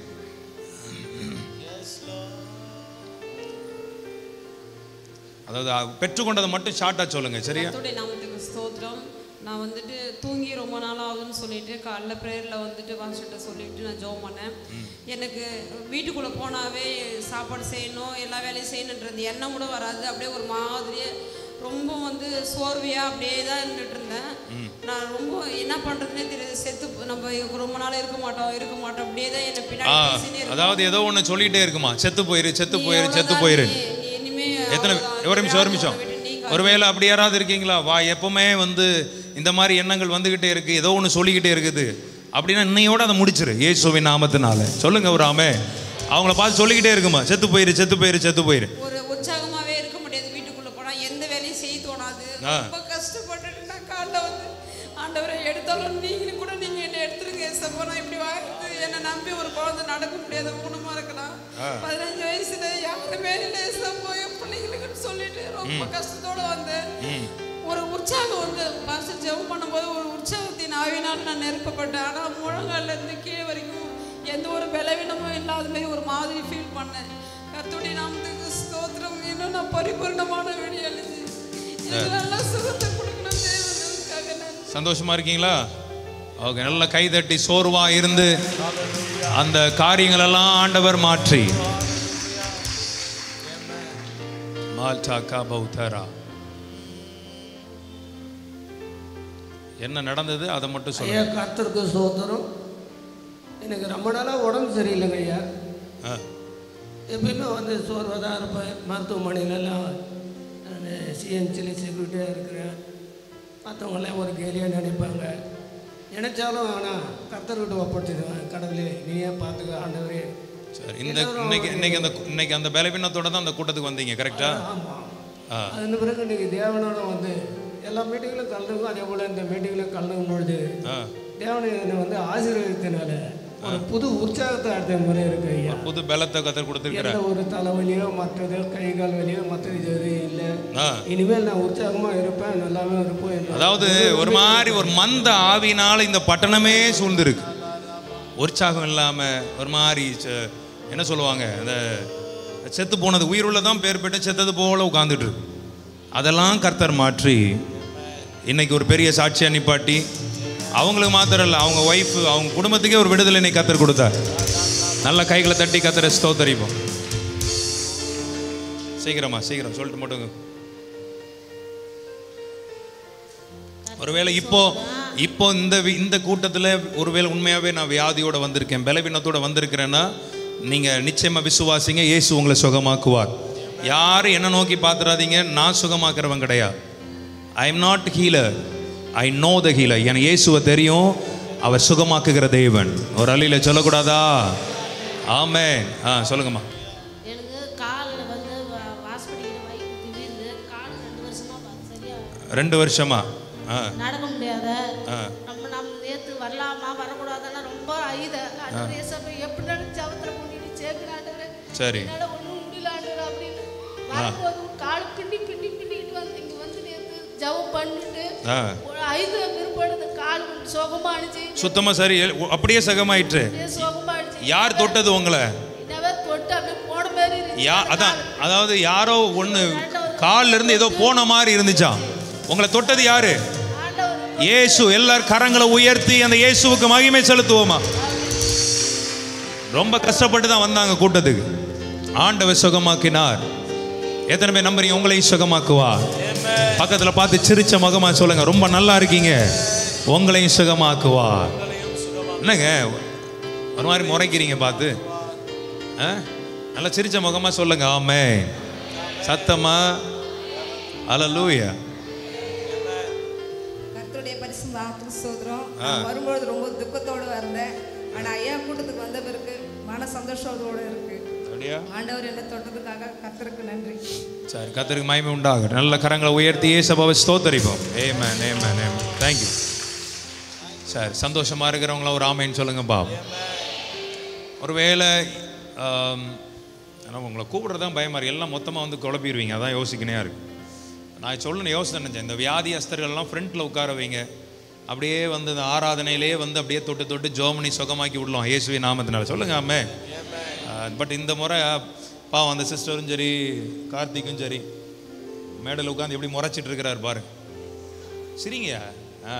அதாவது அ- பெற்றுக்கொண்டதை மட்டும் ஷார்ட்டாக சொல்லுங்க சரியா கர்த்தருடைய நாமத்துக்கு ஸ்தோத்திரம் நான் வந்துட்டு தூங்கி ரொம்ப நாள் ஆகுதுன்னு சொல்லிட்டு காலைல ப்ரேயரில் வந்துட்டு பாஸ்டர்கிட்ட சொல்லிட்டு நான் ஜெபம் பண்ணேன் எனக்கு வீட்டுக்குள்ளே போனாவே சாப்பாடு செய்யணும் எல்லா வேலையும் செய்யணுன்றது எண்ணம் கூட வராது அப்படியே ஒரு மாதிரியே ரொம்ப வந்து சோர்வையாக அப்படியே தான் இருந்துட்டு இருந்தேன் நான் ரொம்ப என்ன பண்ணுறதுனே தெரியாது செத்து போ- நம்ம ரொம்ப நாள் இருக்க மாட்டோம் இருக்க மாட்டோம் அப்படியே தான் என்னை ஆ பின்னாடி பேசினே இருக்கும். அதாவது ஏதோ ஒன்று சொல்லிட்டே இருக்குமா செத்து போயிரு செத்து நீ போயிரு செத்து அவ்வளவுதான், போயிரு நீ- நீ இனிமே எத்தனை அவ்வளவுதான். ஒரு நிமிஷம் ஒரு நீ நிமிஷம் விட்டு நீ ஒருவேளை அப்படி யாராவது இருக்கீங்களா வா எப்பவுமே வந்து இந்த மாதிரி எண்ணங்கள் வந்துகிட்டே இருக்கு ஏதோ ஒன்று சொல்லிக்கிட்டே இருக்குது அப்படின்னா இன்னையோட அதை முடிச்சிரு இயேசுவின் நாமத்தினால சொல்லுங்க ஒரு ஆமே அவங்கள பார்த்து சொல்லிக்கிட்டே இருக்குமா செத்து போயிரு செத்து போயிரு செத்து போயிரு ஒரு உற்சாகமாவே இருக்க முடியாது வீட்டுக்குள்ள போனா எந்த வேலையும் செய்ய தோணாது ஆ. ரொம்ப கஷ்டப்பட்டுட்டு நான் காலைல வந்து ஆண்டவரை எடுத்தாலும் நீங்களும் கூட நீங்க என்ன எடுத்துருங்க ஏசப்பா நான் இப்படி வாழ்ந்து என்னை நம்பி ஒரு குழந்தை நடக்க முடியாத ஊனமா இருக்கலாம் பதினஞ்சு வயசுல யாருமே இல்லை ஏசப்பா என் பிள்ளைங்களுக்கு சொல்லிட்டு ரொம்ப கஷ்டத்தோட வந்தேன் ஒரு உற்சாகம் வந்து பாஸ்டர் ஜெபம் பண்ணும்போது ஒரு உற்சாகத்தின் ஆவினால் நான் நெருக்கப்பட்டேன் ஆனால் முழங்கால்ல இருந்து கீழே வரைக்கும் எந்த ஒரு பலவீனமும் இல்லாத மாதிரி ஒரு மாதிரி ஃபீல் பண்ணேன் கர்த்தருடைய நாமத்துக்கு ஸ்தோத்திரம் இன்னும் நான் பரிபூர்ணமான வெளி எழுதி எனக்கு நல்ல சுகத்தை கொடுக்கணும் தேவனுக்காக நன்றி சந்தோஷமா இருக்கீங்களா ஓகே நல்ல கை தட்டி சோர்வா இருந்து அந்த காரியங்களெல்லாம் ஆண்டவர் மாற்றி மால்டா காபௌதரா என்ன நடந்தது அதை மட்டும் ஐயா சொல்லுங்க கர்த்தருக்கு சோதரம் எனக்கு ரொம்ப நாளாக உடம்பு சரியில்லைங்க ஐயா ஆ, எப்பயுமே வந்து சோர்வாக தான் இருப்பேன் மருத்துவமனையிலலாம் நான் சிஎன்சியில் செக்யூரிட்டியாக இருக்கிறேன் மற்றவங்களாம் ஒரு கேலியாக நினைப்பாங்க நினச்சாலும் ஆனால் கர்த்தர்கிட்ட ஒப்படைச்சிடுவேன் கடவுளே நீயே பார்த்துக்க ஆண்டவரே சரி இந்த இன்னைக்கு இன்னைக்கு அந்த இன்னைக்கு அந்த பலவீனத்தோட தான் அந்த கூட்டத்துக்கு வந்தீங்க கரெக்டா ஆமாம் ஆ அதன் பிறகு இன்னைக்கு தேவனோட வந்து எல்லா மீட்டிங்கிலும் கலந்துக்கும் அதே போல் இந்த மீட்டிங்கிலும் கலந்துக்கும் பொழுது ஆ தேவனை என்னை வந்து ஆசீர்வதித்தனால ஒரு புது உற்சாகத்தை அடுத்த முறை இருக்கு ஐயா புது பலத்தை கத்தர் கொடுத்துருக்கிறார் எந்த ஒரு தலைவலியோ மற்றது கை கால் வலியோ மற்றது இது எதுவும் இல்லை ஆ இனிமேல் நான் உற்சாகமாக இருப்பேன் நல்லாவே இருப்பேன் என்று அதாவது ஒரு மாதிரி ஒரு மந்த ஆவினால இந்த பட்டணமே சூழ்ந்திருக்கு உற்சாகம் இல்லாம ஒரு மாதிரி ச- என்ன சொல்லுவாங்க இந்த செத்து போனது உயிருள்ள தான் பேர் பெற்று செத்தது போல உட்கார்ந்துட்டு இருக்கு அதெல்லாம் கர்த்தர் மாற்றி இன்னைக்கு ஒரு பெரிய சாட்சியா நிப்பாட்டி அவங்களுக்கு மாத்திரம் இல்லை அவங்க ஒய்ஃப் அவங்க குடும்பத்துக்கே ஒரு விடுதலை இன்னைக்கு கத்தர் கொடுத்தார் நல்ல கைகளை தட்டி கத்தரை ஸ்தோத்தரிப்போம் சீக்கிரமா சீக்கிரம் சொல்லிட்டு மட்டும் ஒருவேளை இப்போ இப்போ இந்த வி- இந்த கூட்டத்தில் ஒருவேளை உண்மையாகவே நான் வியாதியோட வந்திருக்கேன் பலவீனத்தோட வந்திருக்கிறேன்னா நீங்கள் நிச்சயமாக விசுவாசிங்க இயேசு உங்களை சுகமாக்குவார் யாரும் என்ன நோக்கி பார்த்துறாதீங்க நான் சுகமாக்குறவன் கிடையாது I am not healer I know the healer எனக்கு இயேசுவை தெரியும் அவர் சுகமாக்குகிற தேவன் ஒரு அழியில் சொல்லக்கூடாதா ஆமே ஆ சொல்லுங்கம்மா எனக்கு காலில் வந்து வாஷ் பண்ணிக்கிற வயிற்று வீழ்ந்து கால் ரெண்டு வருஷமா பா- சரியா ரெண்டு வருஷமா ஆ நடக்க முடியாத ஆ. நம்ம நம்ம நேற்று வரலாமா வரக்கூடாதுன்னா ரொம்ப ஐத ஆண்டவரே ஏசப்பா எப்படினாலும் ஜபத்தில் பண்ணிட்டு சேர்க்கிற ஆண்டவரே சரி என்னால் ஒன்றும் முடியல ஆண்டவர் அப்படின்னு வரும்போது கால் பின்னி பின்னி பின்னிக்கிட்டு வந்து இங்கே வந்து நேற்று ஜபம் பண்ணிட்டு ஆ ஒரு ஐந்து விருப்பம் கால் கொஞ்சம் சுகமானுச்சு சுத்தமாக சரி அப்படியே சுகமாயிற்று சுகமானுச்சு யார் தொட்டது உங்களை என்னவே தொட்டு அப்படியே போன மாதிரி இருந்துச்சு. யா அதான் அதாவது யாரோ ஒன்று கால்ல இருந்து ஏதோ போன மாதிரி இருந்துச்சாம் உங்களை தொட்டது யாரு இயேசு எல்லார் கரங்களை உயர்த்தி அந்த இயேசுவுக்கு மகிமை செலுத்துவோமா ரொம்ப கஷ்டப்பட்டு தான் வந்தாங்க கூட்டத்துக்கு ஆண்டவர் சுகமாக்கினார் எத்தனை பேர் நம்புறீங்க உங்களையும் சுகமாக்குவார் பக்கத்துல பார்த்து சிரிச்ச முகமா சொல்லுங்க ரொம்ப நல்லா இருக்கீங்க உங்களையும் சுகமாக்குவார் என்னங்க ஒரு மாதிரி முறைக்கிறீங்க பார்த்து ஆ? நல்லா சிரிச்ச முகமா சொல்லுங்க ஆமே சத்தமா அலலூயா கர்த்தருடைய பரிசு நாட்டுக்கு சோதரம் நான் வரும்பொழுது ரொம்ப துக்கத்தோடு வந்தேன் ஆனா ஐயா கூட்டத்துக்கு வந்த பிறகு மன சந்தோஷத்தோடு இருக்கு அப்படியா ஆண்டவர் என்ன தொட்டதுக்காக கர்த்தருக்கு நன்றி சரி கத்தருக்கு மகிமை உண்டாகட்டும் நல்ல கரங்களை உயர்த்தி ஏசபாவை ஸ்தோத்தரிப்போம் ஏமேன் ஏமேன் ஏமேன் தேங்க்யூ சரி சந்தோஷமா இருக்கிறவங்கள ஒரு ஆமைன்னு சொல்லுங்க பாவம் ஒருவேளை ஆம், ஆனா உங்களை கூப்பிடுறது தான் பயமா இருக்கு எல்லாம் மொத்தமாக வந்து குழப்பிடுவீங்க அதான் யோசிக்கணையா இருக்கு நான் சொல்லணும்னு யோசனை நினைச்சேன் இந்த வியாதியஸ்தர்கள்லாம் ஃப்ரண்ட்டில் உட்கார வைங்க அப்படியே வந்து இந்த ஆராதனையிலே வந்து அப்படியே தொட்டு தொட்டு ஜோமனி சுகமாக்கி விடலாம் இயேசுவி நாமத்தினால சொல்லுங்க ஆமே பட் இந்த முறை பாவம் அந்த சிஸ்டரும் சரி கார்த்திக்கும் சரி மேடையில் உட்காந்து எப்படி முறைச்சிட்டு இருக்கிறார் பாருங்க சரிங்கய்யா ஆ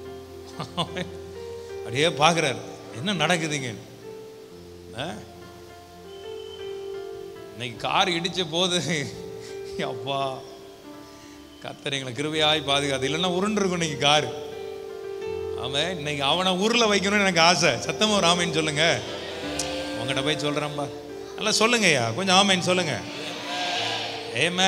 அப்படியே பார்க்குறாரு என்ன நடக்குதுங்க ஆ? இன்னைக்கு கார் இடிச்ச போது அப்பா கத்தர் எங்களை கிருபையாய் பாதுகாத்து இல்லைன்னா உருண்டிருக்கும் இன்னைக்கு கார் அவன் இன்னைக்கு அவனை ஊரில் வைக்கணும்னு எனக்கு ஆசை சத்தமா ஒரு ஆமைன்னு சொல்லுங்க உங்ககிட்ட போய் சொல்கிறேன்பா நல்லா சொல்லுங்கய்யா கொஞ்சம் ஆமைன்னு சொல்லுங்க ஏமே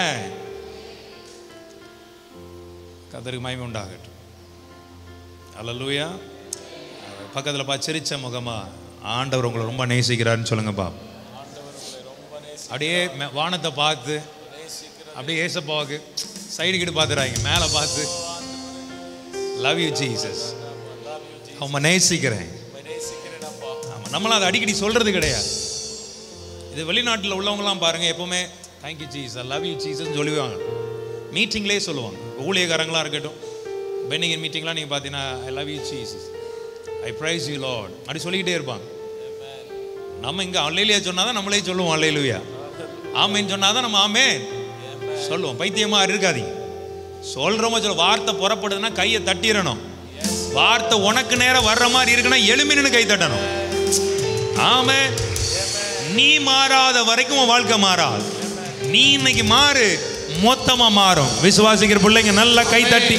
கத்தருக்கு மகிமை உண்டாகட்டும் அல்லூயா பக்கத்தில் பா சிரிச்ச முகமா ஆண்டவர் உங்களை ரொம்ப நேசிக்கிறாருன்னு சொல்லுங்கப்பா அப்படியே மே- வானத்தை பார்த்து அப்படியே ஏசப்பாவுக்கு சைடு கிட்ட பார்த்துறாங்க மேலே பார்த்து லவ் யூ ஜீசஸ் அவன் நேசிக்கிறேன் ஆமாம் நம்மளாம் அதை அடிக்கடி சொல்றது கிடையாது இது வெளிநாட்டில் உள்ளவங்கலாம் பாருங்க எப்பவுமே thank you Jesus love you Jesus சொல்லுவாங்க மீட்டிங்லேயே சொல்லுவாங்க ஊழியக்காரங்களா இருக்கட்டும் பென்னிங்கன் மீட்டிங்லாம் நீங்கள் பார்த்தீங்கன்னா I love you Jesus I praise you Lord அப்படி சொல்லிக்கிட்டே இருப்பாங்க நம்ம இங்கே அல்லையிலியா சொன்னால் தான் நம்மளே சொல்லுவோம் அல்லையிலுயா ஆமேன்னு சொன்னால் தான் நம்ம ஆமே சொல்லுவோம் பைத்தியமா இருக்காதீங்க சொல்கிறோமோ சொல்ல வார்த்தை புறப்படுதுன்னா கையை தட்டிடணும் வார்த்தை உனக்கு நேரம் வர்ற மாதிரி இருக்குன்னா எலுமின்னு கை தட்டணும் ஆமே நீ மாறாத வரைக்கும் உன் வாழ்க்கை மாறாது நீ இன்னைக்கு மாறு மொத்தமா மாறும் விசுவாசிக்கிற பிள்ளைங்க நல்லா கை தட்டி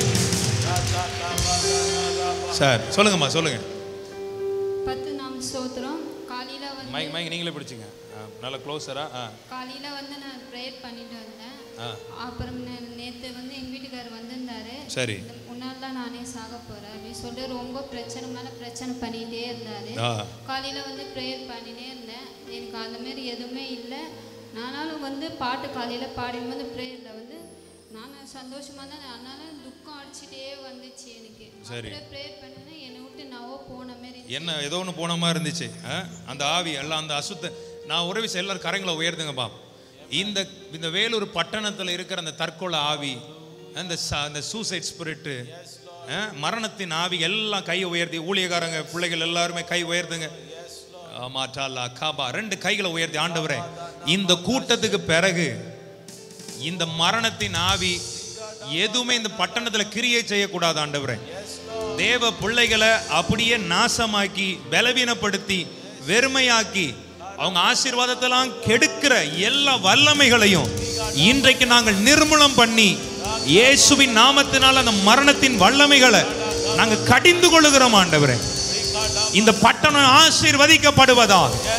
சார் சொல்லுங்கம்மா சொல்லுங்க பத்து நாம் ஸ்தோத்திரம் காலையில் வந்து மைக் மைக் நீங்களே பிடிச்சிங்க ஆ, நல்லா க்ளோஸரா ஆ காலையில் வந்து நான் ப்ரேயர் பண்ணிட்டு வந்தேன் ஆ அப்புறம் நேற்று வந்து எங்கள் வீட்டுக்காரர் வந்திருந்தாரு சரி இந்த நாள் தான் நானே சாக போகிறேன் அப்படின்னு சொல்லிட்டு ரொம்ப பிரச்சனை மேலே பிரச்சனை பண்ணிகிட்டே இருந்தார் ஆ. காலையில் வந்து ப்ரேயர் பண்ணினே இருந்தேன் எனக்கு அந்த மாதிரி எதுவுமே இல்லை நானாலும் வந்து பாட்டு காலையில் பாடும்போது ப்ரேயரில் வந்து நான் சந்தோஷமாக தான் ஆனாலும் துக்கம் அடிச்சிட்டே வந்துச்சு எனக்கு சரி. அப்புறம் ப்ரேயர் பண்ணினேன் என்னை விட்டு நவோ போன மாதிரி என்ன ஏதோ ஒன்று போன மாதிரி இருந்துச்சு ஆ? அந்த ஆவி எல்லாம் அந்த அசுத்த நான் உறவி செய்ய எல்லாரும் கரங்களை உயர்த்துங்கப்பா இந்த இந்த வேலூர் பட்டணத்தில் இருக்கிற அந்த தற்கொலை ஆவி அந்த ச- அந்த சூசைட் ஸ்பிரிட்டு மரணத்தின் ஆவி எல்லாம் கை உயர்த்தி ஊழியக்காரங்க பிள்ளைகள் எல்லாருமே கை உயர்த்துங்க மாட்டாலா காபா ரெண்டு கைகளை உயர்த்தி ஆண்டவரே இந்த கூட்டத்துக்கு பிறகு இந்த மரணத்தின் ஆவி எதுவுமே இந்த பட்டணத்துல கிரியை செய்யக்கூடாது ஆண்டவரே தேவ பிள்ளைகளை அப்படியே நாசமாக்கி பலவீனப்படுத்தி வெறுமையாக்கி அவங்க ஆசீர்வாதத்தெல்லாம் கெடுக்கிற எல்லா வல்லமைகளையும் இன்றைக்கு நாங்கள் நிர்மூலம் பண்ணி இயேசுவின் நாமத்தினால் அந்த மரணத்தின் வல்லமைகளை நாங்க கடிந்து கொள்ளுகிறோம் ஆண்டவரே இந்த பட்டணம் ஆசீர்வதிக்கப்படுவதா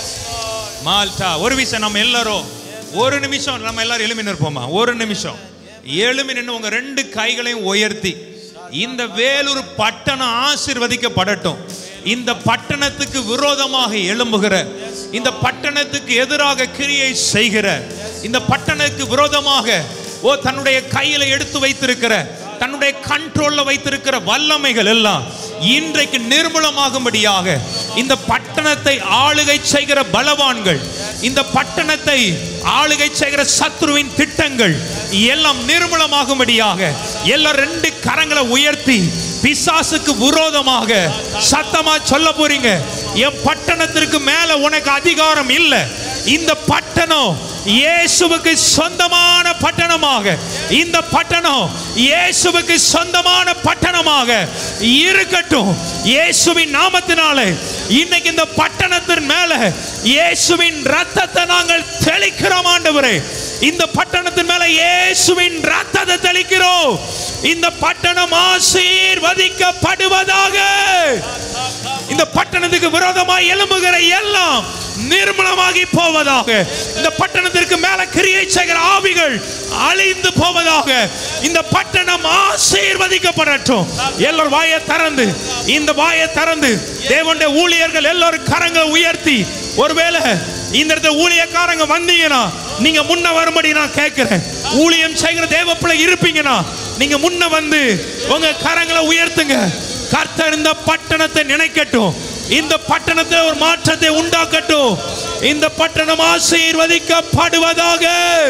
மால்டா ஒரு விஷயம் நம்ம எல்லாரும் ஒரு நிமிஷம் நம்ம எல்லாரும் எழுமி நிற்போமா ஒரு நிமிஷம் எழுமி நின்று உங்க ரெண்டு கைகளையும் உயர்த்தி இந்த வேலூர் பட்டணம் ஆசீர்வதிக்கப்படட்டும் இந்த பட்டணத்துக்கு விரோதமாக எழும்புகிற இந்த பட்டணத்துக்கு எதிராக கிரியை செய்கிற இந்த பட்டணத்துக்கு விரோதமாக ஓ தன்னுடைய கையில எடுத்து வைத்திருக்கிற தன்னுடைய கண்ட்ரோல்ல வைத்திருக்கிற வல்லமைகள் எல்லாம் இன்றைக்கு நிர்மூலமாகும்படியாக இந்த பட்டணத்தை ஆளுகை செய்கிற பலவான்கள் இந்த பட்டணத்தை ஆளுகை செய்கிற சத்ருவின் திட்டங்கள் எல்லாம் நிர்மூலமாகும்படியாக எல்லாம் ரெண்டு கரங்களை உயர்த்தி பிசாசுக்கு விரோதமாக சத்தமா சொல்ல போறீங்க என் பட்டணத்திற்கு மேல உனக்கு அதிகாரம் இல்லை இந்த பட்டணம் இயேசுவுக்கு சொந்தமான பட்டணமாக இந்த பட்டணம் இயேசுவுக்கு சொந்தமான பட்டணமாக இருக்கட்டும் இயேசுவின் நாமத்தினாலே இன்னைக்கு இந்த பட்டணத்தின் மேல இயேசுவின் ரத்தத்தை நாங்கள் தெளிக்கிறோம் ஆண்டவரே இந்த பட்டணத்தின் மேல இயேசுவின் ரத்தத்தை தெளிக்கிறோம் இந்த பட்டணம் ஆசீர்வதிக்கப்படுவதாக இந்த பட்டணத்துக்கு விரோதமாய் எழும்புகிற எல்லாம் நிர்மலமாகி போவதாக இந்த பட்டணத்திற்கு மேல கிரியை செய்கிற ஆவிகள் அழிந்து போவதாக இந்த பட்டணம் ஆசீர்வதிக்கப்படட்டும் எல்லாரும் வாயை திறந்து இந்த வாயை திறந்து தேவனுடைய ஊழியர்கள் எல்லாரும் கரங்களை உயர்த்தி ஒருவேளை இந்த இடத்துல ஊழியக்காரங்க வந்தீங்கன்னா நீங்க முன்ன வரும்படி நான் கேட்கிறேன் ஊழியம் செய்கிற தேவ பிள்ளை இருப்பீங்கன்னா நீங்க முன்ன வந்து உங்க கரங்களை உயர்த்துங்க கர்த்தர் இந்த பட்டணத்தை நினைக்கட்டும் இந்த பட்டணத்தில் ஒரு மாற்றத்தை உண்டாக்கட்டும் இந்த பட்டணம் ஆசீர்வதிக்கப்படுவதாக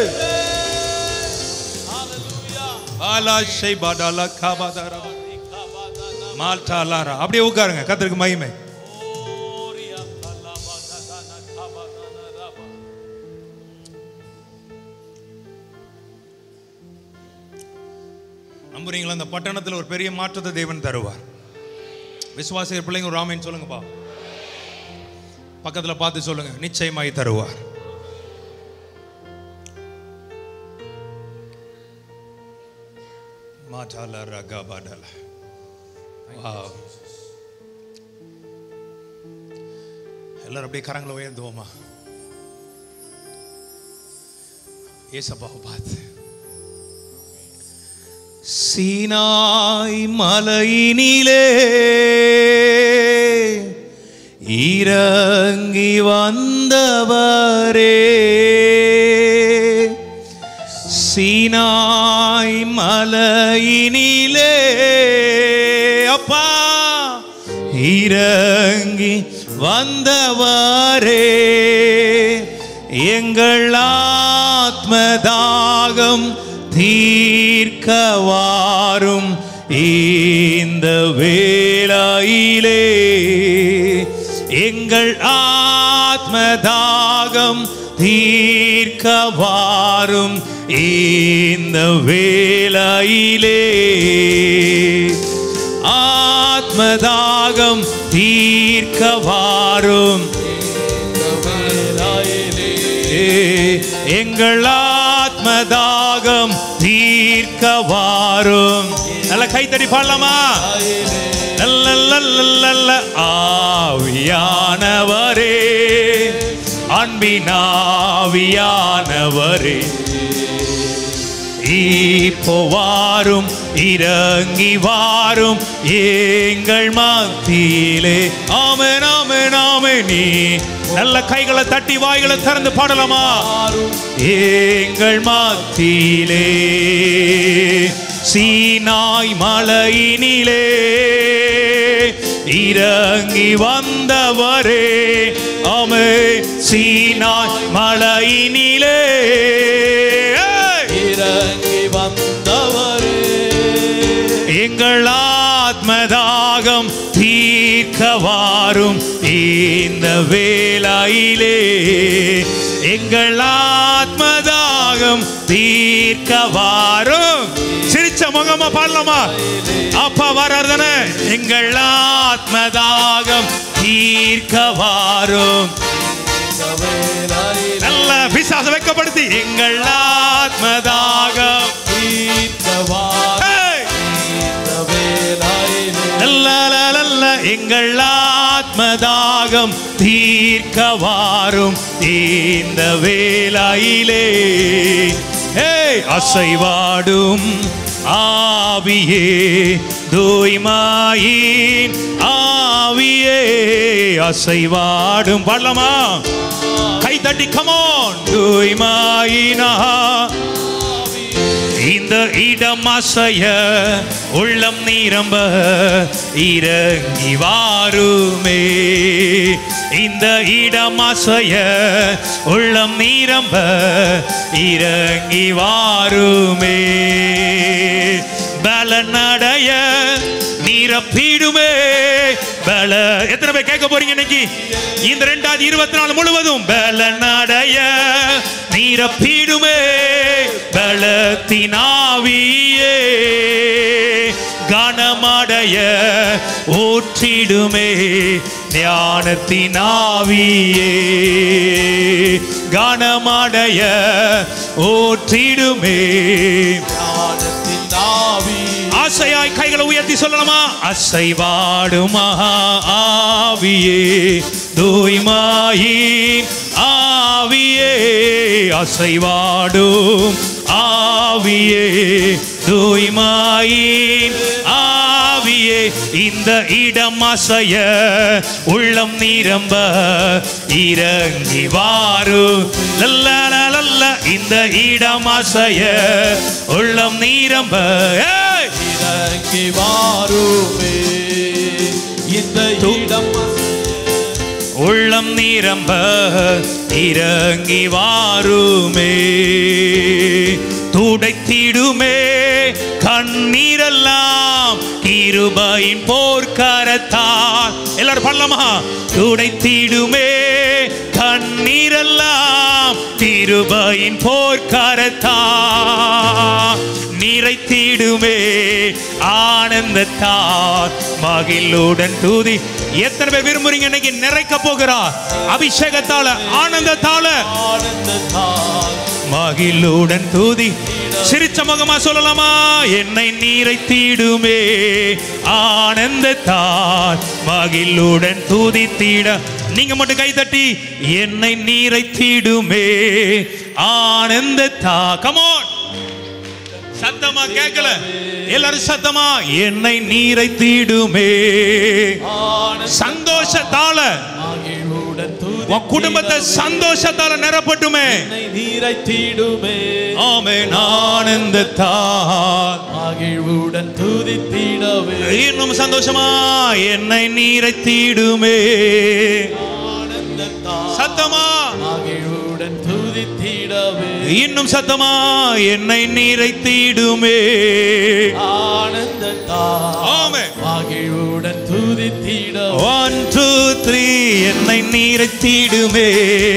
ஆலாஷை பாடாலா காபாதாரா மால்டா லாரா அப்படியே உட்காருங்க கர்த்தருக்கு மகிமை நம்புறீங்களா அந்த பட்டணத்தில் ஒரு பெரிய மாற்றத்தை தேவன் தருவார் விசுவாசியர் பிள்ளைங்க ஒரு ராமன் சொல்லுங்கப்பா பக்கத்துல பார்த்து சொல்லுங்க நிச்சயமாய் தருவார் மாட்டால ரகா பாடல Wow. எல்லாரும் அப்படியே கரங்களை உயர்ந்துவோமா ஏசப்பாவை பார்த்து சீனாய் மலையினிலே இறங்கி வந்தவரே சீனாய் மலையினிலே அப்பா இறங்கி வந்தவரே எங்கள் ஆத்மதாகம் தீர்க்க வாரும் இந்த வேளையிலே எங்கள் ஆத்மதாகம் தீர்க்க வாரும் இந்த வேளையிலே ஆத்மதாகம் தீர்க்க வாரும் எங்கள் ஆத்மதாகம் தீர்க்க வாரும் நல்ல கைத்தடி பாடலாமா நல்ல நல்ல நல்ல ஆவியானவரே அன்பின் ஆவியானவரே இப்போ வாரும் இறங்கி வாரும் எங்கள் மத்தியிலே ஆமென் ஆமென் ஆமென் நீ நல்ல கைகளை தட்டி வாய்களை திறந்து பாடலாமா எங்கள் மத்தியிலே சீனாய் மலையினிலே இறங்கி வந்தவரே அமே சீனாய் மலையினிலே இறங்கி வந்தவரே எங்கள் ஆத்மதாகம் தீர்க்க வாரும் இந்த வேளையிலே எங்கள் ஆத்மதாகம் தீர்க்க வாரும் சிரிச்ச முகமா பாடலாமா அப்பா வர்றதுன்னு எங்கள் ஆத்மதாகம் தீர்க்க வாரும் நல்ல பிசாச வைக்கப்படுத்தி எங்கள் ஆத்மதாகம் Hey! நல்ல நல்ல எங்கள் ஆத்மதாகம் தீர்க்க வாரும் இந்த வேளையிலே ஏய் அசைவாடும் ஆவியே தூய்மாயின் ஆவியே அசைவாடும் பாடலாமா கை தட்டி கமோன் தூய்மாயினா இந்த இடம் அசைய உள்ளம் நிரம்ப இறங்கி வாருமே இந்த இடம் அசைய உள்ளம் நிரம்ப இறங்கி வாருமே பலனடைய நிரப்பிடுமே பல எத்தனை பேர் கேட்க போறீங்க இன்னைக்கு இந்த ரெண்டாயிரத்தி இருபத்தி நாலு முழுவதும் பலனடைய நிரப்பிடுமே பலத்தினாவியே கனமடைய ஊற்றிடுமே ஞானத்தினாவியே கனமடைய ஊற்றிடுமே ஆசையாய் கைகளை உயர்த்தி சொல்லலாமா அசைவாடும் ஆவியே தூய்மாயின் ஆவியே அசைவாடும் ஆவியே தூய்மாயின் ஆவியே இந்த இடம் அசைய உள்ளம் நிரம்ப இறங்கி வாரு லல்ல லல்ல இந்த இடம் அசைய உள்ளம் நிரம்ப ஏய்! இறங்கி வாருமே இந்த இடம் உள்ளம் நிரம்ப இறங்கி வாருமே துடைத்திடுமே கண்ணீரெல்லாம் கிருபையின் போர்க்கரத்தால் எல்லாரும் பண்ணலாமா துடைத்திடுமே கண்ணீரெல்லாம் கிருபையின் போர்க்கரத்தால் நிறைத்திடுமே ஆனந்தத்தால் மகிழுடன் தூதி எத்தனை பேர் விரும்புறீங்க இன்னைக்கு நிறைக்க போகிறார் அபிஷேகத்தால ஆனந்தத்தால மகிழுடன் தூதி சிரிச்ச முகமா சொல்லலாமா என்னை நீரைத்திடுமே ஆனந்தத்தால் மகிழுடன் தூதித்திட நீங்க மட்டும் கை தட்டி என்னை நீரைத்திடுமே ஆனந்தத்தா கமோன் சத்தமா கேட்கல எல்லாரும் சத்தமா என்னை நீரை தீடுமே சந்தோஷத்தால உன் குடும்பத்தை சந்தோஷத்தால நிரப்பட்டுமே நீரை தீடுமே ஆமென் ஆனந்தத்தால் மகிழ்வுடன் துதித்திடவே இன்னும் சந்தோஷமா என்னை நீரை தீடுமே சத்தமா மகிழ்வுடன் துதித்திடவே இன்னும் சத்தமா என்னை நீரை தீடுமே ஆனந்தத்தால் மகிழ்வுடன் துதித்திடவே ஒன் டூ த்ரீ என்னை நீரை தீடுமே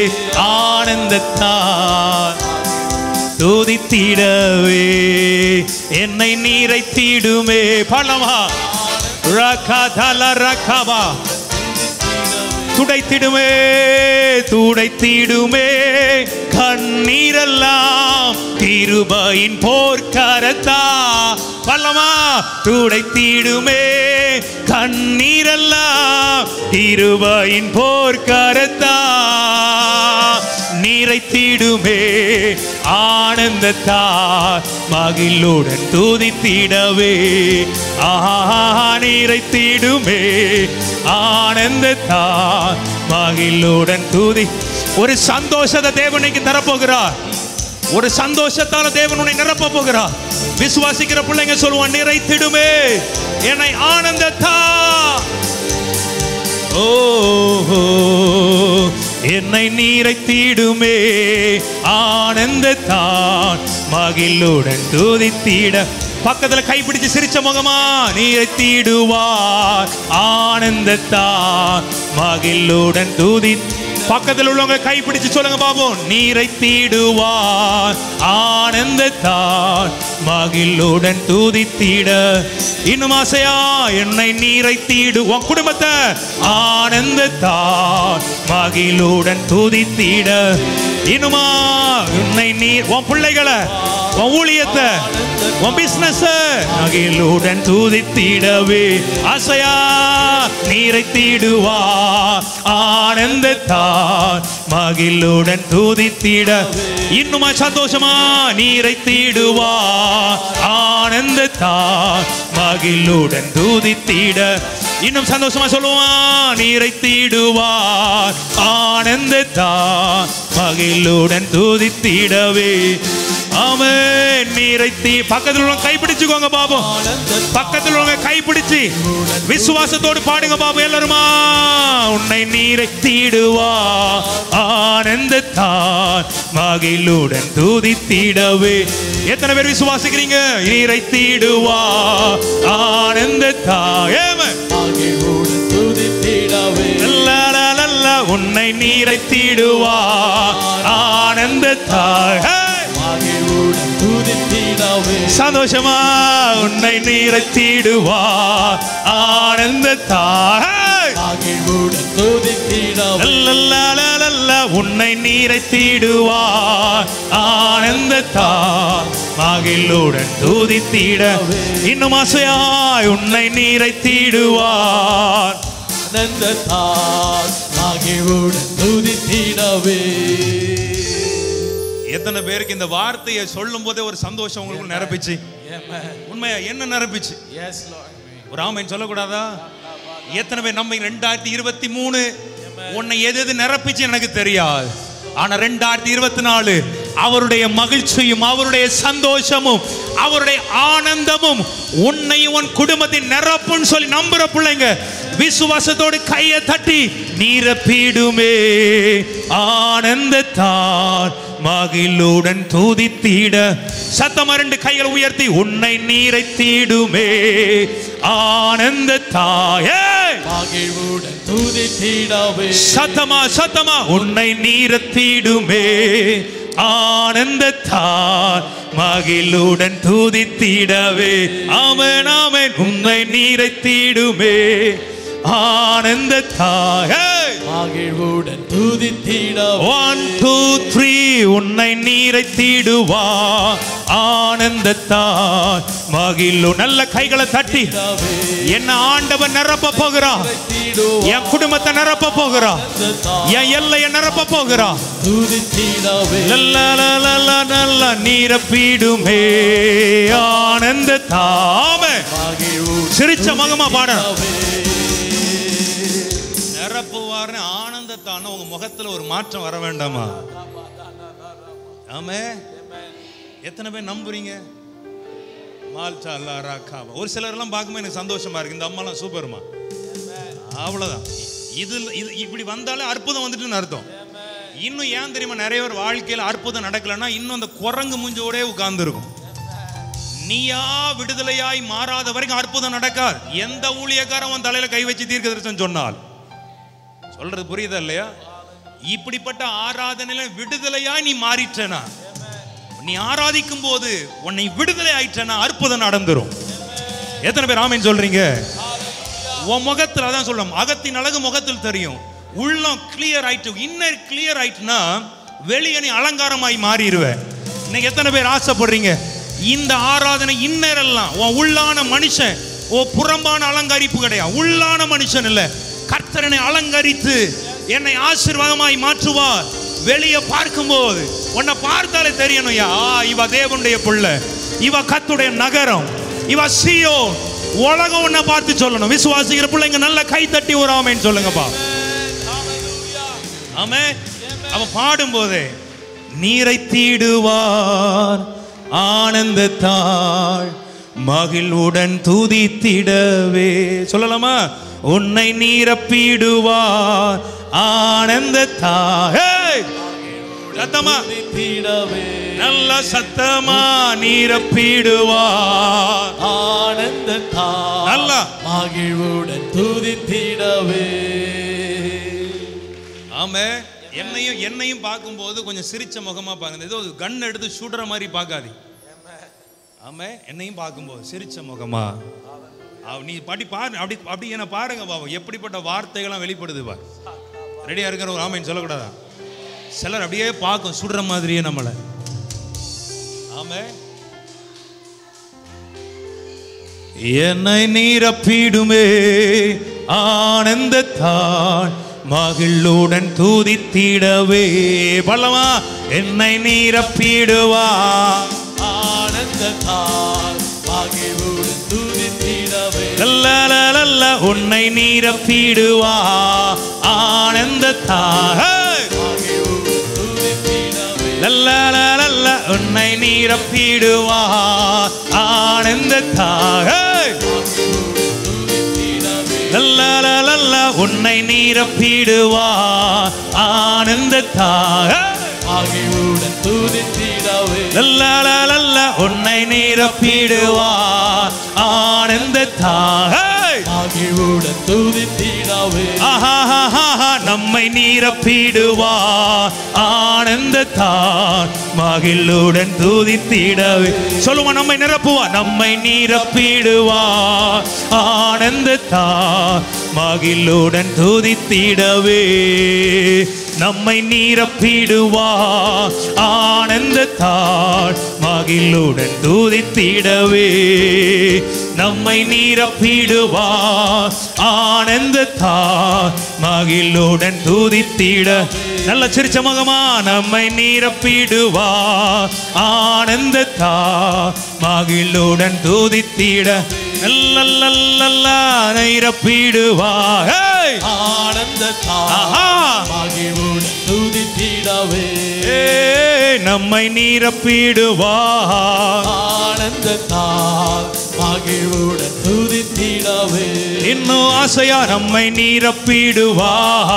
ஆனந்தத்தால் துதித்திடவே என்னை நீரை தீடுமே பாடலாமா ரகதல ரகவா துடைத்திடுமே துடைத்திடுமே கண்ணீரெல்லாம் திருபையின் போர்க்கரத்தா பல்லமா துடைத்திடுமே கண்ணீரெல்லாம் திருபையின் போர்க்கரத்தா நிறைத்திடுமே ஆனந்தத்தார் மகிழுடன் துதித்திடவே ஆஹா நிறைத்திடுமே ஆனந்தத்தார் மகிழுடன் துதி ஒரு சந்தோஷத்தை தேவனுக்கு தரப்போகிறார் ஒரு சந்தோஷத்தால தேவன் உன்னை நிரப்ப போகிறார் விசுவாசிக்கிற பிள்ளைங்க சொல்லுவான் நிறைத்திடுமே என்னை ஆனந்தத்தா ஓ என்னை நீரைத்திடுமே ஆனந்தத்தான் மகிழுடன் துதித்திட பக்கத்துல கைப்பிடிச்சு சிரிச்ச முகமா நீரைத்திடுவார் ஆனந்தத்தான் மகிழுடன் துதி பக்கத்தில் உள்ளவங்க கைப்பிடிச்சு சொல்லுங்க பாப்போம் நீரை தீடுவார் ஆனந்தத்தால் மகிழுடன் துதித்திட இன்னும் ஆசையா என்னை நீரை தீடு உன் குடும்பத்தை ஆனந்தத்தால் மகிழுடன் துதித்திட இன்னுமா உன்னை நீர் உன் பிள்ளைகளை உன் ஊழியத்தை உன் பிசினஸ் மகிழுடன் துதித்திடவே ஆசையா நீரை தீடுவா ஆனந்தத்தார் மகிழுடன் துதித்திட இன்னுமா சந்தோஷமா நீரை தீடுவா ஆனந்தத்தார் மகிழுடன் துதித்திட இன்னும் சந்தோஷமா சொல்லுவான் நீரை தீடுவார் ஆனந்தத்தார் மகிழுடன் துதித்திடவே அவன் நீரை தீ பக்கத்தில் உள்ளவங்க கைப்பிடிச்சுக்கோங்க பாபு பக்கத்தில் உள்ளவங்க கைப்பிடிச்சு விசுவாசத்தோடு பாடுங்க பாபு எல்லாருமா உன்னை நீரை தீடுவா ஆனந்தத்தார் மகிழுடன் துதித்திடவே எத்தனை பேர் விசுவாசிக்கிறீங்க நீரை தீடுவா ஆனந்தத்தார் ஏமன் லல்லலலல்ல, உன்னை நீரை தீடுவா ஆனந்தத்தாய் சந்தோஷமா உன்னை நீரை தீடுவா ஆனந்தத்தாய் லல்லலலலல்ல, உன்னை நீரை தீடுவா ஆனந்தத்தா மகிழுடன் தூதித்திட இன்னும் ஆசையாய் உன்னை நீரை தீடுவார் ஆனந்தத்தால் மகிழ்வுடன் துதித்திடவே எத்தனை பேருக்கு இந்த வார்த்தையை சொல்லும் போதே ஒரு சந்தோஷம் உங்களுக்கு நிரப்பிச்சு உண்மையா என்ன நிரப்பிச்சு எஸ் லார்ட் ஒரு ஆமைன்னு சொல்லக்கூடாதா எத்தனை பேர் நம்ம ரெண்டாயிரத்தி இருபத்தி மூணு உன்னை எது எது நிரப்பிச்சு எனக்கு தெரியாது ஆனா ரெண்டாயிரத்தி இருபத்தி நாலு அவருடைய மகிழ்ச்சியும் அவருடைய சந்தோஷமும் அவருடைய ஆனந்தமும் உன்னையும் உன் குடும்பத்தின் நிரப்புன்னு சொல்லி நம்புற பிள்ளைங்க விசுவாசத்தோடு கையை தட்டி நீரப்பீடுமே ஆனந்தத்தார் மகிழுடன் தூதித்திட சத்தமா ரெண்டு கைகளை உயர்த்தி உன்னை நீரை தீடுமே ஆனந்தத்தாயே மகிழ்வுடன் துதித்திடவே சத்தமா சத்தமா உன்னை நீரத்தீடுமே ஆனந்தத்தார் மகிழுடன் தூதித்திடவே ஆமென் ஆமென் உன்னை நீரத்தீடுமே ஆனந்தத்தாயே மகிழ்வுடன் துதித்திடவே ஒன் டூ த்ரீ உன்னை நீரை தீடுவா ஆனந்தத்தார் மகிழு நல்ல கைகளை தட்டி என்ன ஆண்டவன் நிரப்ப போகிறான் என் குடும்பத்தை நிரப்ப போகிறான் என் எல்லையை நிரப்ப போகிறான் துதித்திடவே நல்ல நல்ல நல்ல நீரப்பீடுமே ஆனந்தத்தாம சிரிச்ச மகமா பாடணும் நிரப்புவார்னு ஆனந்தத்தான உங்க முகத்துல ஒரு மாற்றம் வர வேண்டாமா ஆமே எத்தனை பேர் நம்புறீங்க மால்டா அல்லா ராக்காவா ஒரு சிலர்லாம் பார்க்கும்போது எனக்கு சந்தோஷமா இருக்கு இந்த அம்மாலாம் சூப்பர்மா அவ்வளவுதான் இது இது இப்படி வந்தாலே அற்புதம் வந்துட்டுன்னு அர்த்தம் இன்னும் ஏன் தெரியுமா நிறைய பேர் வாழ்க்கையில் அற்புதம் நடக்கலைன்னா இன்னும் அந்த குரங்கு முஞ்சோடே உட்கார்ந்துருக்கும் நீயா விடுதலையாய் மாறாத வரைக்கும் அற்புதம் நடக்காது எந்த ஊழியக்காரன் உன் தலையில கை வச்சு தீர்க்க தரிசனம் சொன்னால் சொல்றது புரியுதா இல்லையா இப்படிப்பட்ட ஆராதனையில விடுதலையாய் நீ மாறிட்டனா நீ ஆராதிக்கும் போது உன்னை விடுதலை ஆயிட்டனா அற்புதம் நடந்துரும் எத்தனை பேர் ஆமைன்னு சொல்றீங்க உன் முகத்துல அதான் சொல்லும் அகத்தின் அழகு முகத்தில் தெரியும் உள்ளம் கிளியர் ஆயிட்டு இன்னர் கிளியர் ஆயிட்டுனா வெளியே நீ அலங்காரமாய் மாறிடுவேன் இன்னைக்கு எத்தனை பேர் ஆசைப்படுறீங்க இந்த ஆராதனை இன்னர் எல்லாம் உன் உள்ளான மனுஷன் ஓ புறம்பான அலங்கரிப்பு கிடையாது உள்ளான மனுஷன் இல்ல கர்த்தரனை அலங்கரித்து என்னை ஆசீர்வாதமாய் மாற்றுவார் வெளியே பார்க்கும்போது உன்னை பார்த்தாலே தெரியணும் யா இவ தேவனுடைய புள்ள இவ கத்துடைய நகரம் இவ சியோ உலகம் உன்னை பார்த்து சொல்லணும் விசுவாசிக்கிற பிள்ளைங்க நல்ல கை தட்டி ஒரு ஆமைன்னு சொல்லுங்கப்பா ஆமே அவன் பாடும்போதே நீரை தீடுவார் ஆனந்தத்தாள் மகிழ்வுடன் துதித்திடவே சொல்லலாமா உன்னை நீரப்பிடுவார் ஆனந்தத்தாய் சத்தமா நல்ல சத்தமா நீரப்பிடுவார் ஆனந்தத்தா நல்லா மகிழ்வுடன் துதித்திடவே ஆமே என்னையும் என்னையும் பார்க்கும்போது கொஞ்சம் சிரிச்ச முகமா பாருங்க ஏதோ கன் எடுத்து சுடுற மாதிரி பார்க்காது ஆமே என்னையும் பார்க்கும்போது சிரிச்ச முகமா அவ- நீ படி பாரு அப்படி அப்படி என்ன பாருங்க பாபா எப்படிப்பட்ட வார்த்தைகள்லாம் வெளிப்படுது பா ரெடியா இருக்கிற ஒரு ஆமைன்னு சொல்லக்கூடாதா சிலர் அப்படியே பார்க்கும் சுடுற மாதிரியே நம்மளை ஆமே என்னை நீரப்பிடுமே ஆனந்தத்தாள் மகிழுடன் துதித்திடவே பல்லவா என்னை நீரப்பிடுவா ஆனந்தத்தால் மகிழ்வுடன் துதித்திடவே லல்லலலல்ல உன்னை நீரப்பிடுவா ஆனந்தத்தாள் மகிழ்வுடன் துதித்திடவே லல்லலலல்ல உன்னை நீரப்பிடுவா ஆனந்தத்தாள் லல்லலலல்ல உன்னை நீரப்பிடுவா ஆனந்தத்தாய் மகிழ்வுடன் துதித்திடவே லல்லலலல்ல உன்னை நீரப்பிடுவா ஆனந்தத்தாய் மகிழ்வுடன் துதித்திடவே ஆஹாஹாஹா, நம்மை நீரப்பிடுவா ஆனந்தத்தார் மகிழுடன் துதித்திடவே சொல்லுவா நம்மை நிரப்புவா நம்மை நீரப்பிடுவா ஆனந்தத்தார் மகிழுடன் துதித்திடவே நம்மை நீரப்பிடுவா ஆனந்தத்தார் மகிழுடன் துதித்திடவே நம்மை நீரப்பிடுவா ஆனந்தத்தார் மகிழுடன் துதித்திட நல்ல சிரிச்ச முகமா நம்மை நீரப்பிடுவா ஆனந்தத்தார் மகிழுடன் துதித்திட நல்ல நீரப்பிடுவா ஹேய்! ஆனந்தத்தால் ஆஹா! மகிழ்வுடன் துதித்திடவே ஏய், நம்மை நீரப்பிடுவா ஆனந்தத்தால் மகிழ்வுடன் துதித்திடவே இன்னும் ஆசையா நம்மை நீரப்பிடுவா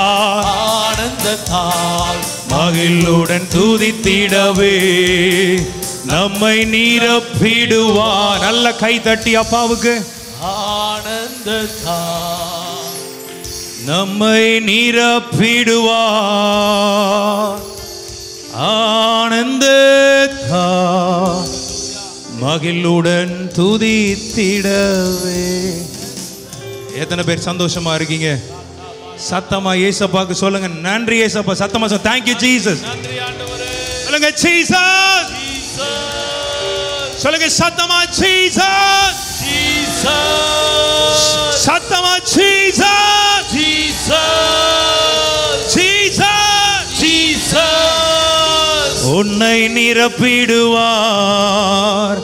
ஆனந்தத்தால் மகிழுடன் துதித்திடவே நம்மை நீரப்பிடுவா நல்ல கை தட்டி அப்பாவுக்கு ஆனந்தத்தால் நம்மை நீரப்பிடுவா ஆனந்தத்தா மகிழுடன் துதித்திடவே எத்தனை பேர் சந்தோஷமா இருக்கீங்க சத்தமா ஏசப்பாக்கு சொல்லுங்க நன்றி ஏசப்பா சத்தமா சொல்ல தேங்க்யூ ஜீசஸ் சொல்லுங்க ஜீசஸ் சொல்லுங்க சத்தமா ஜீசஸ் சத்தமா ஜீசஸ் ஜீசஸ் உன்னை நிரப்பிடுவார்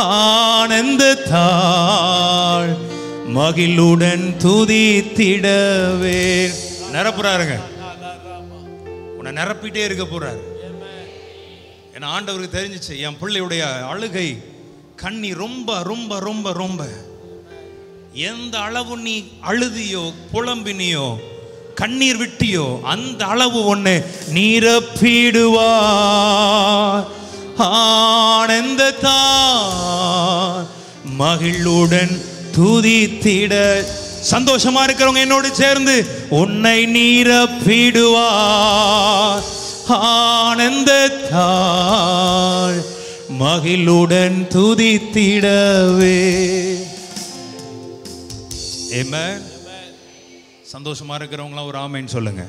ஆனந்தத்தாள் மகிழுடன் துதித்திடவே நிரப்புறாருங்க உன்னை நிரப்பிட்டே இருக்க போறாரு ஏன்னா ஆண்டவருக்கு தெரிஞ்சிச்சு என் பிள்ளையுடைய அழுகை கண்ணி ரொம்ப ரொம்ப ரொம்ப ரொம்ப எந்த அளவு நீ அழுதியோ புலம்பினியோ கண்ணீர் விட்டியோ அந்த அளவு ஒண்ணு நீரப்பிடுவா ஆனந்தத்தான் மகிழுடன் துதித்திட சந்தோஷமா இருக்கிறவங்க என்னோடு சேர்ந்து உன்னை நீரப்பிடுவா ஆனந்தத்தாள் மகிழுடன் துதித்திடவே Amen. சந்தோஷமா இருக்கிறவங்களாம் ஒரு ஆமைன்னு சொல்லுங்க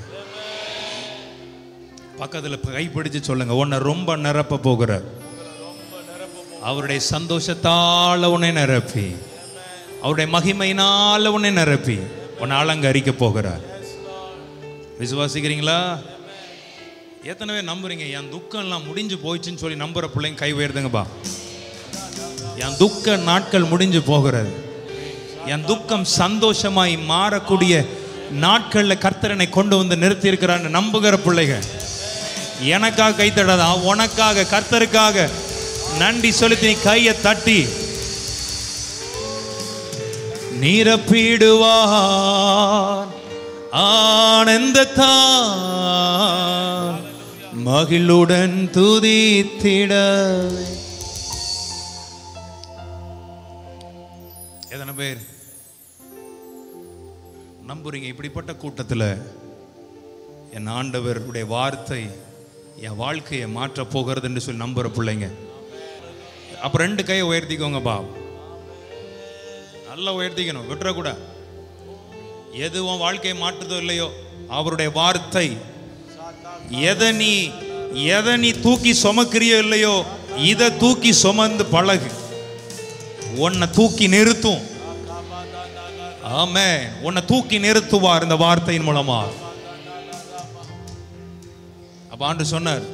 பக்கத்துல கைப்பிடிச்சு சொல்லுங்க உன்னை ரொம்ப நிரப்ப போகிற அவருடைய சந்தோஷத்தால உன்னை நிரப்பி அவருடைய மகிமையினால உன்னை நிரப்பி உன்னை அலங்கரிக்க போகிறார் விசுவாசிக்கிறீங்களா எத்தனை பேர் நம்புறீங்க என் துக்கம் எல்லாம் முடிஞ்சு போயிடுச்சுன்னு சொல்லி நம்புற பிள்ளைங்க கை உயர்துங்கப்பா என் துக்க நாட்கள் முடிஞ்சு போகிறது என் துக்கம் சந்தோஷமாய் மாறக்கூடிய நாட்கள்ல கர்த்தரனை கொண்டு வந்து நிறுத்தி இருக்கிறான்னு நம்புகிற பிள்ளைகள் எனக்காக கை தடாதா உனக்காக கர்த்தருக்காக நன்றி செலுத்தி நீ கையை தட்டி நிரப்பிடுவார் ஆனந்தத்தான் மகிழுடன் துதித்திடவே எத்தனை பேர் நம்புறீங்க இப்படிப்பட்ட கூட்டத்தில் என் ஆண்டவருடைய வார்த்தை என் வாழ்க்கையை மாற்ற போகிறது என்று சொல்லி நம்புற பிள்ளைங்க அப்ப ரெண்டு கையை உயர்த்திக்கோங்கப்பா நல்லா உயர்த்திக்கணும் விட்டுறக்கூடாது எது உன் வாழ்க்கையை மாற்றுதோ இல்லையோ அவருடைய வார்த்தை எதை நீ எதை நீ தூக்கி சுமக்கிறியோ இல்லையோ இதை தூக்கி சுமந்து பழகு உன்னை தூக்கி நிறுத்தும் ஆமே உன்னை தூக்கி நிறுத்துவார் இந்த வார்த்தையின் மூலமா அப்ப ஆண்டு சொன்னார்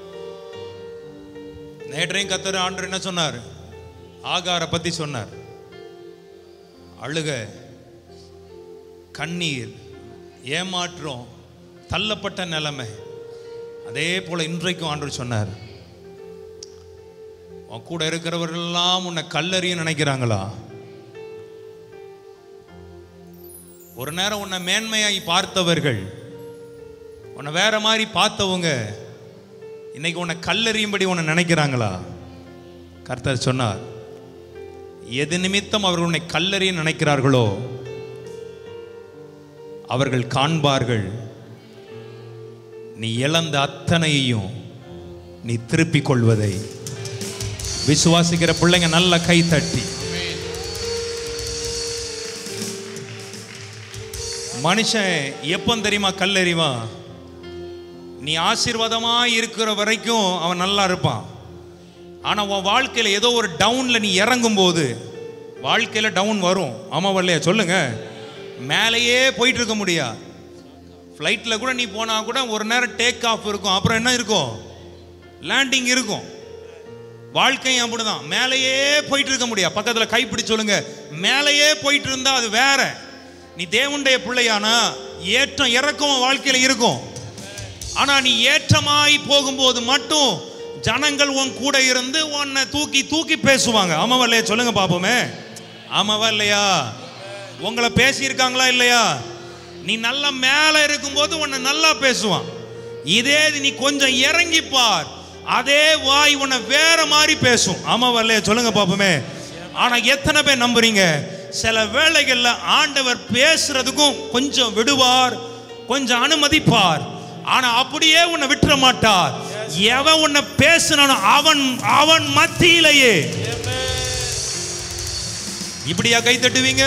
நேற்றையும் கத்தர் ஆண்டு என்ன சொன்னார் ஆகார பத்தி சொன்னார் அழுக கண்ணீர் ஏமாற்றம் தள்ளப்பட்ட நிலைமை அதே போல இன்றைக்கும் ஆண்டு சொன்னார் உன் கூட இருக்கிறவர்கள் எல்லாம் உன்னை கல்லறிய நினைக்கிறாங்களா ஒரு நேரம் உன்னை மேன்மையாய் பார்த்தவர்கள் உன்னை வேற மாதிரி பார்த்தவங்க இன்னைக்கு உன்னை கல்லறியும்படி உன்னை நினைக்கிறாங்களா கர்த்தர் சொன்னார் எது நிமித்தம் அவர்கள் உன்னை கல்லறிய நினைக்கிறார்களோ அவர்கள் காண்பார்கள் நீ இழந்த அத்தனையையும் நீ திருப்பிக் கொள்வதை விசுவாசிக்கிற பிள்ளைங்க நல்ல கை தட்டி மனுஷன் எப்போ தெரியுமா கல்லறிவான் நீ ஆசீர்வாதமா இருக்கிற வரைக்கும் அவன் நல்லா இருப்பான் ஆனா உன் வாழ்க்கையில ஏதோ ஒரு டவுன்ல நீ இறங்கும் போது வாழ்க்கையில டவுன் வரும் ஆமா வரலையா சொல்லுங்க மேலேயே போயிட்டு இருக்க முடியா ஃப்ளைட்ல கூட நீ போனா கூட ஒரு நேரம் டேக் ஆஃப் இருக்கும் அப்புறம் என்ன இருக்கும் லேண்டிங் இருக்கும் வாழ்க்கையும் அப்படிதான் மேலேயே போயிட்டு இருக்க முடியா பக்கத்துல கைப்பிடி சொல்லுங்க மேலேயே போயிட்டு இருந்தா அது வேற நீ தேவனுடைய பிள்ளையானா ஏற்றம் இறக்கம் உன் வாழ்க்கையில இருக்கும் ஆனா நீ ஏற்றமாய் போகும்போது மட்டும் ஜனங்கள் உன் கூட இருந்து உன்னை தூக்கி தூக்கி பேசுவாங்க ஆமாவா இல்லையா சொல்லுங்க பாப்போமே ஆமாவா இல்லையா உங்களை பேசியிருக்காங்களா இல்லையா நீ நல்லா மேல இருக்கும்போது உன்னை நல்லா பேசுவான் இதே இது நீ கொஞ்சம் இறங்கி பார் அதே வாய் உன்னை வேற மாதிரி பேசும் ஆமாவா இல்லையா சொல்லுங்க பாப்போமே ஆனா எத்தனை பேர் நம்புறீங்க சில வேளைகள்ல ஆண்டவர் பேசுறதுக்கும் கொஞ்சம் விடுவார் கொஞ்சம் அனுமதிப்பார் ஆனா அப்படியே உன்னை விட்டுற மாட்டார் எவன் உன்னை பேசினானோ அவன் அவன் மத்தியிலேயே இப்படியா கை தட்டுவீங்க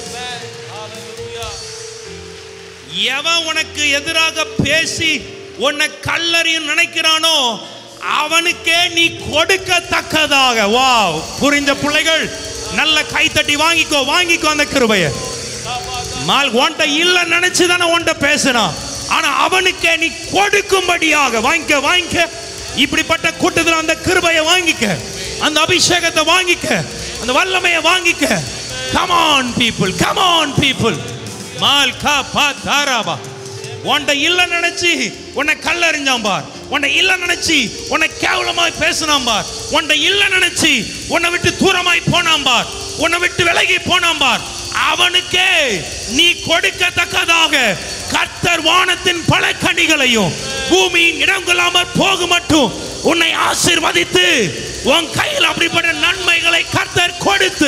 எவன் உனக்கு எதிராக பேசி உன்னை கல்லறியும் நினைக்கிறானோ அவனுக்கே நீ கொடுக்கத்தக்கதாக வா புரிந்த பிள்ளைகள் நல்ல கை தட்டி வாங்கிக்கோ வாங்கிக்கோ அந்த கிருபைய மால் உன்ட்ட இல்ல நினைச்சு தானே உன்ட்ட பேசினான் ஆனா அவனுக்கே நீ கொடுக்கும்படியாக வாங்கிக்க வாங்கிக்க இப்படிப்பட்ட கூட்டத்தில் அந்த கிருபையை வாங்கிக்க அந்த அபிஷேகத்தை வாங்கிக்க அந்த வல்லமையை வாங்கிக்க கமான் பீப்புள் கமான் பீப்புள் மால் கா பா தாராபா உன்ட்ட இல்ல நினைச்சு உன்னை கல்லறிஞ்சான் பார் உன்னை இல்ல நினைச்சு உன்னை கேவலமாய் பேசினான் பார் உன்னை இல்ல நினைச்சு உன்னை விட்டு தூரமாய் போனான் பார் உன்னை விட்டு விலகி போனான் பார் அவனுக்கே நீ கொடுக்கத்தக்கதாக கர்த்தர் வானத்தின் பல கனிகளையும் பூமியின் இடம் கொள்ளாமல் போக மட்டும் உன்னை ஆசீர்வதித்து உன் கையில் அப்படிப்பட்ட நன்மைகளை கர்த்தர் கொடுத்து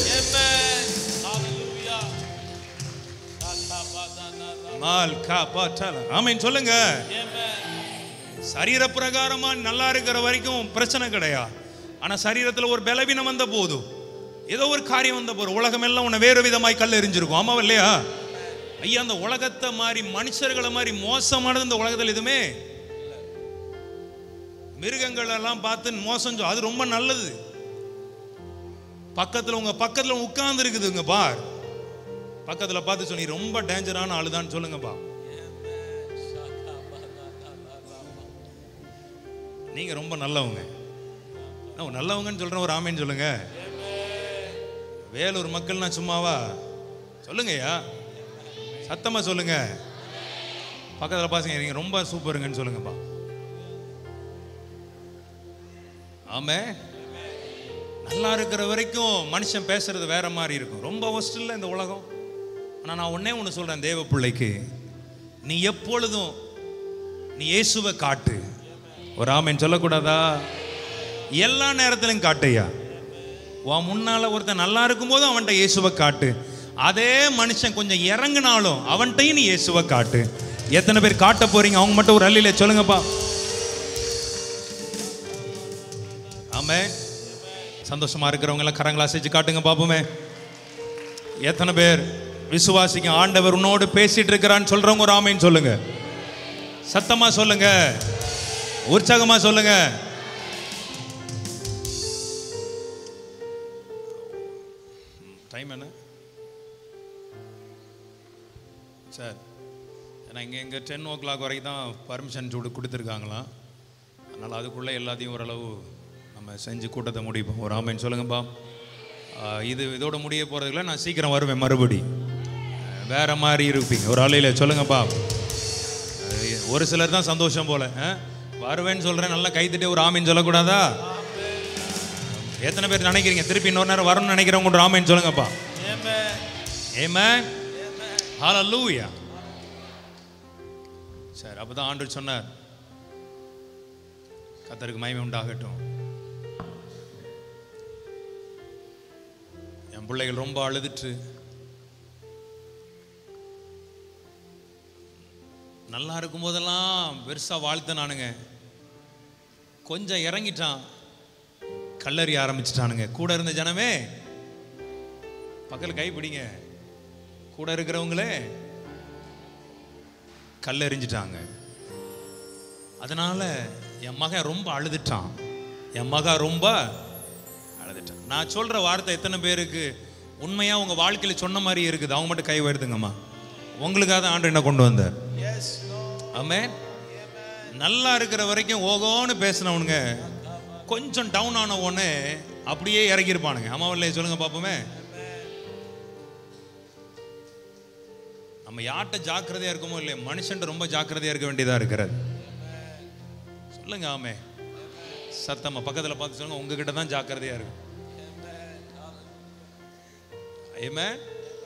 மால் கா பாட்டால ஆமென் சொல்லுங்க சரீர பிரகாரமா நல்லா இருக்கிற வரைக்கும் பிரச்சனை கிடையாது ஆனா சரீரத்துல ஒரு பலவீனம் வந்த போதும் ஏதோ ஒரு காரியம் வந்த போது உலகம் எல்லாம் உன்னை வேறு விதமாய் கல் எரிஞ்சிருக்கும் ஆமாவா இல்லையா ஐயா அந்த உலகத்தை மாதிரி மனுஷர்களை மாதிரி மோசமானது இந்த உலகத்தில் எதுவுமே மிருகங்கள் எல்லாம் பார்த்து மோசம் சொ- அது ரொம்ப நல்லது பக்கத்துல உங்க பக்கத்துல உட்கார்ந்து இருக்குதுங்க பார் பக்கத்துல பார்த்து சொல்லி ரொம்ப டேஞ்சரான ஆளுதான் சொல்லுங்கப்பா நீங்க ரொம்ப நல்லவங்க நான் நல்லவங்கன்னு சொல்றேன் ஒரு ஆமேன்னு சொல்லுங்க வேலூர் மக்கள்னா சும்மாவா சொல்லுங்கய்யா சத்தமா சொல்லுங்க பக்கத்துல பாருங்க நீங்க ரொம்ப சூப்பருங்கன்னு சொல்லுங்கப்பா ஆமே நல்லா இருக்கிற வரைக்கும் மனுஷன் பேசுறது வேற மாதிரி இருக்கும் ரொம்ப ஒஸ்ட் இல்லை இந்த உலகம் ஆனால் நான் ஒன்னே ஒன்று சொல்றேன் தேவ பிள்ளைக்கு நீ எப்பொழுதும் நீ இயேசுவை காட்டு ஒரு ஆமேன் சொல்லக்கூடாதா எல்லா நேரத்திலும் காட்டையா உன் முன்னால ஒருத்தன் நல்லா இருக்கும்போது அவன்கிட்ட இயேசுவை காட்டு அதே மனுஷன் கொஞ்சம் இறங்குனாலும் அவன்கிட்டயும் நீ இயேசுவை காட்டு எத்தனை பேர் காட்ட போறீங்க அவங்க மட்டும் ஒரு அள்ளியில சொல்லுங்கப்பா ஆமே சந்தோஷமா இருக்கிறவங்க எல்லாம் கரங்களா செஞ்சு காட்டுங்க பாப்போமே எத்தனை பேர் விசுவாசிங்க ஆண்டவர் உன்னோடு பேசிட்டு இருக்கிறான்னு சொல்றவங்க ஒரு ஆமைன்னு சொல்லுங்க சத்தமா சொல்லுங்க உற்சாகமா சொல்லுங்க டைம் என்ன சார் ஏன்னா இங்கே இங்கே டென் ஓ கிளாக் வரைக்கும் தான் பர்மிஷன் சூடு கொடுத்துருக்காங்களாம் அதனால் அதுக்குள்ளே எல்லாத்தையும் ஓரளவு நம்ம செஞ்சு கூட்டத்தை முடிப்போம் ஒரு ஆமைன்னு சொல்லுங்கப்பா ஆ, இது இதோட முடிய போகிறதுக்குள்ள நான் சீக்கிரம் வருவேன் மறுபடி வேற மாதிரி இருப்பீங்க ஒரு ஆளையில் சொல்லுங்கப்பா அது ஒரு சிலர் தான் சந்தோஷம் போல ஆ? வருவேன்னு சொல்கிறேன் நல்லா கைத்தட்டி ஒரு ஆமைன்னு சொல்லக்கூடாதா எத்தனை பேர் நினைக்கிறீங்க திருப்பி இன்னொரு நேரம் வரணும்னு நினைக்கிறவங்க ஒரு ஆமைன்னு சொல்லுங்கப்பா ஏமே ஹalleluya சரி அப்பதான் ஆண்டு சொன்னார் கத்தருக்கு மகிமை உண்டாகட்டும் என் பிள்ளைகள் ரொம்ப அழுதுட்டு நல்லா இருக்கும் போதெல்லாம் பெருசா வாழ்த்த நானுங்க கொஞ்சம் இறங்கிட்டான் கல்லறி ஆரம்பிச்சிட்டானுங்க கூட இருந்த ஜனமே பக்கத்தில் கை பிடிங்க கூட இருக்கிறவங்களே கல்லெறிஞ்சிட்டாங்க அதனால என் மகன் ரொம்ப அழுதுட்டான் என் மகன் ரொம்ப அழுதுட்டான் நான் சொல்ற வார்த்தை எத்தனை பேருக்கு உண்மையா உங்க வாழ்க்கையில சொன்ன மாதிரி இருக்குது அவங்க மட்டும் கை வருதுங்கம்மா உங்களுக்காக தான் ஆண்டு என்ன கொண்டு வந்தார் ஆமே நல்லா இருக்கிற வரைக்கும் ஓகோன்னு பேசினவனுங்க கொஞ்சம் டவுன் ஆன உடனே அப்படியே இறக்கியிருப்பானுங்க அம்மாவில்லை சொல்லுங்க பாப்போமே நம்ம யார்கிட்ட ஜாக்கிரதையா இருக்கமோ இல்லையா மனுஷன்ட்ட ரொம்ப ஜாக்கிரதையா இருக்க வேண்டியதா இருக்கிறது சொல்லுங்க ஆமே சத்தமா பக்கத்துல பார்த்து சொல்லுங்க உங்ககிட்ட தான் ஜாக்கிரதையா இருக்கு Amen.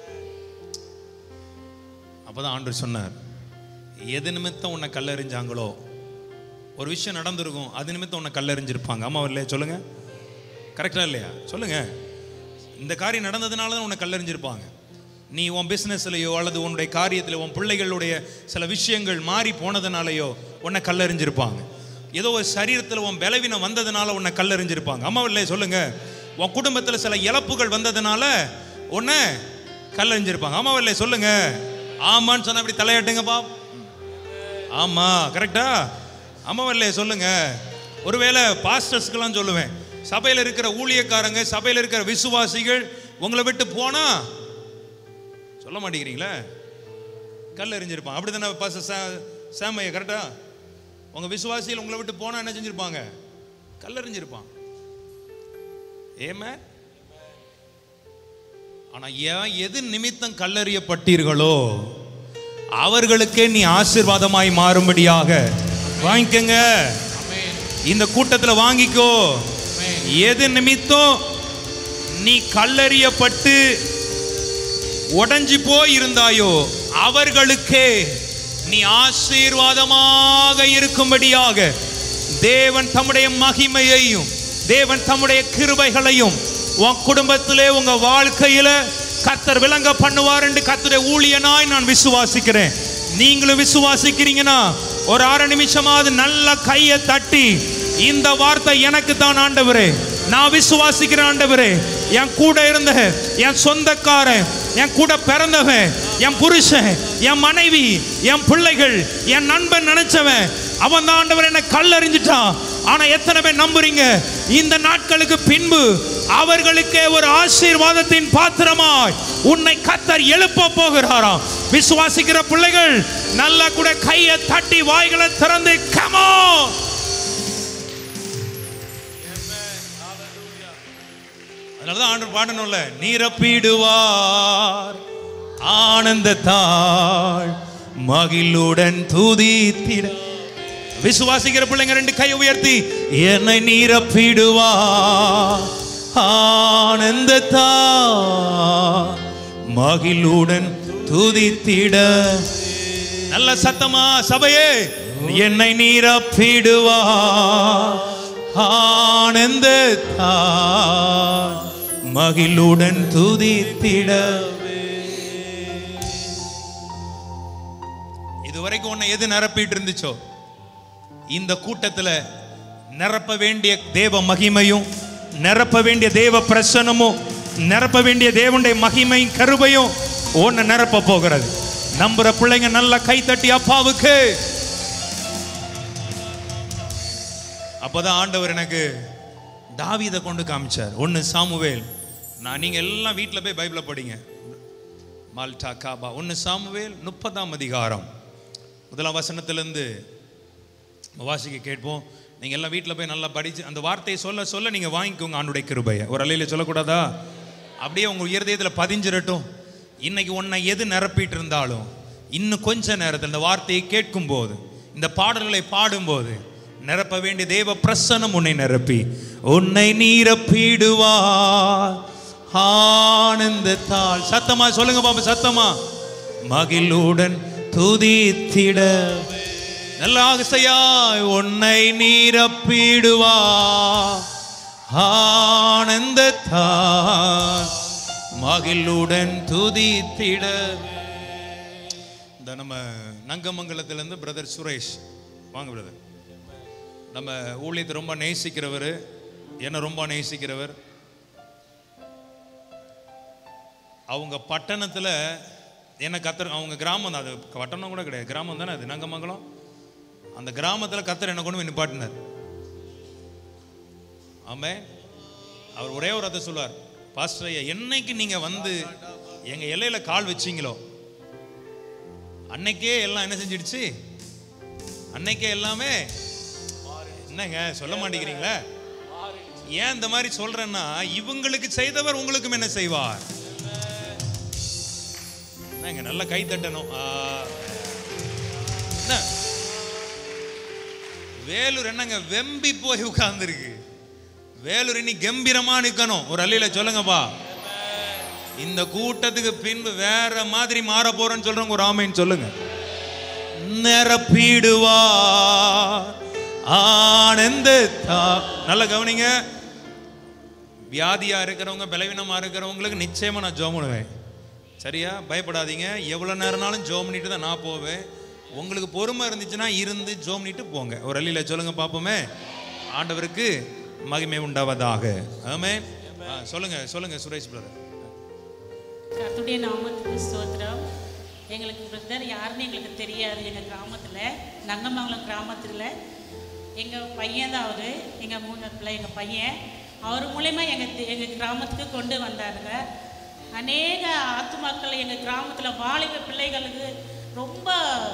அப்பதான் ஆண்டவர் சொன்னார் எது நிமித்தம் உன்னை கல்லெறிஞ்சாங்களோ ஒரு விஷயம் நடந்திருக்கும் அது நிமித்தம் உன்னை கல்லெறிஞ்சிருப்பாங்க அம்மா இல்லையா சொல்லுங்க கரெக்டா இல்லையா சொல்லுங்க இந்த காரியம் நடந்ததுனால தான் உன்னை கல்லெறிஞ்சிருப்பாங்க நீ உன் பிஸ்னஸ்லையோ அல்லது உன்னுடைய காரியத்தில் உன் பிள்ளைகளுடைய சில விஷயங்கள் மாறி போனதுனாலயோ உன்னை கல்லெறிஞ்சிருப்பாங்க ஏதோ ஒரு சரீரத்தில் உன் பலவீனம் வந்ததுனால உன்னை கல்லெறிஞ்சிருப்பாங்க அம்மா இல்லையா சொல்லுங்க உன் குடும்பத்தில் சில இழப்புகள் வந்ததுனால உன்னை கல்லெறிஞ்சிருப்பாங்க அம்மா இல்லையா சொல்லுங்க ஆமான்னு சொன்னா அப்படி தலையாட்டுங்கப்பா ஆமா கரெக்டா அம்மா இல்லையா சொல்லுங்க ஒருவேளை பாஸ்டர்ஸ்க்கெல்லாம் சொல்லுவேன் சபையில் இருக்கிற ஊழியக்காரங்க சபையில் இருக்கிற விசுவாசிகள் உங்களை விட்டு போனா சொல்ல மாட்டேங்கிறீங்களே கல் எறிஞ்சிருப்பான் அப்படி தானே பாஸ்டர் சாமைய கரெக்டா உங்க விசுவாசிகள் உங்களை விட்டு போனா என்ன செஞ்சிருப்பாங்க கல் எறிஞ்சிருப்பான் ஏமே ஆனா ஏன் எது நிமித்தம் கல்லறியப்பட்டீர்களோ அவர்களுக்கே நீ ஆசீர்வாதமாய் மாறும்படியாக வாங்கிக்கங்க இந்த கூட்டத்துல வாங்கிக்கோ எது நிமித்தம் நீ கல்லறியப்பட்டு உடைஞ்சு போய் இருந்தாயோ அவர்களுக்கே நீ ஆசீர்வாதமாக இருக்கும்படியாக தேவன் தம்முடைய மகிமையையும் தேவன் தம்முடைய கிருபைகளையும் உன் குடும்பத்திலே உங்க வாழ்க்கையில கத்தர் விளங்க பண்ணுவார் என்று கத்தருடைய ஊழியனாய் நான் விசுவாசிக்கிறேன் நீங்களும் விசுவாசிக்கிறீங்கன்னா ஒரு அரை நிமிஷமாவது நல்ல கையை தட்டி இந்த வார்த்தை எனக்கு தான் ஆண்டவரே நான் விசுவாசிக்கிற ஆண்டவரே என் கூட இருந்த என் சொந்தக்காரன் என் கூட பிறந்தவன் என் புருஷன் என் மனைவி என் பிள்ளைகள் என் நண்பன் நினைச்சவன் அவன் தான் ஆண்டவர் என்ன கல்லறிஞ்சிட்டான் ஆனா எத்தனை பேர் நம்புறீங்க இந்த நாட்களுக்கு பின்பு அவர்களுக்கே ஒரு ஆசீர்வாதத்தின் பாத்திரமாய் உன்னை கத்தர் எழுப்ப போகிறாராம் விசுவாசிக்கிற பிள்ளைகள் நல்லா கூட கையை தட்டி வாய்களை திறந்து கமோ அதனாலதான் ஆண்டு பாடணும்ல நிரப்பிடுவார் ஆனந்தத்தாள் மகிழுடன் துதித்திட விசுவாசிக்கிற பிள்ளைங்க ரெண்டு கை உயர்த்தி என்னை நிரப்பிடுவார் ஆனந்தத்தாள் மகிழுடன் துதித்திட நல்ல சத்தமா சபையே என்னை நீரப்பிடுவா ஆனந்தத்தால் மகிழுடன் துதித்திடவே இதுவரைக்கும் உன்னை எது நிரப்பிட்டு இருந்துச்சோ இந்த கூட்டத்துல நிரப்ப வேண்டிய தேவ மகிமையும் நிரப்ப வேண்டிய தேவ பிரசனமும் நிரப்ப வேண்டிய தேவனுடைய மகிமையும் கருபையும் உன்னை நிரப்ப போகிறது நம்புற பிள்ளைங்க நல்ல கைத்தட்டி அப்பாவுக்கு அப்பதான் ஆண்டவர் எனக்கு தாவீதை கொண்டு காமிச்சார் ஒன்னு சாமுவேல் நான் நீங்க எல்லாம் வீட்டில் போய் பைபிளை படிங்க மால்டா காபா ஒன்னு சாமுவேல் முப்பதாம் அதிகாரம் முதலாம் வசனத்திலிருந்து வாசிக்க கேட்போம் நீங்க எல்லாம் வீட்டில் போய் நல்லா படிச்சு அந்த வார்த்தையை சொல்ல சொல்ல நீங்க வாங்கிக்கோங்க ஆண்டுடைய கிருபையை ஒரு அலையில சொல்லக்கூடாதா அப்படியே உங்க இருதயத்தில் பதிஞ்சிரட்டும் இன்னைக்கு உன்னை எது நிரப்பிட்டு இருந்தாலும் இன்னும் கொஞ்ச நேரத்தில் இந்த வார்த்தையை கேட்கும் போது இந்த பாடல்களை பாடும்போது நிரப்ப வேண்டிய தேவ பிரசனம் உன்னை நிரப்பி உன்னை நீரப்பிடுவா ஆனந்தத்தால் சத்தமா சொல்லுங்க பாப்பா சத்தமா மகிழுடன் துதித்திட நல்ல ஆசையாய் உன்னை நீரப்பிடுவா ஆனந்தத்தால் மகிழுடன் துதித்திட இந்த நம்ம நங்கமங்கலத்திலேருந்து பிரதர் சுரேஷ் வாங்க பிரதர் நம்ம ஊழியத்தை ரொம்ப நேசிக்கிறவர் என்னை ரொம்ப நேசிக்கிறவர் அவங்க பட்டணத்தில் என்ன கத்தர் அவங்க கிராமம் தான் அது பட்டணம் கூட கிடையாது கிராமம் தானே அது நங்கமங்கலம் அந்த கிராமத்தில் கத்தர் என்ன கொண்டு போய் நிப்பாட்டினார் ஆமே அவர் ஒரே ஒரு அதை சொல்லுவார் பாஸ்டர் ஐயா என்னைக்கு நீங்கள் வந்து எங்கள் எல்லையில் கால் வச்சீங்களோ அன்னைக்கே எல்லாம் என்ன செஞ்சிடுச்சு அன்னைக்கே எல்லாமே என்னங்க சொல்ல மாட்டேங்கிறீங்களே ஏன் இந்த மாதிரி சொல்றேன்னா இவங்களுக்கு செய்தவர் உங்களுக்கும் என்ன செய்வார் என்னங்க நல்ல கை தட்டணும் ஆ. என்ன வேலூர் என்னங்க வெம்பி போய் உட்கார்ந்துருக்கு வேலூர் இனி கம்பீரமா நிக்கணும் ஒரு அள்ளியில சொல்லுங்கப்பா இந்த கூட்டத்துக்கு பின்பு வேற மாதிரி மாற போறேன்னு சொல்றவங்க ஒரு ஆமைன்னு சொல்லுங்க நிரப்பிடுவா ஆனந்த நல்ல கவனிங்க வியாதியா இருக்கிறவங்க பலவீனமா இருக்கிறவங்களுக்கு நிச்சயமா நான் ஜோம் பண்ணுவேன் சரியா பயப்படாதீங்க எவ்வளவு நேரம்னாலும் ஜோம் பண்ணிட்டு தான் நான் போவேன் உங்களுக்கு பொறுமை இருந்துச்சுன்னா இருந்து ஜோம் பண்ணிட்டு போங்க ஒரு அள்ளியில சொல்லுங்க பார்ப்போமே ஆண்டவருக்கு மகிமை உண்டாவதாக ஆமே சொல்லுங்க சொல்லுங்க சுரேஷ் பிரதர் கர்த்தருடைய நாமத்துக்கு ஸ்தோத்திரம் எங்களுக்கு பிரதர் யாருன்னு எங்களுக்கு தெரியாது எங்கள் கிராமத்தில் நங்கமங்கலம் கிராமத்தில் எங்கள் பையன் தான் அவர் எங்கள் மூணு பிள்ளை எங்கள் பையன் அவர் மூலயமா எங்கள் எங்கள் கிராமத்துக்கு கொண்டு வந்தாருங்க அநேக ஆத்துமாக்கள் எங்கள் கிராமத்தில் வாலிப பிள்ளைகளுக்கு ரொம்ப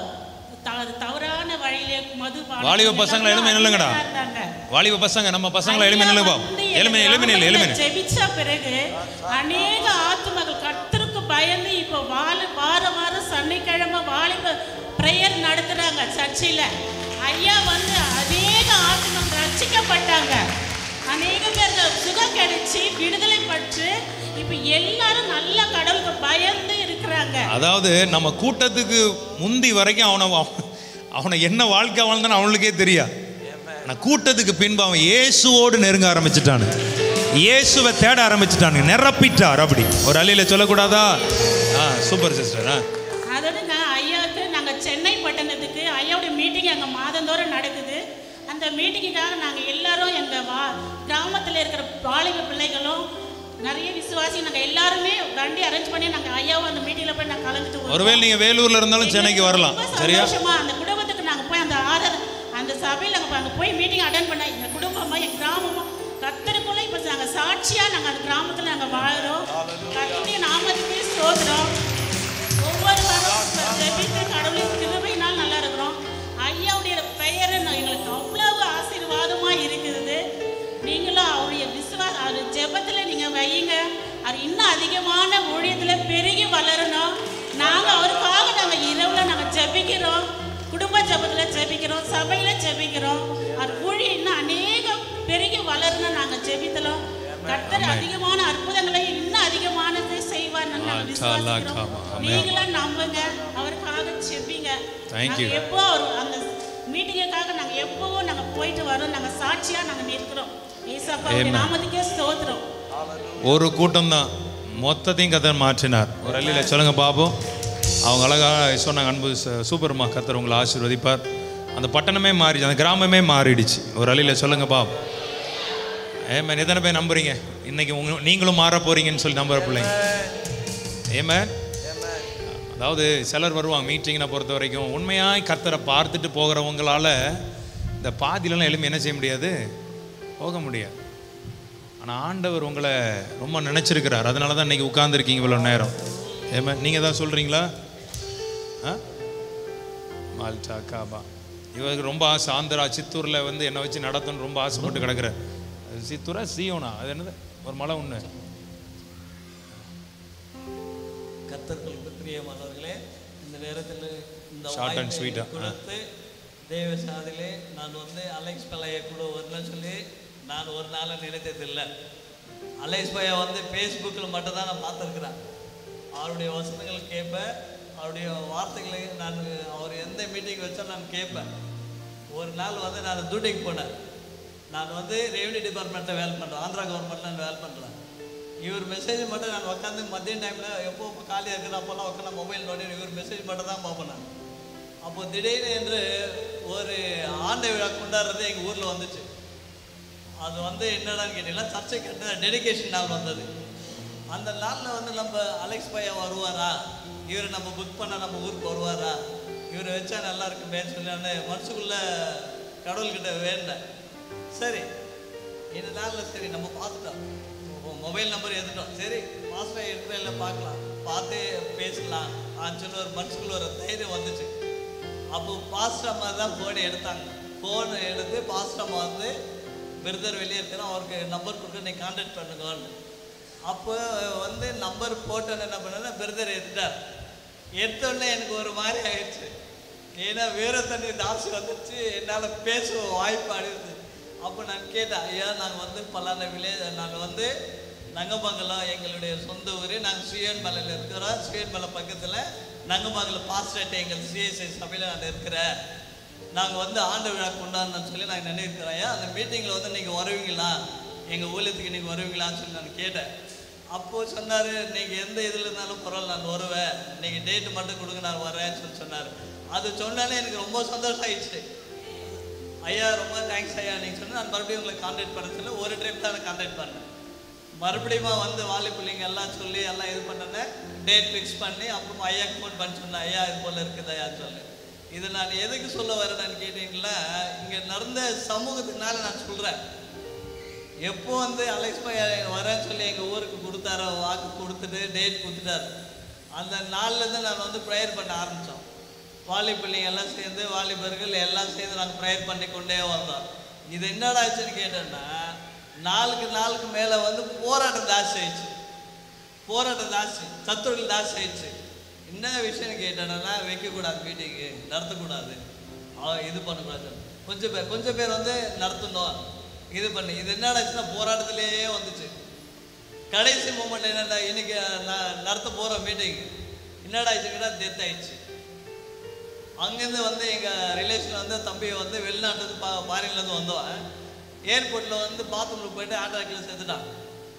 த- தவறான வழியிலே மது பானம் வாலிப பசங்களை எலுமை நில்லுங்கடா இருந்தாங்க வாலிப பசங்க நம்ம பசங்களை எலுமை நில்லுங்க எலுமை எலுமை நில்லு எலுமை நில்லு. ஜெபிச்ச பிறகு அநேக ஆத்துமகள் கர்த்தருக்கு பயந்து இப்போ வார வார வாரம் சனிக்கிழமை வாலிப ப்ரேயர் நடத்துறாங்க சர்ச்சில் ஐயா வந்து அநேக ஆத்துமகள் ரட்சிக்கப்பட்டாங்க அநேக பேருக்கு சுகம் கிடைச்சி விடுதலை பற்று இப்போ எல்லாரும் நல்ல கடவுளுக்கு பயந்து இருக்கிறாங்க அதாவது நம்ம கூட்டத்துக்கு முந்தி வரைக்கும் அவனை அவனை என்ன வாழ்க்கை வாழ்ந்தான்னு அவனுக்கே தெரியா நான் கூட்டத்துக்கு பின்பு அவன் இயேசுவோடு நெருங்க ஆரம்பிச்சிட்டானு இயேசுவை தேட ஆரம்பிச்சிட்டானுங்க நிரப்பிட்டார் அப்படி ஒரு அள்ளியில சொல்லக்கூடாதா ஆ சூப்பர் சிஸ்டர் ஆ அதோட நான் ஐயாவுக்கு நாங்கள் சென்னை பட்டணத்துக்கு ஐயாவுடைய மீட்டிங் அங்கே மாதந்தோறும் நடக்குது அந்த மீட்டிங்குக்காக நாங்கள் எல்லாரும் எங்கள் வா கிராமத்தில் இருக்கிற வாலிப பிள்ளைகளும் நிறைய விசுவாசி நாங்கள் எல்லாருமே வண்டி அரேஞ்ச் பண்ணி நாங்கள் ஐயாவும் அந்த மீட்டிங்கில் போய் நாங்கள் கலந்துட்டு வருவோம். ஒருவேளை நீங்க வேலூர்ல இருந்தாலும் சென்னைக்கு வரலாம் ரொம்ப சரியா சந்தோஷமா அந்த குடும்பத்துக்கு நாங்கள் போய் அந்த ஆதர் அந்த சபையில் நாங்கள் அங்கே போய் மீட்டிங் அட்டன் பண்ண எங்கள் குடும்பமாக எங்கள் கிராமமாக கத்தருக்குள்ள இப்போ நாங்கள் சாட்சியாக நாங்கள் அந்த கிராமத்தில் நாங்கள் வாழ்கிறோம் கத்தருடைய நாமத்துக்கு ஸ்தோத்திரம் ஒவ்வொரு வாரம் ஜெபித்து கடவுளின் கிருபையினால் நல்லா இருக்கிறோம் ஐயாவுடைய பெயர் எங்களுக்கு அவ்வளவு ஆசீர்வாதமாக இருக்குது நீங்களும் அவருடைய விசுவாச அவர் ஜெபத்தில் நீங்கள் வையுங்க அவர் இன்னும் அதிகமான ஊழியத்தில் பெருகி வளரணும் நாங்கள் அவருக்காக நாங்கள் இரவில் நாங்கள் ஜெபிக்கிறோம் குடும்ப ஜெபத்தில் ஜெபிக்கிறோம் சபையில் ஜெபிக்கிறோம் அவர் ஊழியம் இன்னும் அநேகம் பெருகி வளரணும் நாங்கள் ஜெபித்தலாம் கர்த்தர் அதிகமான அற்புதங்களை இன்னும் அதிகமானதை செய்வார்னு நாங்கள் விசுவாசிக்கிறோம் நீங்களும் நம்புங்க அவருக்காக ஜெபிங்க Thank you. நாங்க எப்போ அவர் அந்த மீட்டிங்குக்காக நாங்கள் எப்பவும் நாங்கள் போயிட்டு வரோம் நாங்கள் சாட்சியாக நாங்கள் நிற்கிறோம் ஏசப்பா Amen. நாமத்துக்கே ஸ்தோத்திரம் ஒரு கூட்டம் தான் மொத்தத்தையும் கத்தர் மாற்றினார் ஒரு அள்ளியில சொல்லுங்க பாபு அவங்க அழகாக சொன்னாங்க அன்பு ச- சூப்பர்மா கத்தர் உங்களை ஆசீர்வதிப்பார் அந்த பட்டணமே மாறிடுச்சு அந்த கிராமமே மாறிடுச்சு ஒரு அள்ளியில சொல்லுங்க பாபு ஏமேன் எத்தனை பேர் நம்புறீங்க இன்னைக்கு உங்க நீங்களும் மாற போறீங்கன்னு சொல்லி நம்புற பிள்ளைங்க ஏமேன் அதாவது சிலர் வருவாங்க மீட்டிங்கை பொறுத்த வரைக்கும் உண்மையாய் கர்த்தரை பார்த்துட்டு போகிறவங்களால இந்த பாதியிலலாம் எழும்பி என்ன செய்ய முடியாது போக முடியாது ஆனால் ஆண்டவர் உங்களை ரொம்ப நினச்சிருக்கிறார் அதனால தான் இன்னைக்கு உட்கார்ந்துருக்கீங்க இவ்வளோ நேரம் ஏமா நீங்கள் தான் சொல்கிறீங்களா ஆ மால்டா காபா இவருக்கு ரொம்ப ஆசை ஆந்திரா சித்தூரில் வந்து என்னை வச்சு நடத்தணும்னு ரொம்ப ஆசைப்பட்டு கிடக்குறார் அது சித்தூரா சீயோனா அது என்னது ஒரு மலை ஒன்று கர்த்தர்களுக்கு பிரியமானவர்களே இந்த நேரத்தில் இந்த Short and வாய்ப்பை sweet ஆ, ஆ. கொடுத்து தேவ சாதிலே நான் வந்து அலெக்ஸ் பழைய கூட வரணும்னு சொல்லி நான் ஒரு நாள் நினைத்ததில்லை அலெக்ஸ் பையா வந்து ஃபேஸ்புக்கில் மட்டும்தான் நான் பார்த்துருக்குறேன் அவருடைய வசனங்கள் கேட்பேன் அவருடைய வார்த்தைகளை நான் அவர் எந்த மீட்டிங் வச்சா நான் கேட்பேன் ஒரு நாள் வந்து நான் தூட்டிக்கு போனேன் நான் வந்து ரெவன்யூ டிபார்ட்மெண்ட்டில் வேலை பண்ணுறேன் ஆந்திரா கவர்மெண்ட்டில் நான் வேலை பண்ணுறேன் இவர் மெசேஜ் மட்டும் நான் உட்காந்து மதிய டைமில் எப்போ எப்போ காலியாக இருக்கிற அப்போல்லாம் உட்காந்து மொபைல் நோண்டி இவர் மெசேஜ் மட்டும் தான் பார்ப்பேன் நான் அப்போ திடீர்னு என்று ஒரு ஆண்டு விழா கொண்டாடுறது எங்கள் ஊரில் வந்துச்சு அது வந்து என்னடான்னு கேட்டீங்கன்னா சர்ச்சை கட்ட டெடிகேஷன் நாள் வந்தது அந்த நாளில் வந்து நம்ம அலெக்ஸ் பையா வருவாரா இவர் நம்ம புக் பண்ண நம்ம ஊருக்கு வருவாரா இவர் வச்சா நல்லா இருக்குமேன்னு சொல்லி நான் மனசுக்குள்ள கடவுள்கிட்ட வேண்டேன் சரி இந்த நாளில் சரி நம்ம பார்த்துட்டோம் மொபைல் நம்பர் எடுத்துட்டோம் சரி மாஸ்டர் எடுத்து இல்லை பார்க்கலாம் பார்த்து பேசலாம் ஆன்னு சொல்லி ஒரு மனசுக்குள்ள ஒரு தைரியம் வந்துச்சு அப்போ பாஸ்டர் அம்மா தான் ஃபோன் எடுத்தாங்க ஃபோன் எடுத்து பாஸ்டர் அம்மா வந்து பிரதர் வெளியே இருக்கிறோம் அவருக்கு நம்பர் கொடுக்க நீ கான்டாக்ட் பண்ணுங்கன்னு அப்போ வந்து நம்பர் போட்டோன்னு என்ன பண்ணேன்னா பிரதர் எடுத்தார் எடுத்தோடனே எனக்கு ஒரு மாதிரி ஆயிடுச்சு ஏன்னா வேற தண்ணி தாசி வந்துடுச்சு என்னால் பேச வாய்ப்பு அடையுது அப்போ நான் கேட்டேன் ஐயா நான் வந்து பலான வில்லேஜ் நான் வந்து நங்கமங்கலம் எங்களுடைய சொந்த ஊர் நாங்கள் சுயன் மலையில் இருக்கிறோம் சுயன் மலை பக்கத்தில் நங்கமங்கலம் பாஸ்டேட் எங்கள் சிஎஸ்ஐ சபையில் நான் இருக்கிறேன் நாங்கள் வந்து ஆண்டு விழா கொண்டாடணும்னு சொல்லி நாங்கள் நினைக்கிறோம் ஐயா அந்த மீட்டிங்கில் வந்து நீங்கள் வருவீங்களா எங்கள் ஊழியத்துக்கு நீங்கள் வருவீங்களான்னு சொல்லி நான் கேட்டேன் அப்போது சொன்னார் நீங்கள் எந்த இதில் இருந்தாலும் பரவாயில்ல நான் வருவேன் நீங்கள் டேட்டு மட்டும் கொடுங்க நான் வரேன்னு சொல்லி சொன்னார் அது சொன்னாலே எனக்கு ரொம்ப சந்தோஷம் ஆயிடுச்சு ஐயா ரொம்ப தேங்க்ஸ் ஐயா நீங்கள் சொன்னால் நான் மறுபடியும் உங்களை கான்டாக்ட் பண்ண சொல்லி ஒரு ட்ரிப் தான் நான் கான்டாக்ட் பண்ணேன் மறுபடியும் வந்து வாலி பிள்ளைங்க எல்லாம் சொல்லி எல்லாம் இது பண்ணேன் டேட் ஃபிக்ஸ் பண்ணி அப்புறமா ஐயாக்கு ஃபோன் பண்ணி சொன்னேன் ஐயா இது போல் இருக்குது ஐயான்னு சொல்லி இது நான் எதுக்கு சொல்ல வரேன்னு கேட்டீங்களா இங்கே நடந்த சமூகத்தினால நான் சொல்கிறேன் எப்போ வந்து அலெக்ஸ் பையா வரேன்னு சொல்லி எங்கள் ஊருக்கு கொடுத்தாரோ வாக்கு கொடுத்துட்டு டேட் கொடுத்துட்டாரு அந்த நாள்லேருந்து நான் வந்து ப்ரேயர் பண்ண ஆரம்பித்தோம் வாலி பிள்ளைங்க எல்லாம் சேர்ந்து வாலிபர்கள் எல்லாம் சேர்ந்து நாங்கள் ப்ரேயர் பண்ணி கொண்டே வந்தோம் இது என்னடா ஆச்சுன்னு கேட்டேன்னா நாளுக்கு நாளுக்கு மேலே வந்து போராட்டம் ஜாஸ்தி ஆயிடுச்சு போராட்டம் ஜாஸ்தி சத்துருகள் ஜாஸ்தி ஆயிடுச்சு என்ன விஷயம்னு கேட்டேன்னா வைக்கக்கூடாது மீட்டிங்கு நடத்தக்கூடாது அவ- இது பண்ணக்கூடாது கொஞ்சம் பேர் கொஞ்சம் பேர் வந்து நடத்தணும் இது பண்ணி இது என்னடாச்சுன்னா போராட்டத்திலேயே வந்துச்சு கடைசி மூமெண்ட் என்னடா இன்னைக்கு நான் நடத்த போகிற மீட்டிங் என்னடா ஆயிடுச்சுன்னா டெத் ஆயிடுச்சு அங்கேருந்து வந்து எங்கள் ரிலேஷன் வந்து தம்பி வந்து வெளிநாட்டுலேருந்து பா ஃபாரின்லேருந்து வந்தவன் ஏர்போர்ட்டில் வந்து பாத்ரூமில் போயிட்டு ஆட்டாக்கில் செத்துட்டான்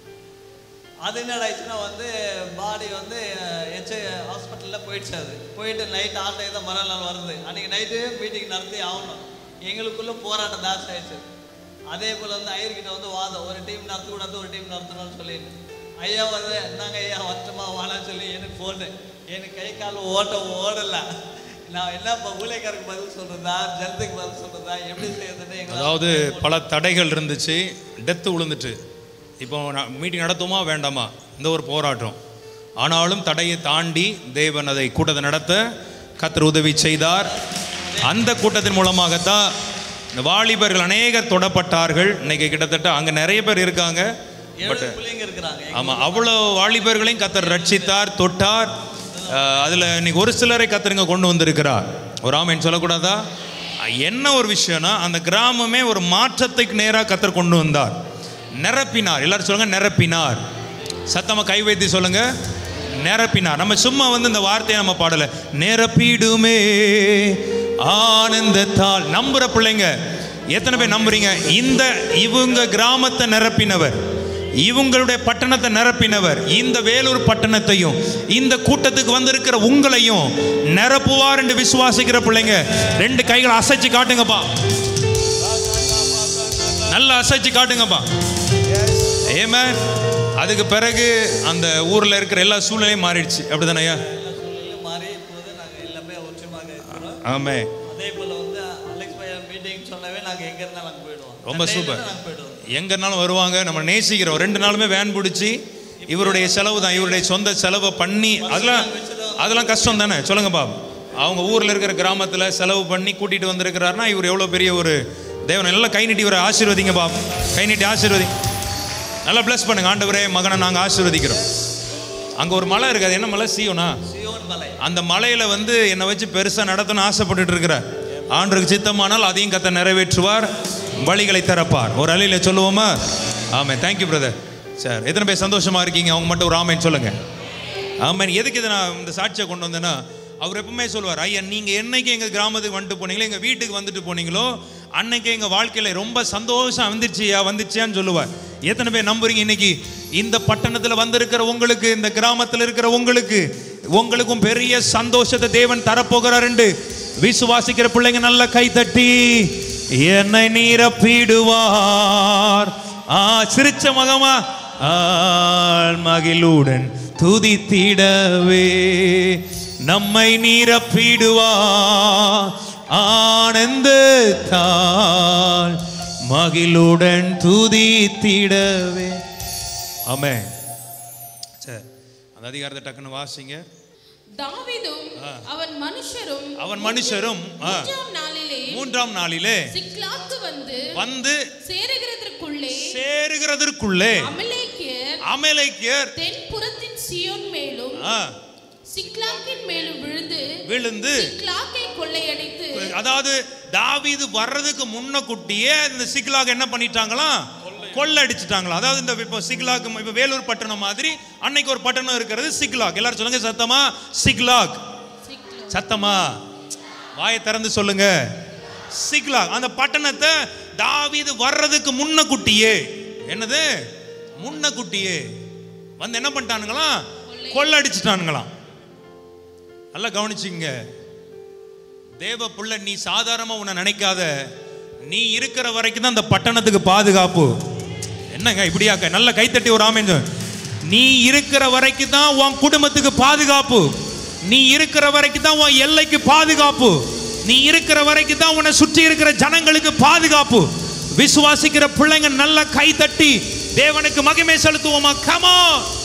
அது என்னடா ஆயிடுச்சுன்னா வந்து பாடி வந்து ஹெச்ஐ ஹாஸ்பிட்டலில் போயிடுச்சு அது போயிட்டு நைட் ஆட்டை தான் மறுநாள் வருது அன்றைக்கி நைட்டு மீட்டிங் நடத்தி ஆகணும் எங்களுக்குள்ளே போராட்டம் ஜாஸ்தி ஆயிடுச்சு அதே போல் வந்து ஐயர்கிட்ட வந்து வாதம் ஒரு டீம் நடத்தக்கூடாது ஒரு டீம் நடத்தணும்னு சொல்லிட்டு ஐயா வந்து என்னங்க ஐயா வருத்தமா வாழான்னு சொல்லி எனக்கு ஃபோனு எனக்கு கை கால் ஓட்ட ஓடலை நான் என்ன இப்போ ஊழியக்காரருக்கு பதில் சொல்கிறதா ஜனத்துக்கு பதில் சொல்கிறதா எப்படி செய்யறதுன்னு எங்களால் அதாவது பல தடைகள் இருந்துச்சு டெத்து விழுந்துட்டு இப்போ மீட்டிங் நடத்துமா வேண்டாமா இந்த ஒரு போராட்டம் ஆனாலும் தடையை தாண்டி தேவன் அதை கூட்டத்தை நடத்த கத்தர் உதவி செய்தார் அந்த கூட்டத்தின் மூலமாகத்தான் இந்த வாலிபர்கள் அநேகர் தொடப்பட்டார்கள் இன்னைக்கு கிட்டத்தட்ட அங்கே நிறைய பேர் இருக்காங்க ஏழு பிள்ளைங்க இருக்கிறாங்க ஆமா அவ்வளோ வாலிபர்களையும் கத்தர் ரட்சித்தார் தொட்டார் அஹ், அதுல இன்னைக்கு ஒரு சிலரை கத்தருங்க கொண்டு வந்திருக்கிறார் ஒரு ஆமேன் சொல்லக்கூடாதா என்ன ஒரு விஷயம்னா அந்த கிராமமே ஒரு மாற்றத்துக்கு நேராக கத்தர் கொண்டு வந்தார் நிரப்பினார் எல்லாரும் சொல்லுங்க நிரப்பினார் சத்தமா கை வைத்து சொல்லுங்க நிரப்பினார் நம்ம சும்மா வந்து இந்த வார்த்தையை நம்ம பாடல நிரப்பிடுமே ஆனந்தத்தால் நம்புற பிள்ளைங்க எத்தனை பேர் நம்புறீங்க இந்த இவங்க கிராமத்தை நிரப்பினவர் இவங்களுடைய பட்டணத்தை நிரப்பினவர் இந்த வேலூர் பட்டணத்தையும் இந்த கூட்டத்துக்கு வந்திருக்கிற உங்களையும் நிரப்புவார் என்று விசுவாசிக்கிற பிள்ளைங்க ரெண்டு கைகளை அசைச்சு காட்டுங்கப்பா நல்லா அசைச்சு காட்டுங்கப்பா ஏமே அதுக்கு பிறகு அந்த ஊர்ல இருக்கிற எல்லா சூழ்நிலையும் மாறிடுச்சு அப்படிதானே ஐயா சூழ்நிலையும் மாறி இப்போது நாங்கள் எல்லாமே ஒற்றுமாக இருக்கிறோம் ஆமே அதே போல் வந்து அலெக்ஸ் பையா மீட்டிங் சொன்னவே நாங்கள் எங்கே இருந்தாலும் நாங்கள் போயிடுவோம் ரொம்ப சென்னையில சூப்பர் நாங்கள் போயிடுவோம் எங்கனாலும் வருவாங்க நம்ம நேசிக்கிறோம் ரெண்டு நாளுமே வேன் பிடிச்சி இவருடைய செலவு தான் இவருடைய சொந்த செலவை பண்ணி அதெல்லாம் அதெல்லாம் கஷ்டம் தானே சொல்லுங்க பாப் அவங்க ஊரில் இருக்கிற கிராமத்தில் செலவு பண்ணி கூட்டிகிட்டு வந்திருக்கிறாருன்னா இவர் எவ்வளோ பெரிய ஒரு தேவன் நல்லா கை நீட்டி இவரை ஆசீர்வதிங்க பாப் கை நீட்டி ஆசீர்வதி நல்லா ப்ளஸ் பண்ணுங்க ஆண்டவரே மகனை நாங்கள் ஆசீர்வதிக்கிறோம் அங்கே ஒரு மலை இருக்குது அது என்ன மலை சியோனா சியோன் மலை அந்த மலையில வந்து என்னை வச்சு பெருசா நடத்தணும்னு ஆசைப்பட்டுட்டு இருக்கிறார் ஆண்டருக்கு சித்தமானால் அதையும் கத்த நிறைவேற்றுவார் வழிகளை திறப்பார் ஒரு அலையில சொல்லுவோமா ஆமே தேங்க்யூ பிரதர் சார் எத்தனை பேர் சந்தோஷமா இருக்கீங்க அவங்க மட்டும் ஒரு ஆமேன்னு சொல்லுங்க ஆமேன் எதுக்கு இதை நான் இந்த சாட்சியை கொண்டு வந்தேன்னா அவர் எப்பவுமே சொல்லுவார் ஐயா நீங்க என்னைக்கு எங்க கிராமத்துக்கு வந்துட்டு போனீங்களோ எங்க வீட்டுக்கு வந்துட்டு போனீங்களோ அன்னைக்கு எங்க வாழ்க்கையில ரொம்ப சந்தோஷம் வந்துருச்சியா வந்துச்சியான்னு சொல்லுவார் எத்தனை பேர் நம்புறீங்க இன்னைக்கு இந்த பட்டணத்துல வந்திருக்கிற உங்களுக்கு இந்த கிராமத்துல இருக்கிற உங்களுக்கு உங்களுக்கும் பெரிய சந்தோஷத்தை தேவன் தரப்போகிறார் என்று விசுவாசிக்கிற பிள்ளைங்க நல்ல கை தட்டி என்னை நீரப்பிடுவார் ஆ சிரிச்ச மகமா ஆள் மகிழுடன் துதித்திடவே நம்மை நீரப்பிடுவார் ஆனந்தத்தால் மகிழுடன் துதித்திடவே ஆமே சரி அந்த அதிகாரத்தை டக்குன்னு வாசிங்க தாவீதும் ஆ. அவன் மனுஷரும் அவன் மனுஷரும் ஆ, மூன்றாம் நாளிலே மூன்றாம் நாளிலே சிக்லாக்கு வந்து வந்து சேருகிறதற்குள்ளே சேருகிறதற்குள்ளே அமலேக்கியர் அமலேக்கியர் தென்புறத்தின் சியோன் மேலும் ஆ, சிக்லாக்கின் மேலும் விழுந்து விழுந்து சிக்லாக்கை கொள்ளையடித்து அதாவது தாவீது வர்றதுக்கு முன்ன குட்டியே இந்த சிக்லாக் என்ன பண்ணிட்டாங்களாம் கொள்ளடிச்சிட்டாங்களாம் அதாவது இந்த இப்போ சிக்லாக் இப்போ வேலூர் பட்டணம் மாதிரி அன்னைக்கு ஒரு பட்டணம் இருக்கிறது சிக்லாக் எல்லாரும் சொல்லுங்க சத்தமா சிக்லாக் சத்தமா வாயை திறந்து சொல்லுங்க சிக்லாக் அந்த பட்டணத்தை தாவீது வர்றதுக்கு முன்ன குட்டியே என்னது முன்ன குட்டியே வந்து என்ன பண்ணிட்டானுங்களாம் கொள்ளடிச்சிட்டானுங்களாம் நல்லா கவனிச்சிங்க தேவ புள்ள நீ சாதாரணமா உன்னை நினைக்காத நீ இருக்கிற வரைக்கும் தான் அந்த பட்டணத்துக்கு பாதுகாப்பு என்னங்க இப்படியாக்க நல்ல கைத்தட்டி ஒரு ஆமேன் சொல்லு. நீ இருக்கிற வரைக்கும் தான் உன் குடும்பத்துக்கு பாதுகாப்பு நீ இருக்கிற வரைக்கும் தான் உன் எல்லைக்கு பாதுகாப்பு நீ இருக்கிற வரைக்கும் தான் உன்னை சுற்றி இருக்கிற ஜனங்களுக்கு பாதுகாப்பு விசுவாசிக்கிற பிள்ளைங்க நல்ல கை தட்டி தேவனுக்கு மகிமை செலுத்துவோமா கமோ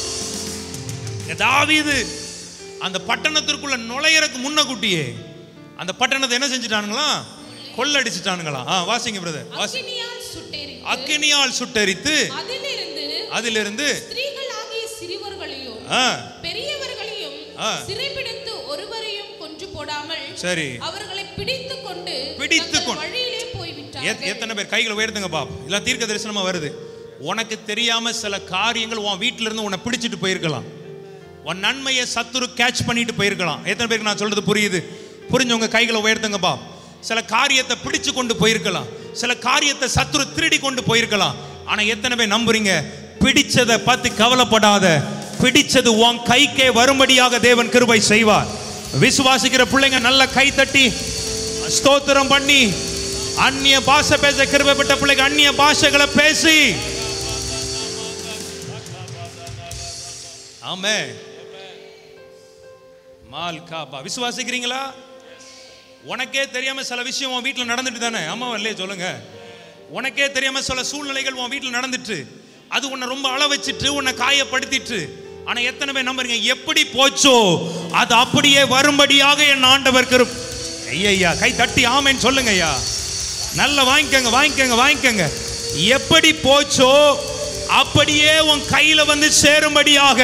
தாவீது அந்த பட்டணத்திற்குள்ள நுழையறதுக்கு முன்ன குட்டியே அந்த பட்டணத்தை என்ன செஞ்சுட்டானுங்களா கொள்ளடிச்சிட்டானுங்களா ஆ வாசிங்க பிரதர் வாசி அக்கினியால் சுட்டெரித்து அக்கினியால் சுட்டெரித்து அதிலிருந்து அதிலிருந்து ஸ்திரீகளாகிய சிறுவர்களையும் ஆ பெரியவர்களையும் ஆ. சிறைபிடித்து ஒருவரையும் கொன்று போடாமல் சரி. அவர்களை பிடித்து கொண்டு பிடித்துக் தங்கள் கொண்டு. வழியிலே எத்- போய்விட்டார்கள் எத்தனை பேர் கைகளை உயர்த்துங்க பாப் இல்ல தீர்க்க தரிசனமா வருது உனக்கு தெரியாம சில காரியங்கள் உன் வீட்டில இருந்து உன்னை பிடிச்சிட்டு போயிருக்கலாம் உன் நன்மையை சத்துரு கேட்ச் பண்ணிட்டு போயிருக்கலாம் எத்தனை பேருக்கு நான் சொல்றது புரியுது புரிஞ்சவங்க கைகளை உயர்த்துங்க பாப் சில காரியத்தை பிடிச்சு கொண்டு போயிருக்கலாம் சில காரியத்தை சத்துரு திருடி கொண்டு போயிருக்கலாம் ஆனா எத்தனை பேர் நம்புறீங்க பிடிச்சதை பத்தி கவலைப்படாத பிடிச்சது உன் கைக்கே வரும்படியாக தேவன் கிருபை செய்வார் விசுவாசிக்கிற பிள்ளைங்க நல்ல கை தட்டி ஸ்தோத்திரம் பண்ணி அந்நிய பாஷை பேச கிருபைப்பட்ட பிள்ளைங்க அந்நிய பாஷைகளை பேசி ஆமே மால் காபா விசுவாசிக்கிறீங்களா உனக்கே தெரியாம சில விஷயம் உன் வீட்டில் நடந்துட்டு தானே ஆமா இல்லையே சொல்லுங்க உனக்கே தெரியாம சில சூழ்நிலைகள் உன் வீட்டில் நடந்துட்டு அது உன்னை ரொம்ப அள வச்சிட்டு உன்னை காயப்படுத்திட்டு ஆனா எத்தனை பேர் நம்புறீங்க எப்படி போச்சோ அது அப்படியே வரும்படியாக என் ஆண்டவர் கிருப் ஐயா கை தட்டி ஆமேன்னு சொல்லுங்க ஐயா நல்ல வாங்கிக்கங்க வாங்கிக்கங்க வாங்கிக்கங்க எப்படி போச்சோ அப்படியே உன் கையில வந்து சேரும்படியாக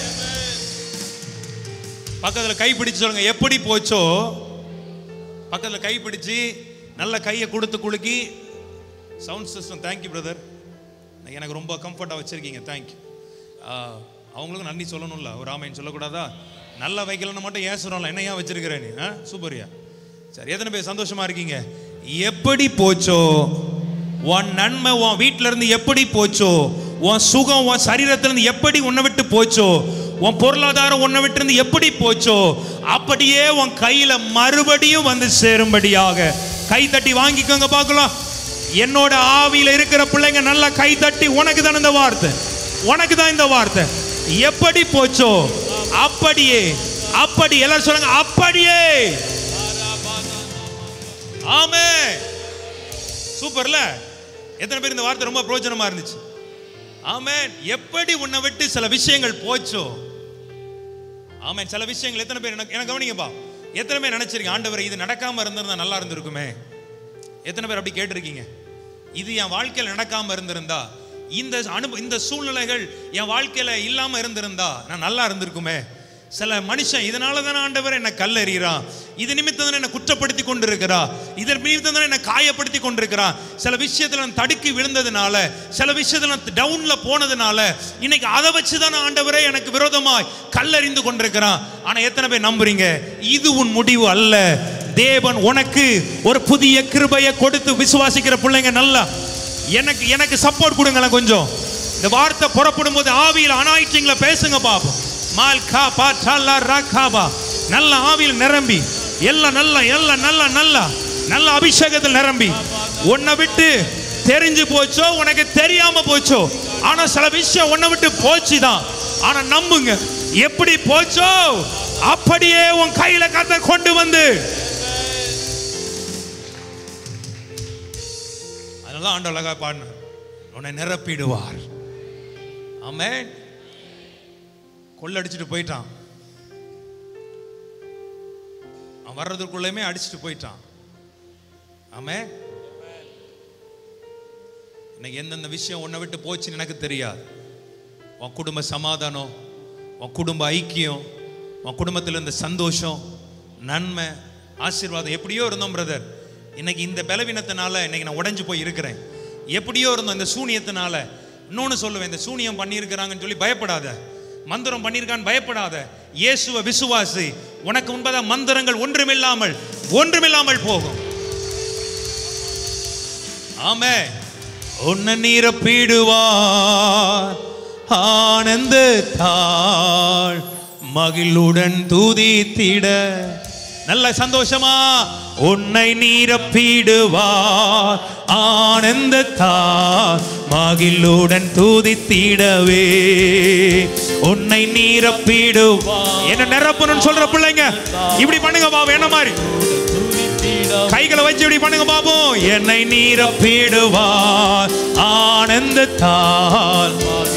பக்கத்துல கை பிடிச்சு சொல்லுங்க எப்படி போச்சோ பக்கத்துல கை பிடிச்சு நல்ல கையை கொடுத்து குலுக்கி சவுண்ட் சிஸ்டம் தேங்க்யூ பிரதர் எனக்கு ரொம்ப கம்ஃபர்ட்டாக வச்சிருக்கீங்க தேங்க்யூ அவங்களுக்கும் நன்றி சொல்லணும்ல ஒரு ஆமைன்னு சொல்லக்கூடாதா நல்ல வைக்கலன்னு மட்டும் ஏன் சொல்லல என்ன ஏன் வச்சிருக்கிற நீ ஆ சூப்பரியா சரி எத்தனை பேர் சந்தோஷமா இருக்கீங்க எப்படி போச்சோ உன் நன்மை உன் வீட்ல இருந்து எப்படி போச்சோ உன் சுகம் உன் சரீரத்துல இருந்து எப்படி உன்னை விட்டு போச்சோ உன் பொருளாதாரம் உன்னை விட்டு இருந்து எப்படி போச்சோ அப்படியே உன் கையில மறுபடியும் வந்து சேரும்படியாக கை தட்டி வாங்கிக்கோங்க பார்க்கலாம் என்னோட ஆவியில இருக்கிற பிள்ளைங்க நல்லா கை தட்டி உனக்கு தான் இந்த வார்த்தை உனக்கு தான் இந்த வார்த்தை எப்படி போச்சோ அப்படியே அப்படி எல்லாரும் சொல்லுங்க அப்படியே ஆமே சூப்பர்ல எத்தனை பேர் இந்த வார்த்தை ரொம்ப பிரயோஜனமா இருந்துச்சு ஆமென் எப்படி உன்னை விட்டு சில விஷயங்கள் போச்சோ ஆமென் சில விஷயங்கள் எத்தனை பேர் எனக்கு எனக்கு கவனிங்கப்பா எத்தனை பேர் நினைச்சிருக்கீங்க ஆண்டவர் இது நடக்காம இருந்திருந்தா நல்லா இருந்திருக்குமே எத்தனை பேர் அப்படி கேட்டிருக்கீங்க இது என் வாழ்க்கையில் நடக்காம இருந்திருந்தா இந்த அனுபவ இந்த சூழ்நிலைகள் என் வாழ்க்கையில இல்லாம இருந்திருந்தா நான் நல்லா இருந்திருக்குமே சில மனுஷன் இதனால தானே ஆண்டவர் என்னை கல்லெறிகிறான் இது நிமித்தம் தானே என்னை குற்றப்படுத்தி கொண்டிருக்கிறா இதன் நிமித்தம் தானே என்னை காயப்படுத்தி கொண்டிருக்கிறான் சில விஷயத்துல நான் தடுக்கி விழுந்ததுனால சில விஷயத்துல நான் டவுன்ல போனதுனால இன்னைக்கு அதை வச்சு தானே ஆண்டவரே எனக்கு விரோதமாய் கல்லறிந்து கொண்டிருக்கிறான் ஆனா எத்தனை பேர் நம்புறீங்க இது உன் முடிவு அல்ல தேவன் உனக்கு ஒரு புதிய கிருபையை கொடுத்து விசுவாசிக்கிற பிள்ளைங்க நல்லா எனக்கு எனக்கு சப்போர்ட் கொடுங்களேன் கொஞ்சம் இந்த வார்த்தை புறப்படும் போது ஆவியில் அனாயிட்டிங்கள பேசுங்க பாப்போம் மால் கா பா டல்லா ரா காபா நல்ல ஆவியில் நிரம்பி எல்லாம் நல்ல எல்லாம் நல்ல நல்ல நல்ல அபிஷேகத்தில் நிரம்பி உன்னை விட்டு தெரிஞ்சு போச்சோ உனக்கு தெரியாம போச்சோ ஆனா சில விஷயம் உன்னை விட்டு போச்சு தான் ஆனா நம்புங்க எப்படி போச்சோ அப்படியே உன் கையில கத்த கொண்டு வந்து அதனால ஆண்டு அழகா பாடினார் உன்னை நிரப்பிடுவார் ஆமென் கொள்ளடிச்சிட்டு போயிட்டான் அவன் வர்றதுக்குள்ளேயுமே அடிச்சிட்டு போயிட்டான் ஆமென் இன்னைக்கு எந்தெந்த விஷயம் உன்னை விட்டு போச்சுன்னு எனக்கு தெரியாது உன் குடும்ப சமாதானம் உன் குடும்ப ஐக்கியம் உன் குடும்பத்தில் இருந்த சந்தோஷம் நன்மை ஆசீர்வாதம் எப்படியோ இருந்தோம் பிரதர் இன்னைக்கு இந்த பலவீனத்தினால இன்னைக்கு நான் உடைஞ்சு போய் இருக்கிறேன் எப்படியோ இருந்தோம் இந்த சூனியத்தினால இன்னொன்னு சொல்லுவேன் இந்த சூனியம் பண்ணியிருக்கிறாங்கன்னு சொல்லி பயப்படாத மந்திரம் பண்ணியிருக்கான்னு பயப்படாத இயேசுவ விசுவாசி உனக்கு முன்பதாக மந்திரங்கள் ஒன்றுமில்லாமல் ஒன்றுமில்லாமல் போகும் ஆமே உன்னை நீரப்பிடுவார் ஆனந்த தாள் மகிழுடன் துதித்திட நல்ல சந்தோஷமா உன்னை நீரப்பிடுவார் ஆனந்த தாள் மகிழுடன் துதித்திடவே உன்னை நீரப்பிடுவார் என்ன நிரப்பணும்னு சொல்ற பிள்ளைங்க இப்படி பண்ணுங்க பாவம் என்ன மாதிரி கைகளை வச்சு இப்படி பண்ணுங்க பாப்போம் என்னை நீரப்பிடுவார் ஆனந்தத்தால்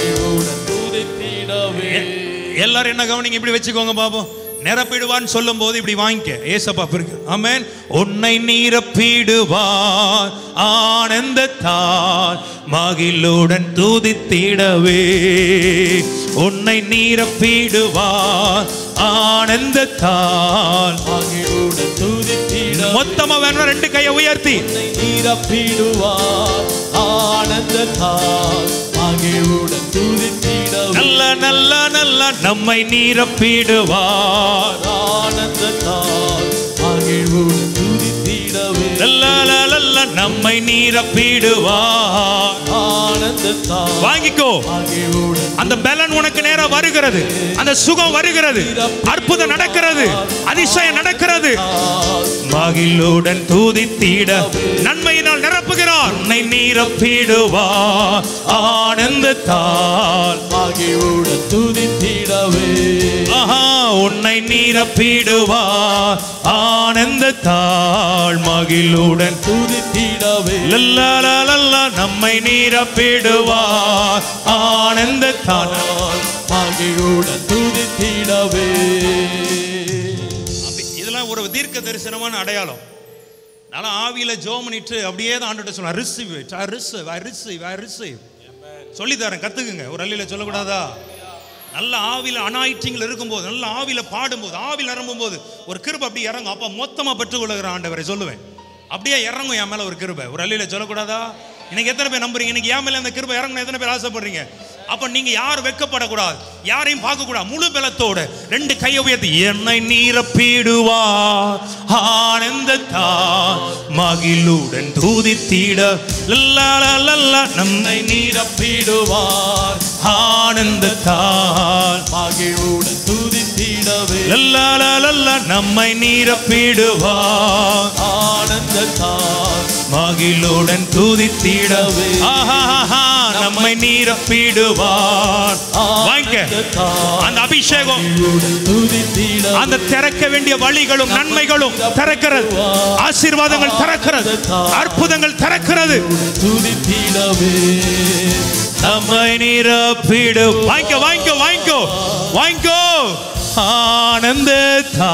எல்லாரும் என்ன கவனிங்க இப்படி வச்சுக்கோங்க பாப்போம் நிரப்பிடுவான்னு சொல்லும் போது இப்படி வாங்கிக்க ஏசப்பா இருக்கு ஆமென் உன்னை நீரப்பிடுவார் ஆனந்தத்தால் மகிழுடன் துதித்திடவே உன்னை நீரப்பிடுவார் ஆனந்தத்தால் மகிழுடன் துதித்திட மொத்தமா வேணும் ரெண்டு கையை உயர்த்தி நீரப்பிடுவார் ஆனந்தத்தால் மகிழ்வுடன் துதித்திடவே நல்ல நல்ல நல்ல நம்மை நீரப்பிடுவார் ஆனந்தத்தால் மகிழ்வுடன் துதித்திடவே நல்ல நல்ல நம்மை நீரப்பிடுவார் ஆனந்தத்தால் வாங்கிக்கோ மகிழ்வுடன் அந்த பலன் உனக்கு நேரா வருகிறது அந்த சுகம் வருகிறது அற்புதம் நடக்கிறது அதிசயம் நடக்கிறது மகிழுடன் தூதித்திட நன்மையினால் நிரப்புகிறார் உன்னை நீரப்பிடுவார் ஆனந்தத்தால் மகிழ்வுடன் துதித்திடவே ஆஹா உன்னை நீரப்பிடுவார் ஆனந்தத்தால் மகிழுடன் துதித்திடவே லல்லா லல்லா நம்மை நீரப்பிடுவார் ஆனந்தத்தால் மகிழ்வுடன் துதித்திடவே அப்படி- இதெல்லாம் ஒரு தீர்க்க தரிசனமான அடையாளம் நல்லா ஆவியில ஜோம் பண்ணிட்டு அப்படியே தான் ஆண்டுட்டு சொல்லுவேன் receive receive I receive I receive சொல்லி தரேன் கத்துக்குங்க ஒரு அள்ளியில சொல்லக்கூடாதா நல்ல ஆவில அனாயிட்டிங்கில் இருக்கும்போது நல்ல ஆவில பாடும்போது ஆவில இறங்கும் போது ஒரு கிருபை அப்படி இறங்கும் அப்ப மொத்தமா பெற்றுக்கொள்ளுகிற ஆண்டவரை சொல்லுவேன் அப்படியே இறங்கும் என் மேல ஒரு கிருபை ஒரு அள்ளியில சொல்லக்கூடாதா இன்னைக்கு எத்தனை பேர் நம்புறீங்க இன்னைக்கு என் மேல அந்த கிருபை இறங்கணும் எத்தனை பேர் ஆசைப்படுறீங்க அப்ப நீங்க யாரும் வெட்கப்படக்கூடாது யாரையும் பார்க்க கூடாது முழு பலத்தோட ரெண்டு கையை உயர்த்தி என்னை நீரப்பிடுவா ஆனந்தத்தா மகிழுடன் தூதித்திட லல்லா லல்லா நம்மை நீரப்பிடுவார் ஆனந்தத்தால் மகிழ்வுடன் துதித்திடவே லல்லா லல்லா நம்மை நீரப்பிடுவார் ஆனந்தத்தால் மகிழுடன் தூதித்திடவே ஆஹா நம்மை நீரப்பிடுவார் வாங்க அந்த அபிஷேகம் அந்த திறக்க வேண்டிய வழிகளும் நன்மைகளும் திறக்கிறது ஆசீர்வாதங்கள் திறக்கிறது அற்புதங்கள் திறக்கிறது துதித்திடவே நம்மை நிரப்பிடு வாங்கிக்கோ வாங்கிக்கோ வாங்கிக்கோ வாங்கிக்கோ ஆனந்தத்தா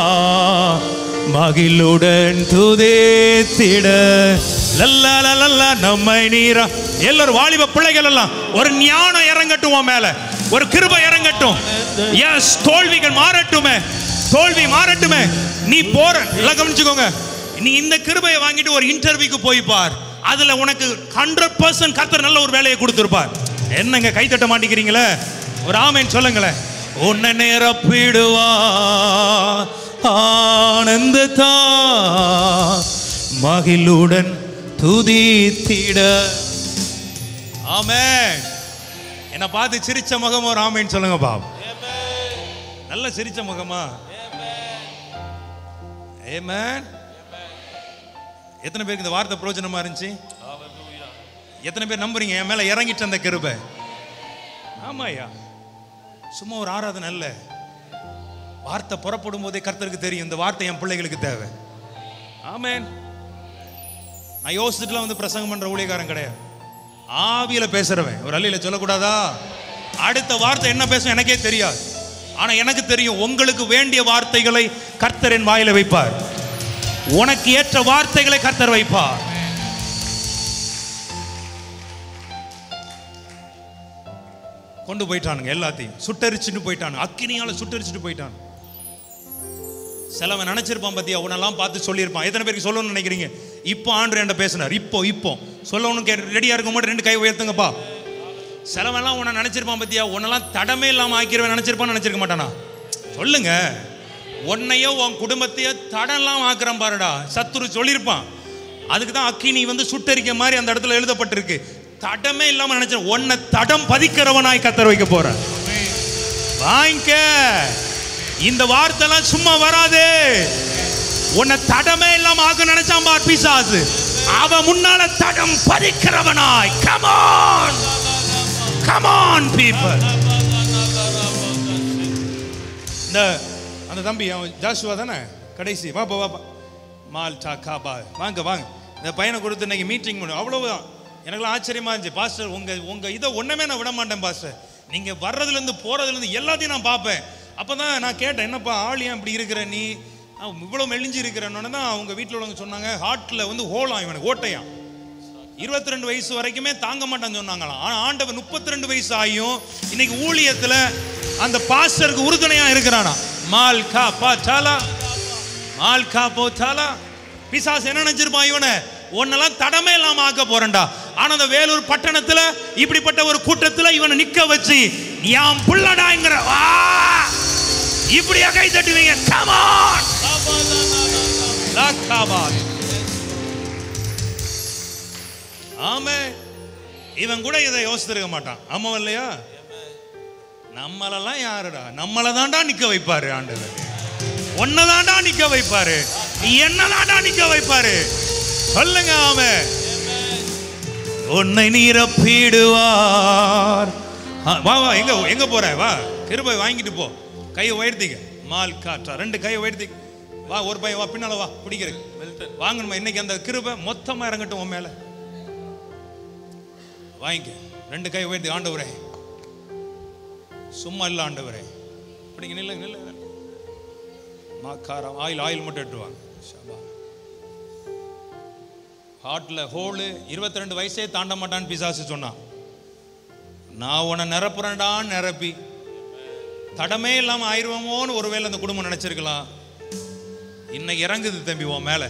மகிழுடன் துதித்திட லல்லா லல்லா நம்மை நீரா எல்லாரும் வாலிப பிள்ளைகள் எல்லாம் ஒரு ஞானம் இறங்கட்டும் உன் மேல ஒரு கிருபை இறங்கட்டும் எஸ் தோல்விகள் மாறட்டுமே தோல்வி மாறட்டுமே நீ போற எல்லாம் கவனிச்சுக்கோங்க நீ இந்த கிருபையை வாங்கிட்டு ஒரு இன்டர்வியூக்கு போய் பார் அதுல உனக்கு ஹண்ட்ரட் பர்சன்ட் கத்தர் நல்ல ஒரு வேலையை கொடுத்துருப்பார் என்னங்க கை தட்ட மாட்டேங்கிறீங்களே ஒரு ஆமேன் சொல்லுங்களேன் உன்னை நிரப்பிடுவா ஆனந்தத்தா மகிழுடன் துதித்திட ஆமென் என்னை பார்த்து சிரிச்ச முகம் ஒரு ஆமேன்னு சொல்லுங்க பாப் நல்ல சிரிச்ச முகமா ஏமேன் எத்தனை பேருக்கு இந்த வார்த்தை பிரயோஜனமா இருந்துச்சு எத்தனை பேர் நம்புறீங்க என் மேல இறங்கிட்டு அந்த கிருபை ஆமாய்யா சும்மா ஒரு ஆராதனை அல்ல வார்த்தை புறப்படும் போதே கர்த்தருக்கு தெரியும் இந்த வார்த்தை என் பிள்ளைகளுக்கு தேவை ஆமென் நான் யோசிச்சுட்டுலாம் வந்து பிரசங்கம் பண்ற ஊழியக்காரன் கிடையாது ஆவியில பேசுறவன் ஒரு அள்ளியில சொல்லக்கூடாதா அடுத்த வார்த்தை என்ன பேசும் எனக்கே தெரியாது ஆனா எனக்கு தெரியும் உங்களுக்கு வேண்டிய வார்த்தைகளை கர்த்தர் என் வாயில வைப்பார் உனக்கு ஏற்ற வார்த்தைகளை கர்த்தர் வைப்பார் கொண்டு போயிட்டானுங்க எல்லாத்தையும் சுட்டரிச்சுட்டு போயிட்டானுங்க அக்கினியால சுட்டரிச்சுட்டு போயிட்டான் சிலவன் நினைச்சிருப்பான் பத்தியா உன்னெல்லாம் பார்த்து சொல்லியிருப்பான் எத்தனை பேருக்கு சொல்லணும்னு நினைக்கிறீங்க இப்போ ஆண்டு என்கிட்ட பேசினார் இப்போ இப்போ சொல்லணும்னு கே ரெடியா இருக்கும் போது ரெண்டு கை உயர்த்துங்கப்பா சிலவெல்லாம் உன்னை நினைச்சிருப்பான் பத்தியா உன்னெல்லாம் தடமே இல்லாம ஆக்கிருவேன் நினைச்சிருப்பான்னு நினைச்சிருக்க மாட்டானா சொல்லுங்க உன்னையோ உன் குடும்பத்தையோ தடம்லாம் ஆக்குறான் பாருடா சத்துரு சொல்லியிருப்பான் அதுக்கு தான் அக்கினி வந்து சுட்டரிக்க மாதிரி அந்த இடத்துல எழுதப்பட்டிருக்கு தடமே இல்லாம நினைச்ச உன்னை தடம் பதிக்கிறவனாய் கத்தர் வைக்க போறேன் வாங்கிக்க இந்த வார்த்தைலாம் சும்மா வராது உன்னை தடமே இல்லாம ஆக்க நினைச்சான் பார் பிசாசு அவன் முன்னால தடம் பதிக்கிறவனாய் கமான் கமான் பீப்பிள் இந்த அந்த தம்பி அவன் ஜாஷுவா தானே கடைசி வாப்பா வாப்பா மால் சா காபா வாங்க வாங்க இந்த பையனை கொடுத்து இன்னைக்கு மீட்டிங் பண்ணு அவ்வளவுதான் எனக்குலாம் ஆச்சரியமா இருந்துச்சு பாஸ்டர் உங்க உங்க இதை ஒண்ணுமே நான் விட மாட்டேன் பாஸ்டர் நீங்க வர்றதுலேருந்து போறதுலேருந்து எல்லாத்தையும் நான் பார்ப்பேன் அப்பதான் நான் கேட்டேன் என்னப்பா ஆள் ஏன் இப்படி இருக்கிற நீ அவன் இவ்வளோ மெலிஞ்சு இருக்கிறன்னு தான் அவங்க வீட்டில் உள்ளவங்க சொன்னாங்க ஹார்ட்டில் வந்து ஹோலாம் இவனுக்கு ஓட்டையான் இருபத்தி ரெண்டு வயசு வரைக்குமே தாங்க மாட்டான்னு சொன்னாங்களாம் ஆனால் ஆண்டவன் முப்பத்தி ரெண்டு வயசு ஆகியும் இன்னைக்கு ஊழியத்தில் அந்த பாஸ்டருக்கு உறுதுணையா இருக்கிறானா மால் கா பா சாலா மால் கா போ சாலா பிசாசு என்ன நினைச்சிருப்பான் இவனை உன்னெல்லாம் தடமே இல்லாம ஆக்க போறேன்டா ஆனா அந்த வேலூர் பட்டணத்துல இப்படிப்பட்ட ஒரு கூட்டத்துல இவனை நிக்க வச்சு யாம் புள்ளடாங்கிற வா இப்படியா கை தட்டுவீங்க கமான் லக்காபாத் ஆமே இவன் கூட இதை யோசிச்சிருக்க மாட்டான் ஆமா இல்லையா நம்மளெல்லாம் யாருடா நம்மளை தாண்டா நிக்க வைப்பாரு ஆண்டவர் உன்னதாண்டா நிக்க வைப்பாரு என்னதாண்டா நிக்க வைப்பாரு சொல்லுங்க ஆமே உன்னை நிரப்பிடுவார் ஆ, வா வா எங்க எங்க போற வா கிருபை வாங்கிட்டு போ கையை உயர்த்திக்க மால் காற்றா ரெண்டு கையை உயர்த்திக்க வா ஒரு பையன் வா பின்னால வா பிடிக்கிறதுக்கு வாங்கணுமா இன்னைக்கு அந்த கிருபை மொத்தமா இறங்கட்டும் உன் மேல வாங்கிக்க ரெண்டு கை உயர்த்தி ஆண்டவரே சும்மா இல்லை ஆண்டவரே அப்படிங்க நில்ல நில்ல மாக்காரம் ஆயில் ஆயில் மட்டும் எட்டுவாங்க ஹார்ட்ல ஹோலு இருபத்தி ரெண்டு வயசே தாண்ட மாட்டான்னு பிசாசு சொன்னான் நான் உன்னை நிரப்புறேன்டா நிரப்பி தடமே இல்லாம ஆயிருவோமோன்னு ஒருவேளை அந்த குடும்பம் நினைச்சிருக்கலாம் இன்னைக்கு இறங்குது தம்பி உன் மேல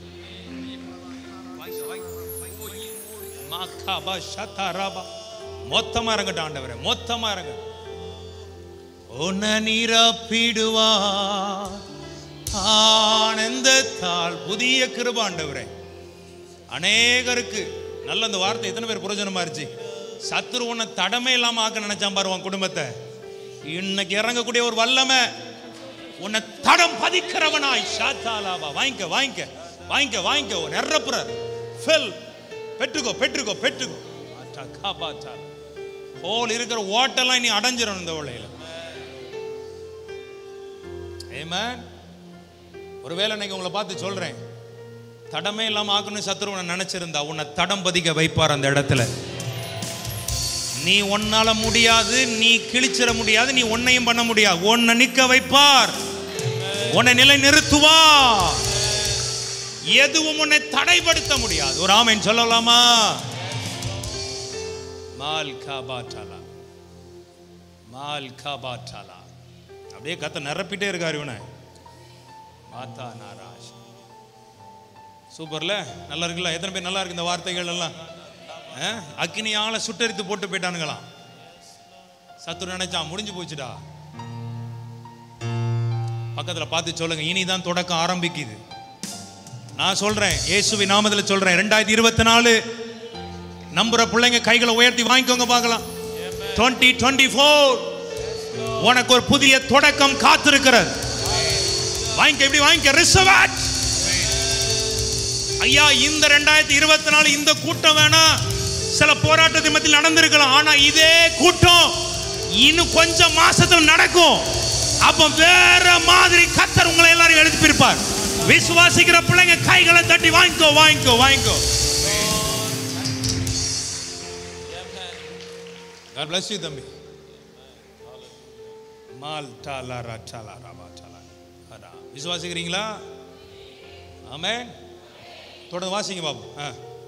மாக்காபா ஷத்தாராபா மொத்தமா இறங்கட்டும் ஆண்டவரே மொத்தமா இறங்க உன்னை நிரப்பிடுவா ஆனந்தத்தால் புதிய கிருபாண்டவரே அநேகருக்கு நல்ல அந்த வார்த்தை எத்தனை பேர் புரோஜனமா இருந்துச்சு சத்துரு உன்னை தடமே இல்லாம ஆக்க நினைச்சான் பாரு உன் குடும்பத்தை இன்னைக்கு இறங்கக்கூடிய ஒரு வல்லமை உன்னை தடம் பதிக்கிறவனாய் ஷாத்தாலாவா வாங்கிக்க வாங்கிக்க வாங்கிக்க வாங்கிக்க ஒரு நிரப்புறார் ஃபில் பெற்றுக்கோ பெற்றுக்கோ பெற்றுக்கோ ஆச்சா, காப்பாச்சா ஹோல் இருக்கிற ஓட்டெல்லாம் நீ அடைஞ்சிடணும் இந்த வேளையில ஏமேன் ஒருவேளை இன்னைக்கு உங்களை பார்த்து சொல்றேன் தடமே இல்லாம ஆக்கணும் சத்துருவனை நினைச்சிருந்தா உன்னை தடம் பதிக்க வைப்பார் அந்த இடத்துல நீ உன்னால முடியாது நீ கிழிச்சிட முடியாது நீ ஒன்னையும் பண்ண முடியாது உன்னை நிக்க வைப்பார் உன்னை நிலை நிறுத்துவா எதுவும் உன்னை தடைப்படுத்த முடியாது ஒரு ஆமைன் சொல்லலாமா மால் காபாட்டாலா மால் காபாட்டாலா அப்படியே கத்த நிரப்பிட்டே இருக்காரு இவனை மாதா நாராஜ் சூப்பர்ல நல்லா இருக்குல்ல எத்தனை பேர் நல்லா இருக்கு இந்த வார்த்தைகள் எல்லாம் ஆ? அக்கினியால சுட்டரித்து போட்டு போயிட்டானுங்களாம் சத்துரு நினைச்சான் முடிஞ்சு போச்சுடா பக்கத்துல பார்த்து சொல்லுங்க இனிதான் தொடக்கம் ஆரம்பிக்குது நான் சொல்றேன் இயேசுவி நாமத்துல சொல்றேன் ரெண்டாயிரத்தி இருபத்தி நாலு நம்புற பிள்ளைங்க கைகளை உயர்த்தி வாங்கிக்கோங்க பார்க்கலாம் டுவெண்ட்டி டுவெண்ட்டி ஃபோர் உனக்கு ஒரு புதிய தொடக்கம் காத்திருக்கிறது வாங்கிக்க எப்படி வாங்கிக்க ரிசர்வாட் ஐயா இந்த ரெண்டாயிரத்தி இருபத்தி நாலு இந்த கூட்டம் வேணா சில போராட்டத்தின் மத்தியில் நடந்திருக்கலாம் ஆனா இதே கூட்டம் இன்னும் கொஞ்சம் மாசத்துல நடக்கும் அப்ப வேற மாதிரி கத்தர் உங்களை எல்லாரும் எழுப்பியிருப்பார் விசுவாசிக்கிற பிள்ளைங்க கைகளை தட்டி வாங்கிக்கோ வாங்கிக்கோ வாங்கிக்கோ God bless you தம்பி மால் டாலா ரா டாலா ரா டாலா அரா விசுவாசிக்கிறீங்களா ஆமென் தொடர்ந்து வாசிங்க பாபு ஆ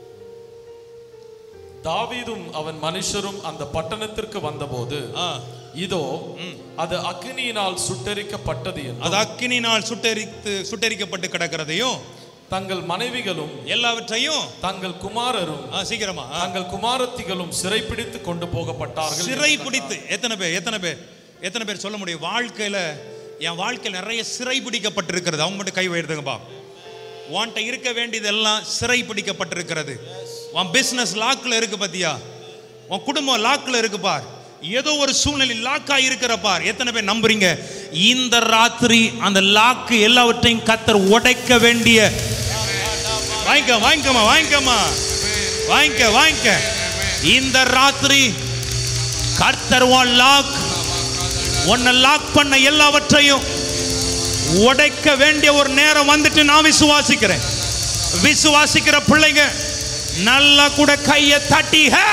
தாவீதும் அவன் மனுஷரும் அந்த பட்டணத்திற்கு வந்தபோது இதோ அது அக்னியினால் சுட்டெரிக்கப்பட்டது என்றும் அது அக்கினினால் சுட்டெரித்து சுட்டெரிக்கப்பட்டு கிடக்கிறதையும் தங்கள் மனைவிகளும் எல்லாவற்றையும் தங்கள் குமாரரும் சீக்கிரமா தங்கள் குமாரத்திகளும் சிறைப்பிடித்து கொண்டு போகப்பட்டார்கள் சிறை பிடித்து எத்தனை பேர் எத்தனை பேர் எத்தனை பேர் சொல்ல முடியும் வாழ்க்கையில என் வாழ்க்கையில் நிறைய சிறை பிடிக்கப்பட்டிருக்கிறது அவங்க மட்டும் கை உயர்த்துங்கப்பா உன்கிட்ட இருக்க வேண்டியதெல்லாம் சிறை பிடிக்கப்பட்டிருக்கிறது உன் பிசினஸ் லாக்ல இருக்கு பாத்தியா உன் குடும்பம் லாக்ல இருக்கு பார் ஏதோ ஒரு சூழ்நிலை லாக்கா இருக்கிற பார் எத்தனை பேர் நம்புறீங்க இந்த ராத்திரி அந்த லாக்கு எல்லாவற்றையும் கத்தர் உடைக்க வேண்டிய வாங்கிக்க வாங்கிக்கமா வாங்கிக்கமா வாங்கிக்க வாங்கிக்க இந்த ராத்திரி கர்த்தர் உன் லாக் உன்னை லாக் பண்ண எல்லாவற்றையும் உடைக்க வேண்டிய ஒரு நேரம் வந்துட்டு நான் விசுவாசிக்கிறேன் விசுவாசிக்கிற பிள்ளைங்க நல்லா கூட கையை தட்டி ஹே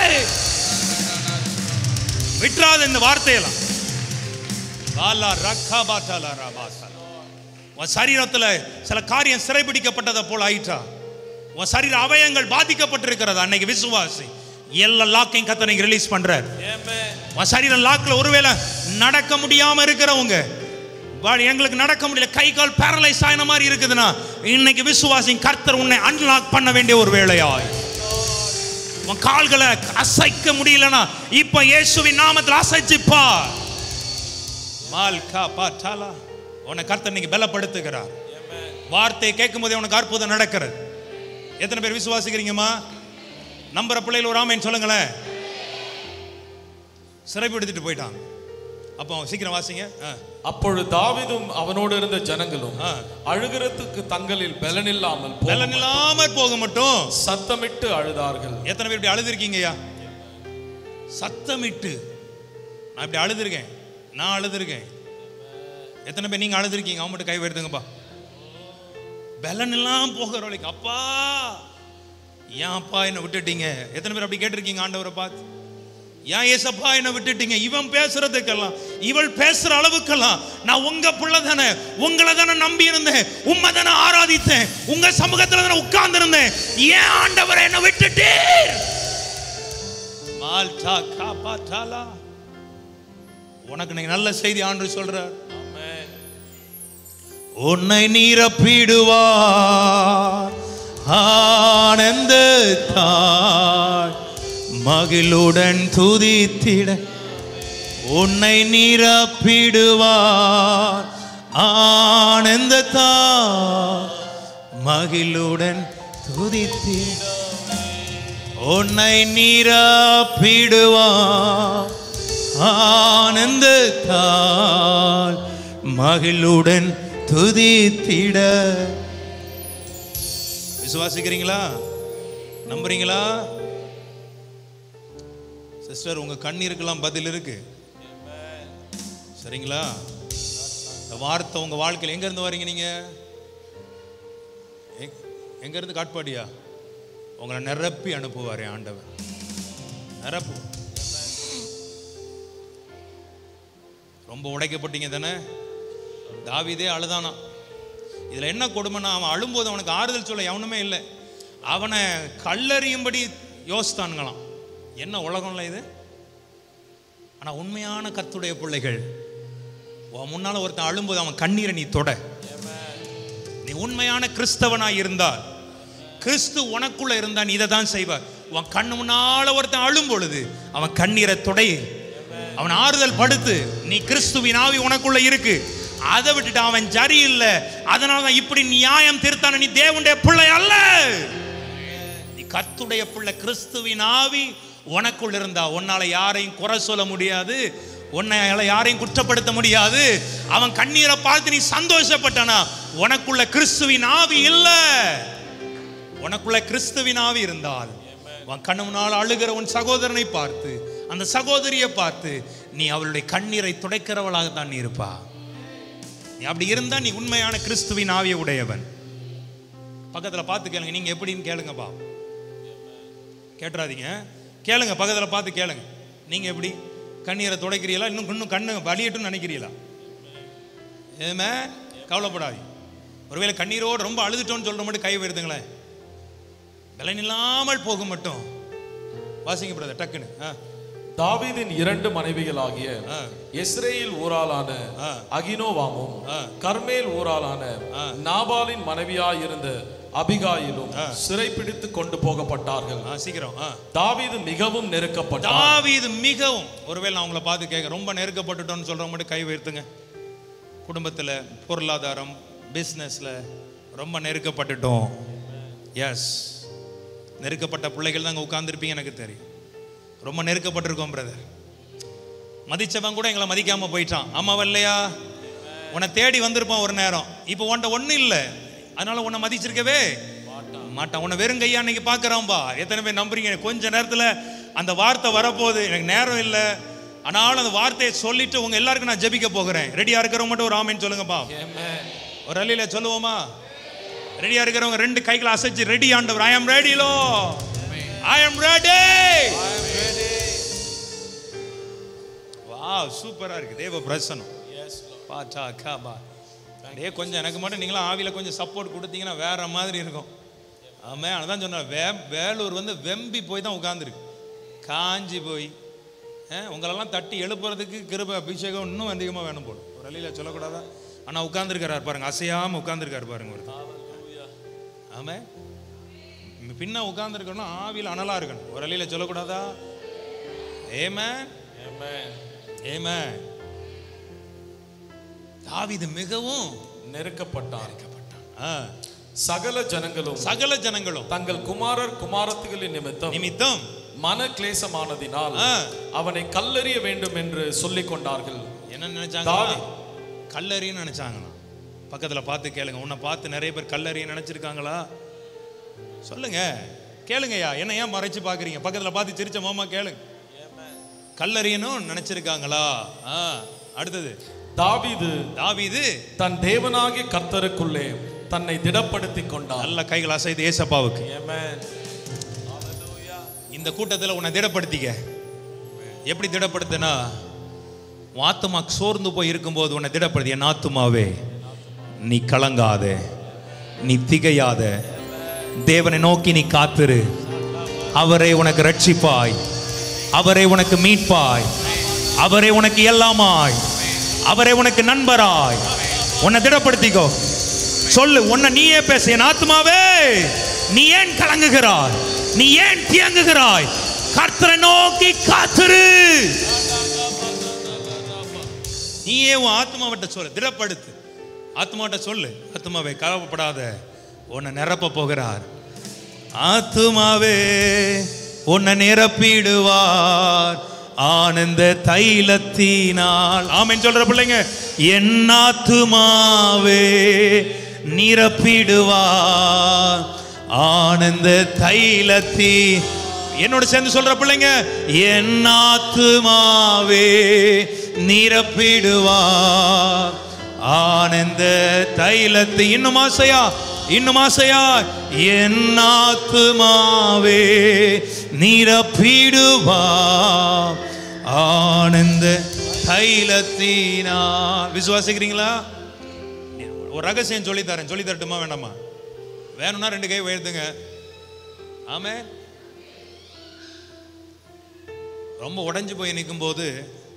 விட்டுறாத இந்த வார்த்தையெல்லாம் பாலா ரக்கா பாட்டாலா ரா பாசா. உன் சரீரத்துல சில காரியம் சிறைபிடிக்கப்பட்டதை போல ஆயிட்டா உன் சரீர அவயங்கள் பாதிக்கப்பட்டிருக்கிறது அன்னைக்கு விசுவாசி எல்லா லாக்கையும் கத்த நீங்க ரிலீஸ் பண்றார் உன் சரீரம் லாக்ல ஒருவேளை நடக்க முடியாம இருக்கிறவங்க வா- எங்களுக்கு நடக்க முடியல கை கால் பேரலைஸ் ஆயின மாதிரி இருக்குதுன்னா இன்னைக்கு விசுவாசி கர்த்தர் உன்னை அன்லாக் பண்ண வேண்டிய ஒரு வேலையாய் உன் கால்களை அசைக்க முடியலனா இப்ப இயேசுவின் நாமத்தில் அசைச்சுப்பா மால் கா பா டாலா உன்னை கர்த்தர் இன்னைக்கு பலப்படுத்துகிறார் வார்த்தையை கேட்கும் போதே உனக்கு அற்புதம் நடக்கிறது எத்தனை பேர் விசுவாசிக்கிறீங்கம்மா நம்புற பிள்ளைகள் ஒரு ஆமைன்னு சொல்லுங்களேன் சிறைப்படுத்திட்டு போயிட்டாங்க அப்போ சீக்கிரம் வாசிங்க ஆ. அப்பொழுது தாவீதும் அவனோடு இருந்த ஜனங்களும் அழுகிறதுக்கு தங்களில் பலனில்லாமல் போக பலன் இல்லாம போக மட்டும் சத்தமிட்டு அழுதார்கள் எத்தனை பேர் இப்படி அழுதுருக்கீங்கய்யா சத்தமிட்டு நான் இப்படி அழுதுருக்கேன் நான் அழுதுருக்கேன் எத்தனை பேர் நீங்க அழுதுருக்கீங்க அவங்க மட்டும் கை வருதுங்கப்பா பலன் எல்லாம் போகிற வரைக்கும் அப்பா ஏன் அப்பா என்னை விட்டுட்டீங்க எத்தனை பேர் அப்படி கேட்டிருக்கீங்க ஆண்டவரை பார்த்து ஏன் ஏசப்பா என்னை விட்டுட்டீங்க இவன் பேசுறதுக்கெல்லாம் இவள் பேசுற அளவுக்கெல்லாம் நான் உங்க பிள்ளை தானே உங்களை தானே நம்பி இருந்தேன் உண்மை தானே ஆராதித்தேன் உங்க சமூகத்துல தானே உட்கார்ந்து இருந்தேன் ஏன் ஆண்டவரை என்னை விட்டுட்டே ஆல்டா காபாட்டாலா உனக்கு இன்னைக்கு நல்ல செய்தி ஆண்டு சொல்றார் உன்னை நீரப்பிடுவார் ஆனந்த தாய் மகிழுடன் துதித்திட உன்னை நிரப்பிடுவார் ஆனந்த தாய் மகிழுடன் துதித்திட உன்னை நிரப்பிடுவார் ஆனந்த தாய் மகிழுடன் துதித்திட விசுவாசிக்கிறீங்களா நம்புறீங்களா சிஸ்டர் உங்க கண்ணீருக்கெல்லாம் பதில் இருக்கு சரிங்களா இந்த வார்த்தை உங்க வாழ்க்கையில் எங்க இருந்து வரீங்க நீங்க எங்க- எங்க இருந்து காட்பாடியா உங்களை நிரப்பி அனுப்புவார் ஆண்டவர் நிரப்பு ரொம்ப உடைக்கப்பட்டீங்க தானே தாவீதே அழுதானா இதுல என்ன கொடுமைன்னா அவன் அழும்போது அவனுக்கு ஆறுதல் சொல்ல எவனுமே இல்லை அவனை கல்லறியும்படி யோசித்தானுங்களாம் என்ன உலகம்ல இது ஆனா உண்மையான கத்துடைய பிள்ளைகள் உன் முன்னால ஒருத்தன் அழும்போது அவன் கண்ணீரை நீ தொட நீ உண்மையான கிறிஸ்தவனாய் இருந்தால் கிறிஸ்து உனக்குள்ள இருந்தா நீ இதை தான் செய்வார் உன் கண்ணு முன்னால ஒருத்தன் அழும் பொழுது அவன் கண்ணீரை தொடை அவன் ஆறுதல் படுத்து நீ கிறிஸ்துவின் ஆவி உனக்குள்ள இருக்கு அதை விட்டுட்டு அவன் ஜரி இல்லை அதனால தான் இப்படி நியாயம் திருத்தான நீ தேவனுடைய பிள்ளை அல்ல நீ கர்த்துடைய பிள்ளை கிறிஸ்துவின் ஆவி உனக்குள் இருந்தா உன்னால யாரையும் குறை சொல்ல முடியாது உன்னை யாரையும் குற்றப்படுத்த முடியாது அவன் கண்ணீரை பார்த்து நீ சந்தோஷப்பட்டானா உனக்குள்ள கிறிஸ்துவின் ஆவி இல்ல உனக்குள்ள கிறிஸ்துவின் ஆவி இருந்தால் உன் கண்ணு முன்னால் அழுகிற உன் சகோதரனை பார்த்து அந்த சகோதரியை பார்த்து நீ அவளுடைய கண்ணீரை துடைக்கிறவளாக தான் நீ இருப்பா நீ அப்படி இருந்தா நீ உண்மையான கிறிஸ்துவின் ஆவியை உடையவன் பக்கத்துல பார்த்து கேளுங்க நீங்க எப்படின்னு கேளுங்கப்பா கேட்டுறாதீங்க கேளுங்க பக்கத்துல பார்த்து கேளுங்க நீங்க எப்படி கண்ணீரை துடைக்கிறீங்களா இன்னும் இன்னும் கண்ணு வலியட்டும்னு நினைக்கிறீங்களா ஏமே கவலைப்படாதீங்க ஒருவேளை கண்ணீரோடு ரொம்ப அழுதுட்டோன்னு சொல்ற மட்டும் கை வருதுங்களேன் பலன் இல்லாமல் போக மட்டும் வாசிங்க பிரதர் டக்குன்னு ஆ தாவீதின் இரண்டு மனைவிகளாகிய இஸ்ரேல் ஊராளான அகினோவாமும் கர்மேல் ஊராளான நாபாலின் மனைவியாயிருந்த அபிகாயிலும் சிறைப்பிடித்து கொண்டு போகப்பட்டார்கள் சீக்கிரம் தாவீது மிகவும் நெருக்கப்பட்டார் தாவீது மிகவும் ஒருவேளை நான் உங்களை பார்த்து கேட்க ரொம்ப நெருக்கப்பட்டுட்டோம்னு சொல்றவங்க மட்டும் கை உயர்த்துங்க குடும்பத்துல பொருளாதாரம் பிஸ்னஸ்ல ரொம்ப நெருக்கப்பட்டுட்டோம் எஸ் நெருக்கப்பட்ட பிள்ளைகள் தான் உட்கார்ந்துருப்பீங்க எனக்கு தெரியும் ரொம்ப நெருக்கப்பட்டிருக்கோம் பிரதர் மதிச்சவன் கூட எங்களை மதிக்காம போயிட்டான் ஆமாவா இல்லையா உன்னை தேடி வந்திருப்பான் ஒரு நேரம் இப்போ உன்ட்ட ஒண்ணும் இல்லை அதனால உன்னை மதிச்சிருக்கவே மாட்டான் உன்னை வெறும் கையா அன்னைக்கு பார்க்கறான்பா எத்தனை பேர் நம்புறீங்க கொஞ்ச நேரத்துல அந்த வார்த்தை வரப்போகுது எனக்கு நேரம் இல்லை ஆனாலும் அந்த வார்த்தையை சொல்லிட்டு உங்க எல்லாருக்கும் நான் ஜெபிக்க போகிறேன் ரெடியா இருக்கிறவங்க மட்டும் ஒரு ஆமேன்னு சொல்லுங்கப்பா ஒரு அள்ளியில சொல்லுவோமா ரெடியா இருக்கிறவங்க ரெண்டு கைகளை அசைச்சு ரெடி ஆண்டவர் ஐ அம் ரெடிலோ ஐ அம் ரெடி வா சூப்பரா இருக்கு தேவ பிரசனம் பாட்டா காபா அப்படியே கொஞ்சம் எனக்கு மட்டும் நீங்களும் ஆவியில கொஞ்சம் சப்போர்ட் கொடுத்தீங்கன்னா வேற மாதிரி இருக்கும் ஆமே அதான் சொன்னேன் வே வேலூர் வந்து வெம்பி போய் தான் உட்காந்துருக்கு காஞ்சி போய் அஹ், உங்களெல்லாம் தட்டி எழுப்புறதுக்கு கிருப அபிஷேகம் இன்னும் அதிகமாக வேணும் போடும் ஒரு அழியில சொல்லக்கூடாதா ஆனால் உட்காந்துருக்காரு பாருங்க அசையாம உட்காந்துருக்காரு பாருங்க ஒரு ஆமே பின்ன உட்காந்துருக்கணும் ஆவியில் அனலா இருக்கணும் ஒரு அழியில சொல்லக்கூடாதா ஏமே ஏமே தாவீது மிகவும் நெருக்கப்பட்டார் ஆ. சகல ஜனங்களும் சகல ஜனங்களும் தங்கள் குமாரர் குமாரத்திகளின் நிமித்தம் நிமித்தம் மன கிளேசமானதினால் அவனை கல்லெறிய வேண்டும் என்று சொல்லிக் கொண்டார்கள் என்ன நினைச்சாங்க தாவி- கல்லறின்னு நினைச்சாங்களா பக்கத்துல பார்த்து கேளுங்க உன்னை பார்த்து நிறைய பேர் கல்லறிய நினைச்சிருக்காங்களா சொல்லுங்க கேளுங்கய்யா என்ன ஏன் மறைச்சு பாக்குறீங்க பக்கத்துல பார்த்து சிரிச்ச மாமா கேளுங்க கல்லறியனும் நினைச்சிருக்காங்களா ஆ, அடுத்தது தாவீது தாவீது தன் தேவனாகிய கர்த்தருக்குள்ளே தன்னை திடப்படுத்திக் கொண்டார் நல்ல கைகள் அசைது ஏசப்பாவுக்கு Amen. இந்த கூட்டத்தில் உன்னை திடப்படுத்திக்க எப்படி திடப்படுத்தினா உன் ஆத்துமா சோர்ந்து போய் இருக்கும்போது உன்னை திடப்படுத்தி என் ஆத்துமாவே நீ கலங்காதே நீ திகையாத தேவனை நோக்கி நீ காத்திரு அவரை உனக்கு ரட்சிப்பாய் அவரை உனக்கு மீட்பாய் அவரை உனக்கு எல்லாமாய் அவரை உனக்கு நண்பராய் உன்னை திடப்படுத்திக்கோ சொல்லு உன்னை நீயே பேசு என் ஆத்மாவே நீ ஏன் கலங்குகிறாய் நீ ஏன் தியங்குகிறாய் கர்த்தரை நோக்கி காத்திரு நீயே உன் ஆத்மாவிட்ட சொல்லு திடப்படுத்து ஆத்மாவிட்ட சொல்லு ஆத்மாவே கலவப்படாத உன்னை நிரப்ப போகிறார் ஆத்துமாவே உன்னை நிரப்பிடுவார் ஆனந்த தைலத்தினால் ஆமென் சொல்ற பிள்ளைங்க என் ஆத்துமாவே நிரப்பிடுவார் ஆனந்த தைலத்தி என்னோட சேர்ந்து சொல்ற பிள்ளைங்க என் ஆத்துமாவே நிரப்பிடுவார் ஆனந்த தைலத்தை இன்னும் ஆசையா இன்னும் ஆசையா என் ஆத்துமாவே நிரப்பிடுவா ஆனந்த தைலத்தினா விசுவாசிக்கிறீங்களா ஒரு ரகசியம் சொல்லி தரேன் சொல்லி தரட்டுமா வேண்டாமா வேணும்னா ரெண்டு கை உயர்த்துங்க ஆமே ரொம்ப உடைஞ்சு போய் நிற்கும் போது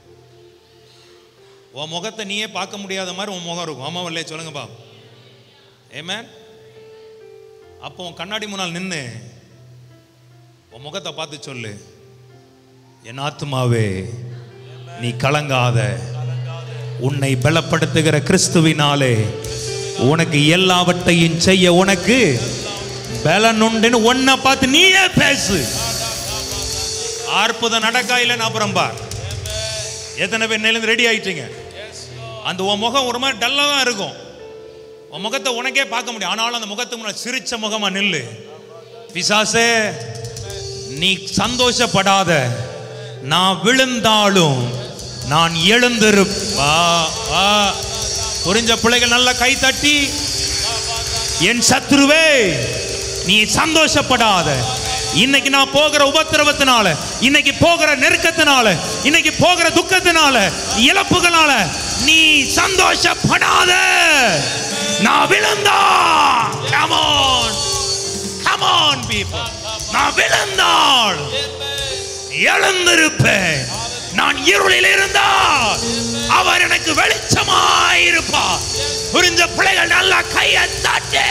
உன் முகத்தை நீயே பார்க்க முடியாத மாதிரி உன் முகம் இருக்கும் ஆமா இல்லையே சொல்லுங்கப்பா ஏமேன் அப்போ உன் கண்ணாடி முன்னால் நின்று உன் முகத்தை பார்த்து சொல்லு என் ஆத்துமாவே நீ கலங்காத உன்னை பலப்படுத்துகிற கிறிஸ்துவினாலே உனக்கு எல்லாவற்றையும் செய்ய உனக்கு பலன் உண்டுன்னு உன்னை பார்த்து நீயே பேசு அற்புதம் நடக்கா இல்லைன்னு அப்புறம் பார் எத்தனை பேர் நிலைந்து ரெடி ஆயிட்டீங்க அந்த உன் முகம் ஒரு மாதிரி டல்லாக தான் இருக்கும் உன் முகத்தை உனக்கே பார்க்க முடியும் ஆனாலும் அந்த முகத்துக்கு முன்னாடி சிரிச்ச முகமா நில்லு பிசாசே நீ சந்தோஷப்படாத நான் விழுந்தாலும் நான் எழுந்திருப்பா வா. புரிஞ்ச பிள்ளைகள் நல்லா கை தட்டி என் சத்ருவே நீ சந்தோஷப்படாத இன்னைக்கு நான் போகிற உபத்திரவத்தினால இன்னைக்கு போகிற நெருக்கத்தினால இன்னைக்கு போகிற துக்கத்தினால இழப்புகளால நீ சந்தோஷப்படாத நான் விழுந்தா come on come on people நான் விழுந்தாள் எழுந்திருப்பேன் நான் இருளில் இருந்தால் அவர் எனக்கு வெளிச்சமாயிருப்பார் புரிஞ்ச பிள்ளைகள் நல்லா கையை தட்டி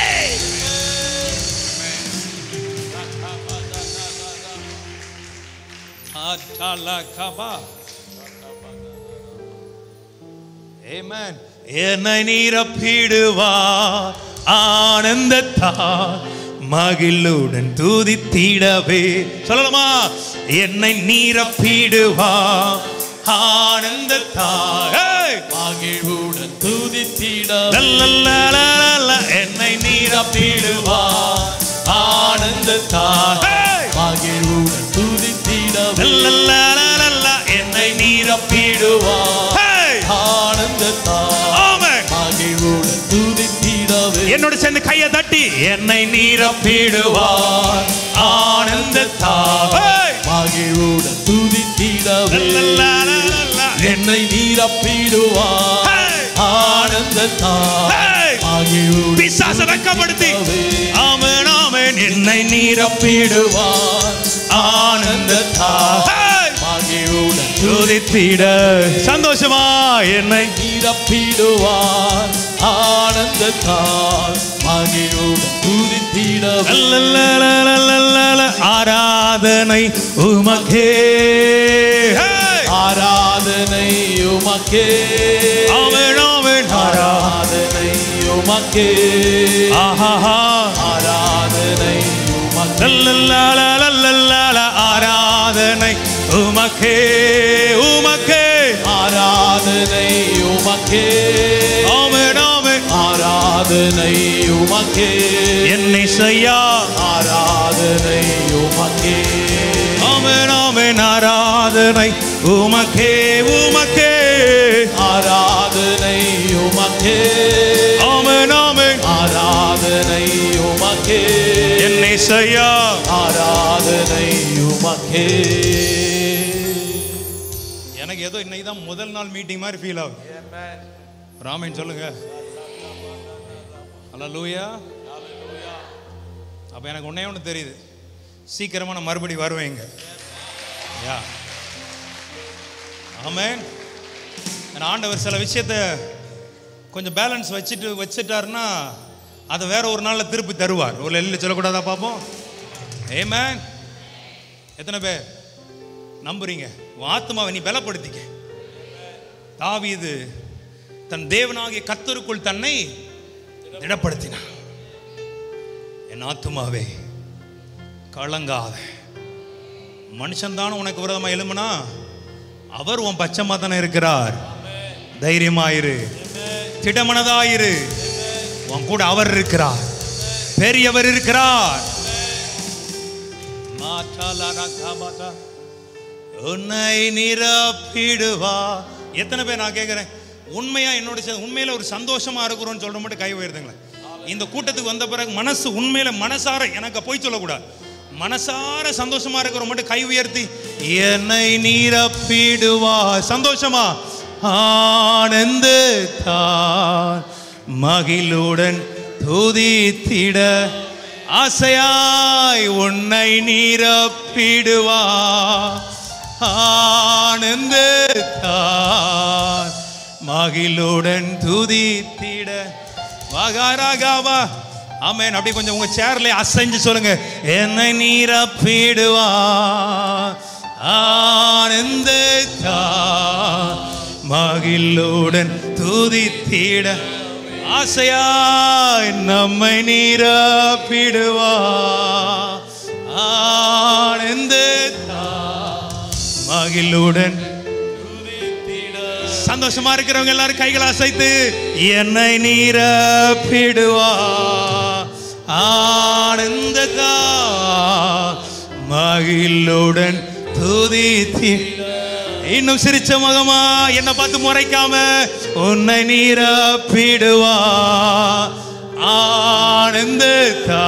Amen. என்னை நீரப்பிடுவா ஆனந்தத்தா மகிழுடன் துதித்திடவே சொல்லலாமா என்னை நீரப்பிடுவா ஆனந்தத்தா ஏய்! மகிழ்வுடன் துதித்திட லல்லல்லலலல, என்னை நீரப்பிடுவா ஆனந்தத்தா மகிழ்வுடன் துதித்திடவே லல்லல்லலலல, என்னை நீரப்பிடுவா ஆனந்தத்தா மகிழ்வுடன் துதித்திடவே என்னோட சேர்ந்து கையை தட்டி என்னை நீரப்பிடுவார் ஆனந்தத்தா மகிழ்வுடன் துதித்திடவே என்னை நீரப்பிடுவார் ஆனந்தத்தா மகிழ்வுடன் பிசாச வெக்கப்படுத்தி ஆமென் ஆமென் என்னை நீரப்பிடுவார் ஆனந்தத்தா மகிழ்வுடன் துதித்திட சந்தோஷமா என்னை நீரப்பிடுவார் ஆனந்தத்தால் மகிழ்வுடன் துதித்திடவே லல்லல்லலலலல, ஆராதனை உமக்கே ஆராதனை உமக்கே ஆமென் ஆமென் ஆராதனை உமக்கே ஆஹாஹா ஆராதனை உமக்கே லல்லல்லலலலல, ஆராதனை உமக்கே உமக்கே ஆராதனை உமக்கே ஆமென் ஆமென் ஆராதனை உமக்கே என்னை செய்யா ஆராதனை உமக்கே ஆமென் ஆமென் ஆராதனை உமக்கே உமக்கே ஆராதனை உமக்கே ஆமென் ஆமென் ஆராதனை உமக்கே என்னை செய்யா ஆராதனை உமக்கே எனக்கு ஏதோ இன்னைக்கு தான் முதல் நாள் மீட்டிங் மாதிரி ஃபீல் ஆகுது ராமன் சொல்லுங்க ஹலோ லூயா அப்போ எனக்கு ஒன்றே ஒன்று தெரியுது சீக்கிரமாக நான் மறுபடி வருவேங்க யா ஆமென் ஏன்னா ஆண்டவர் சில விஷயத்த கொஞ்சம் பேலன்ஸ் வச்சுட்டு வச்சுட்டாருன்னா அதை வேற ஒரு நாளில் திருப்பி தருவார் ஒரு எல்லை சொல்லக்கூடாதா பார்ப்போம் ஏமேன் எத்தனை பேர் நம்புறீங்க உன் ஆத்மாவை நீ பலப்படுத்திக்க தாவீது தன் தேவனாகிய கர்த்தருக்குள் தன்னை திடப்படுத்தினான் என் ஆத்துமாவே கலங்காத மனுஷன் உனக்கு விரோதமா எழும்புனா அவர் உன் பச்சைமா தானே இருக்கிறார் தைரியமாயிரு திடமனதாயிரு உன் கூட அவர் இருக்கிறார் பெரியவர் இருக்கிறார் மாற்றாலாராகாபாதா. உன்னை நிரப்பிடுவா எத்தனை பேர் நான் கேட்கிறேன் உண்மையா என்னோட சேர்ந்து உண்மையில ஒரு சந்தோஷமா இருக்கிறோம்னு சொல்ற மட்டும் கை உயர்த்துங்களேன் இந்த கூட்டத்துக்கு வந்த பிறகு மனசு உண்மையில மனசார எனக்கு போய் சொல்லக்கூடாது மனசார சந்தோஷமா இருக்கிற மட்டும் கை உயர்த்தி என்னை நிரப்பிடுவா சந்தோஷமா ஆனந்த தான் மகிழுடன் துதித்திட ஆசையாய் உன்னை நிரப்பிடுவா ஆனந்த தான் மகிழுடன் துதித்திட வகாராகாவா ஆமென் அப்படி கொஞ்சம் உங்க சேர்ல அசைஞ்சு சொல்லுங்க என்னை நீரப்பிடுவா ஆனந்த மகிழுடன் துதித்திட ஆசையாய் நம்மை நீரப்பிடுவா ஆனந்த மகிழுடன் சந்தோஷமா இருக்கிறவங்க எல்லாரும் கைகளை அசைத்து என்னை நீரப்பிடுவா ஆனந்ததா மகிழுடன் துதித்தி இன்னும் சிரிச்ச முகமா என்ன பார்த்து முறைக்காம உன்னை நீரப்பிடுவா ஆனந்ததா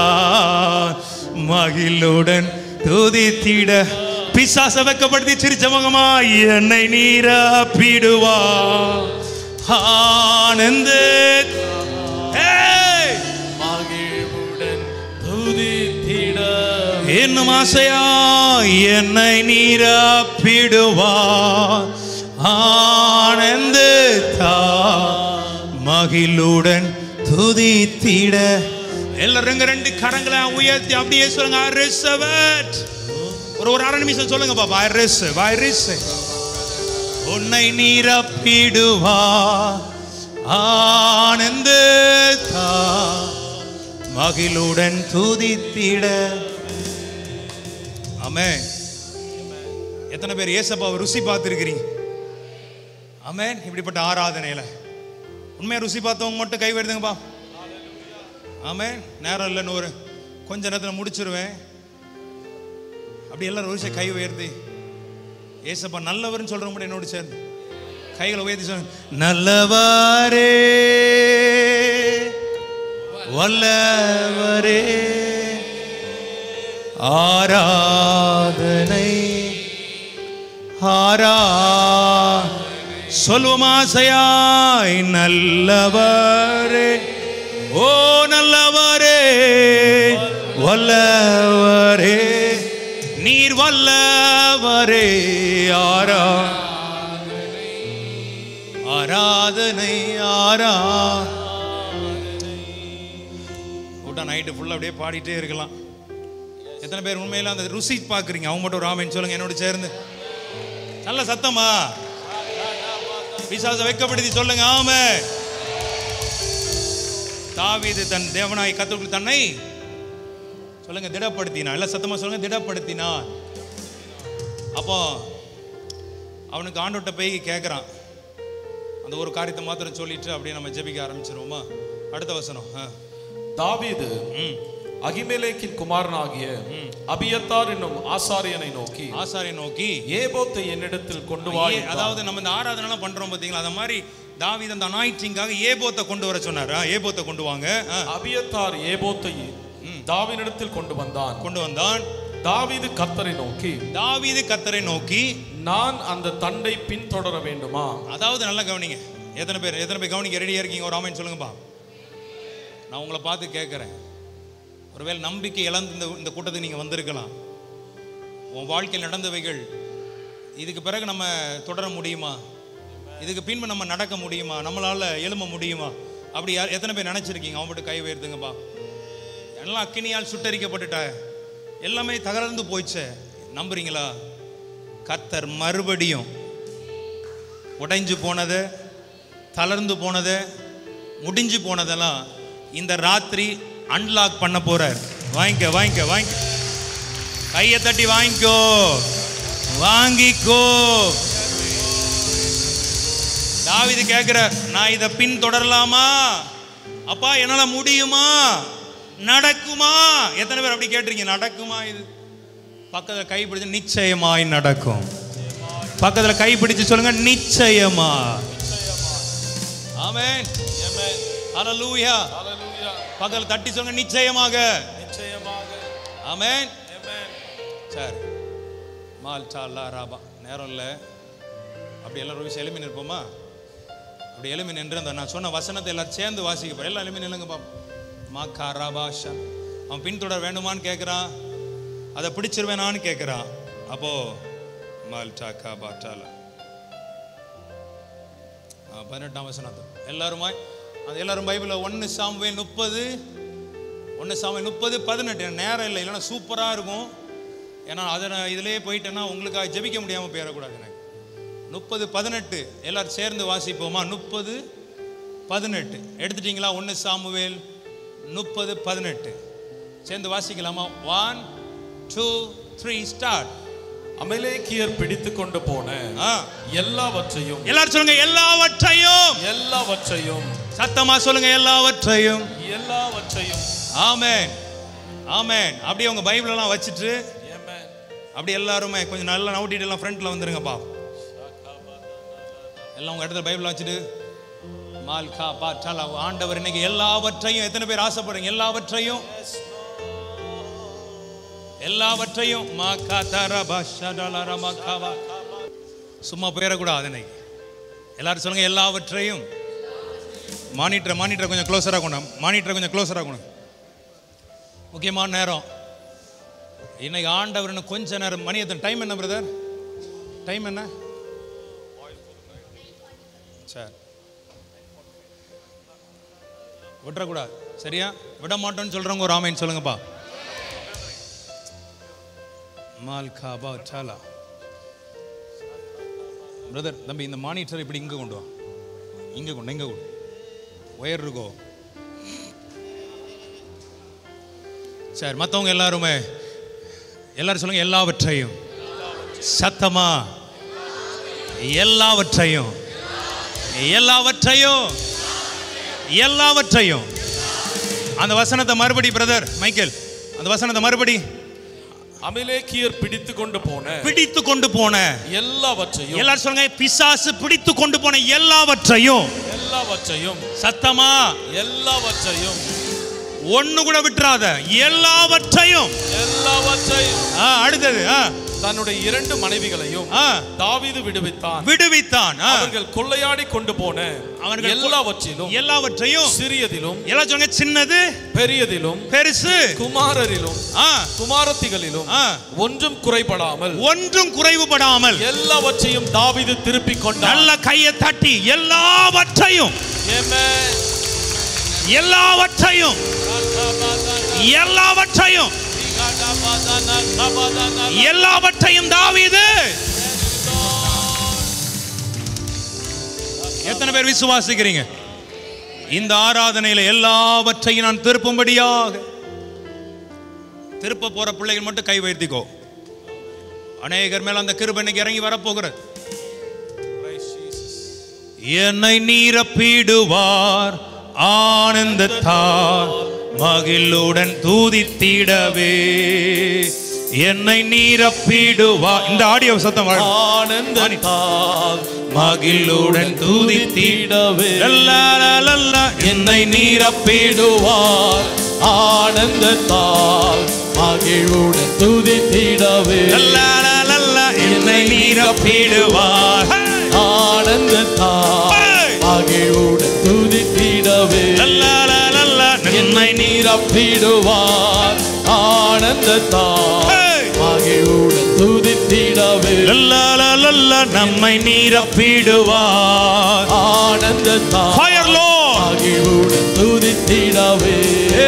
மகிழுடன் துதித்திட பிசாச வெக்கப்படுத்தி சிரிச்ச முகமா என்னை நீரப்பிடுவா ஆனந்த ஏய்! இன்னும் ஆசையா என்னை நீரப்பிடுவா ஆனந்த மகிழுடன் துதித்திட எல்லாரும் ரெண்டு கரங்களை உயர்த்தி அப்படியே சொல்லுங்க I receive it. ஒரு ஒரு அரை நிமிஷம் சொல்லுங்க பாப்பா I receive, I receive. உன்னை நீரப்பிடுவா ஆனந்த மகிழுடன் துதித்திட ஆமே எத்தனை பேர் ஏசப்பாவை ருசி பார்த்துருக்கிறீங்க ஆமென் இப்படிப்பட்ட ஆராதனையில உண்மையா ருசி பார்த்தவங்க மட்டும் கை வருதுங்கப்பா ஆமென் நேரம் இல்லைன்னு ஒரு கொஞ்ச நேரத்தில் முடிச்சிருவேன் அப்படி எல்லாரும் ஒரு கை உயர்த்தி ஏசப்பா நல்லவர்னு சொல்றவங்க மட்டும் என்னோட சேர்ந்து கைகளை உயர்த்தி சொல்லுங்க நல்லவாரே வல்லவரே ஆராதனை ஆரா சொல்லுவோம் ஆசையாய் நல்லவரே ஓ நல்லவரே வல்லவரே நீர் வல்லவரே ஆரா ஆராதனை ஆரா விட்டா நைட்டு ஃபுல்லாக அப்படியே பாடிட்டே இருக்கலாம் எத்தனை பேர் உண்மையில அந்த ருசி பார்க்குறீங்க அவங்க மட்டும் ராமன் சொல்லுங்க என்னோட சேர்ந்து நல்ல சத்தமா பிசாச வைக்கப்படுத்தி சொல்லுங்க ஆமே தாவீது தன் தேவனாய் கத்துக்குள் தன்னை சொல்லுங்க திடப்படுத்தினான் எல்லாம் சத்தமா சொல்லுங்க திடப்படுத்தினான் அப்போ அவனுக்கு ஆண்டோட்ட போய் கேட்குறான் அந்த ஒரு காரியத்தை மாத்திரம் சொல்லிட்டு அப்படியே நம்ம ஜெபிக்க ஆரம்பிச்சிருவோமா அடுத்த வசனம் ஆ. தாவீது அகிமெலேக்கின் குமாரனாகிய அபியத்தார் என்னும் ஆசாரியனை நோக்கி ஆசாரியை நோக்கி ஏபோத்தை என்னிடத்தில் கொண்டு வா ஏ- என்றான். அதாவது நம்ம இந்த ஆராதனைலாம் பண்றோம் பாத்தீங்களா அந்த மாதிரி தாவீது அந்த அனாயிட்டிங்காக ஏபோத்தை கொண்டு வர சொன்னார் ஆ, ஏபோத்தை கொண்டு வாங்க ஆ. அபியத்தார் ஏபோத்தை தாவீனிடத்தில் கொண்டு வந்தான் கொண்டு வந்தான் தாவீது கர்த்தரை நோக்கி தாவீது கத்தரை நோக்கி நான் அந்த தண்டை பின்தொடர வேண்டுமா அதாவது நல்லா கவனிங்க எத்தனை பேர் எத்தனை பேர் கவனிக்க ரெடியா இருக்கீங்க ஒரு ஆமைன்னு சொல்லுங்கப்பா நான் உங்களை பார்த்து கேட்குறேன் ஒருவேளை நம்பிக்கை இழந்து இந்த இந்த கூட்டத்துக்கு நீங்கள் வந்திருக்கலாம் உன் வாழ்க்கையில் நடந்தவைகள் இதுக்கு பிறகு நம்ம தொடர முடியுமா இதுக்கு பின்பு நம்ம நடக்க முடியுமா நம்மளால எழும்ப முடியுமா அப்படி யார் எத்தனை பேர் நினைச்சிருக்கீங்க அவன் மட்டும் கை உயர்த்துங்கப்பா எல்லாம் அக்கினியால் சுட்டரிக்கப்பட்டுட்ட எல்லாமே தகர்ந்து போயிடுச்சே நம்புறீங்களா கர்த்தர் மறுபடியும் உடைஞ்சு போனதை தளர்ந்து போனதை முடிஞ்சு போனதெல்லாம் இந்த ராத்திரி அன்லாக் பண்ண போறார் வாங்கிக்க வாங்கிக்க வாங்கிக்க கையை தட்டி வாங்கிக்கோ வாங்கிக்கோ தாவிது கேட்கிற நான் இதை பின் தொடரலாமா அப்பா என்னால முடியுமா நடக்குமா எத்தனை பேர் அப்படி கேட்டிருக்கீங்க நடக்குமா இது பக்கத்துல கை பிடிச்சு நிச்சயமாய் நடக்கும் பக்கத்துல கை பிடிச்சு சொல்லுங்க நிச்சயமா ஆமென் ஹalleluya பக்கத்துல தட்டி சொல்லுங்க நிச்சயமாக நிச்சயமாக ஆமென் சரி மால் சாலா ராபா நேரம் இல்லை அப்படி எல்லாரும் விஷயம் எலும்பி நிற்போமா அப்படி எலும்பி நின்று அந்த நான் சொன்ன வசனத்தை எல்லாரும் சேர்ந்து வாசிக்க போறோம் எல்லாம் எலும்பி நில்லுங்க பாப்போம் மா காராபாஷா அவன் பின்தொடர வேண்டுமான்னு கேட்குறான் அதை பிடிச்சிருவேனான்னு கேட்குறான் அப்போ மால் டாக்கா பாட்டாலா ஆ, பதினெட்டாம் வசனத்தை எல்லாருமாய் அது எல்லாரும் பைபிளில் ஒன்று சாமுவேல் முப்பது ஒன்று சாமுவேல் முப்பது பதினெட்டு எனக்கு நேரம் இல்லை இல்லைன்னா சூப்பராக இருக்கும் ஏன்னா அதை நான் இதிலேயே போயிட்டேன்னா உங்களுக்காக ஜெபிக்க முடியாமல் போயிடக்கூடாது எனக்கு முப்பது பதினெட்டு எல்லாரும் சேர்ந்து வாசிப்போமா முப்பது பதினெட்டு எடுத்துட்டீங்களா ஒன்று சாமுவேல் முப்பது பதினெட்டு சேர்ந்து வாசிக்கலாமா ஒன் டூ த்ரீ ஸ்டார்ட் அமலேக்கியர் பிடித்து கொண்டு போன எல்லாவற்றையும் எல்லாரும் சொல்லுங்க எல்லாவற்றையும் எல்லாவற்றையும் சத்தமா சொல்லுங்க எல்லாவற்றையும் எல்லாவற்றையும் ஆமென் ஆமென் அப்படியே உங்க பைபிள் எல்லாம் வச்சுட்டு அப்படி எல்லாருமே கொஞ்சம் நல்லா நவுட்டிட்டு எல்லாம் ஃப்ரண்ட்ல வந்துருங்கப்பா எல்லாம் உங்க இடத்துல பைபிள் வச்சுட்டு மால்கா பாட்டாலா ஆண்டவர் இன்னைக்கு எல்லாவற்றையும் எத்தனை பேர் ஆசைப்படுறீங்க எல்லாவற்றையும் எல்லாவற்றையும் மாக்கா தரபா ஷடலர மக்காவா சும்மா போயிடக்கூடாது இன்னைக்கு எல்லாரும் சொல்லுங்க எல்லாவற்றையும் மானிட்டர் மானிட்டரை கொஞ்சம் க்ளோஸராக கொண்டு மானிட்டரை கொஞ்சம் க்ளோஸராக கொண்டு முக்கியமான நேரம் இன்னைக்கு ஆண்டவர் இன்னும் கொஞ்ச நேரம் மணி எத்தனை டைம் என்ன பிரதர் டைம் என்ன சரி விட்டுறக்கூடாது சரியா விட மாட்டோம்னு சொல்றவங்க ஒரு ஆமைன்னு சொல்லுங்கப்பா மால்கா பா சாலா பிரதர் தம்பி இந்த மானிட்டர் இப்படி இங்கே கொண்டு வா இங்கே கொண்டு இங்கே கொண்டு ஒயர் இருக்கோ சரி மற்றவங்க எல்லாருமே எல்லாரும் சொல்லுங்க எல்லாவற்றையும் சத்தமா எல்லாவற்றையும் எல்லாவற்றையும் எல்லாவற்றையும் அந்த வசனத்தை மறுபடி பிரதர் மைக்கேல் அந்த வசனத்தை மறுபடி அமலேக்கியர் பிடித்து கொண்டு போன பிடித்து கொண்டு போன எல்லாவற்றையும் எல்லாரும் சொல்லுங்க பிசாசு பிடித்து கொண்டு போன எல்லாவற்றையும் எல்லாவற்றையும் சத்தமா எல்லாவற்றையும் ஒண்ணு கூட விட்டுறாத எல்லாவற்றையும் எல்லாவற்றையும் ஆ, அடுத்தது ஆ, தன்னுடைய இரண்டு மனைவிகளையும் ஆ. தாவீது விடுவித்தான் விடுவித்தான் ஆ. அவர்கள் கொள்ளையாடி கொண்டு போன அவர்கள் எல்லாவற்றிலும் எல்லாவற்றையும் சிறியதிலும் எல்லாம் சொல்லுங்க சின்னது பெரியதிலும் பெருசு குமாரரிலும் ஆ, குமாரத்திகளிலும் ஆ. ஒன்றும் குறைபடாமல் ஒன்றும் குறைவுபடாமல் எல்லாவற்றையும் தாவீது திருப்பிக் கொண்டான் நல்ல கையை தட்டி எல்லாவற்றையும் Amen. எல்லாவற்றையும் எல்லாவற்றையும் எல்லாவற்றையும் தாவீது எத்தனை பேர் விசுவாசிக்கிறீங்க இந்த ஆராதனையில எல்லாவற்றையும் நான் திருப்பும்படியாக திருப்ப போற பிள்ளைகள் மட்டும் கை வைத்திக்கோ அநேகர் மேல அந்த கிருபை இன்னைக்கு இறங்கி வரப்போகிறது என்னை நீரப்பிடுவார் ஆனந்தத்தார் மகிழுடன் தூதித்திடவே என்னை நீரப்பிடுவார் இந்த ஆடியோ சத்தம் வாழ ஆனந்தத்தால் மகிழுடன் தூதித்திடவே லல்லா லல்லா என்னை நீரப்பிடுவார் ஆனந்தத்தால் மகிழ்வுடன் துதித்திடவே லல்லா லல்லா என்னை நீரப்பிடுவார் ஆனந்தத்தால் மகிழ்வுடன் துதித்திடவே லல்லா லல்லா என்னை நீரப்பிடுவார் ஆனந்தத்தால் மகிழ்வுடன் துதித்திடவே லல்லா லல்லா நம்மை நீரப்பிடுவார் ஆனந்தத்தால் Fire, Lord. மகிழ்வுடன் துதித்திடவே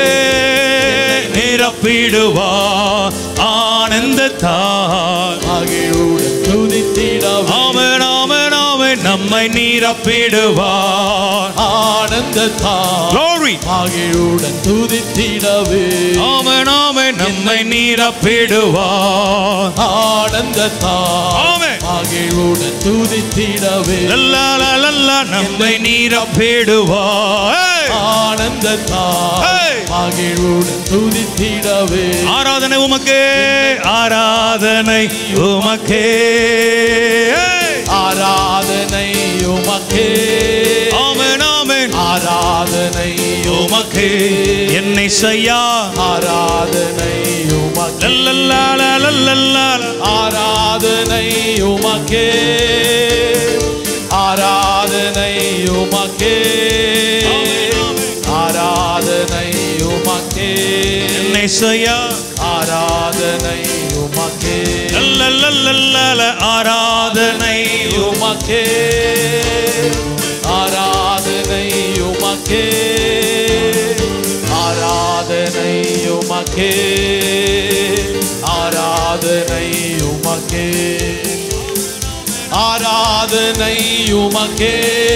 நிரப்பிடுவார் ஆனந்தத்தால் மகிழ்வுடன் துதித்திடவே அவன் அவன் அவன் நம்மை நீரப்பிடுவார் ஆனந்தத்தால் Glory. மகிழ்வுடன் துதித்திடவே அவன் அவன் நம்மை நீரப்பிடுவார் ஆனந்தத்தால் ஆமென். மகிழ்வுடன் துதித்திடவே லல்லா லல்லா நம்மை நீரப்பிடுவார் ஆனந்தத்தால் Hey. மகிழ்வுடன் துதித்திடவே ஆராதனை உமக்கே ஆராதனை உமக்கே ஆராதனை உமக்கே ஆமென் ஆமென் ஆராதனை உமக்கே என்னை செய்யா ஆராதனை உமக்கே லல்லல்லா லல்லல்லா ஆராதனை உமக்கே ஆராதனை உமக்கே ஆராதனை உமக்கே என்னை செய்யா ஆராதனை உமக்கே லல்லல்லா ஆராதனை உமக்கே ஆராதனை உமக்கே ஆராதனை உமக்கே ஆராதனை உமக்கே ஆராதனை உமக்கே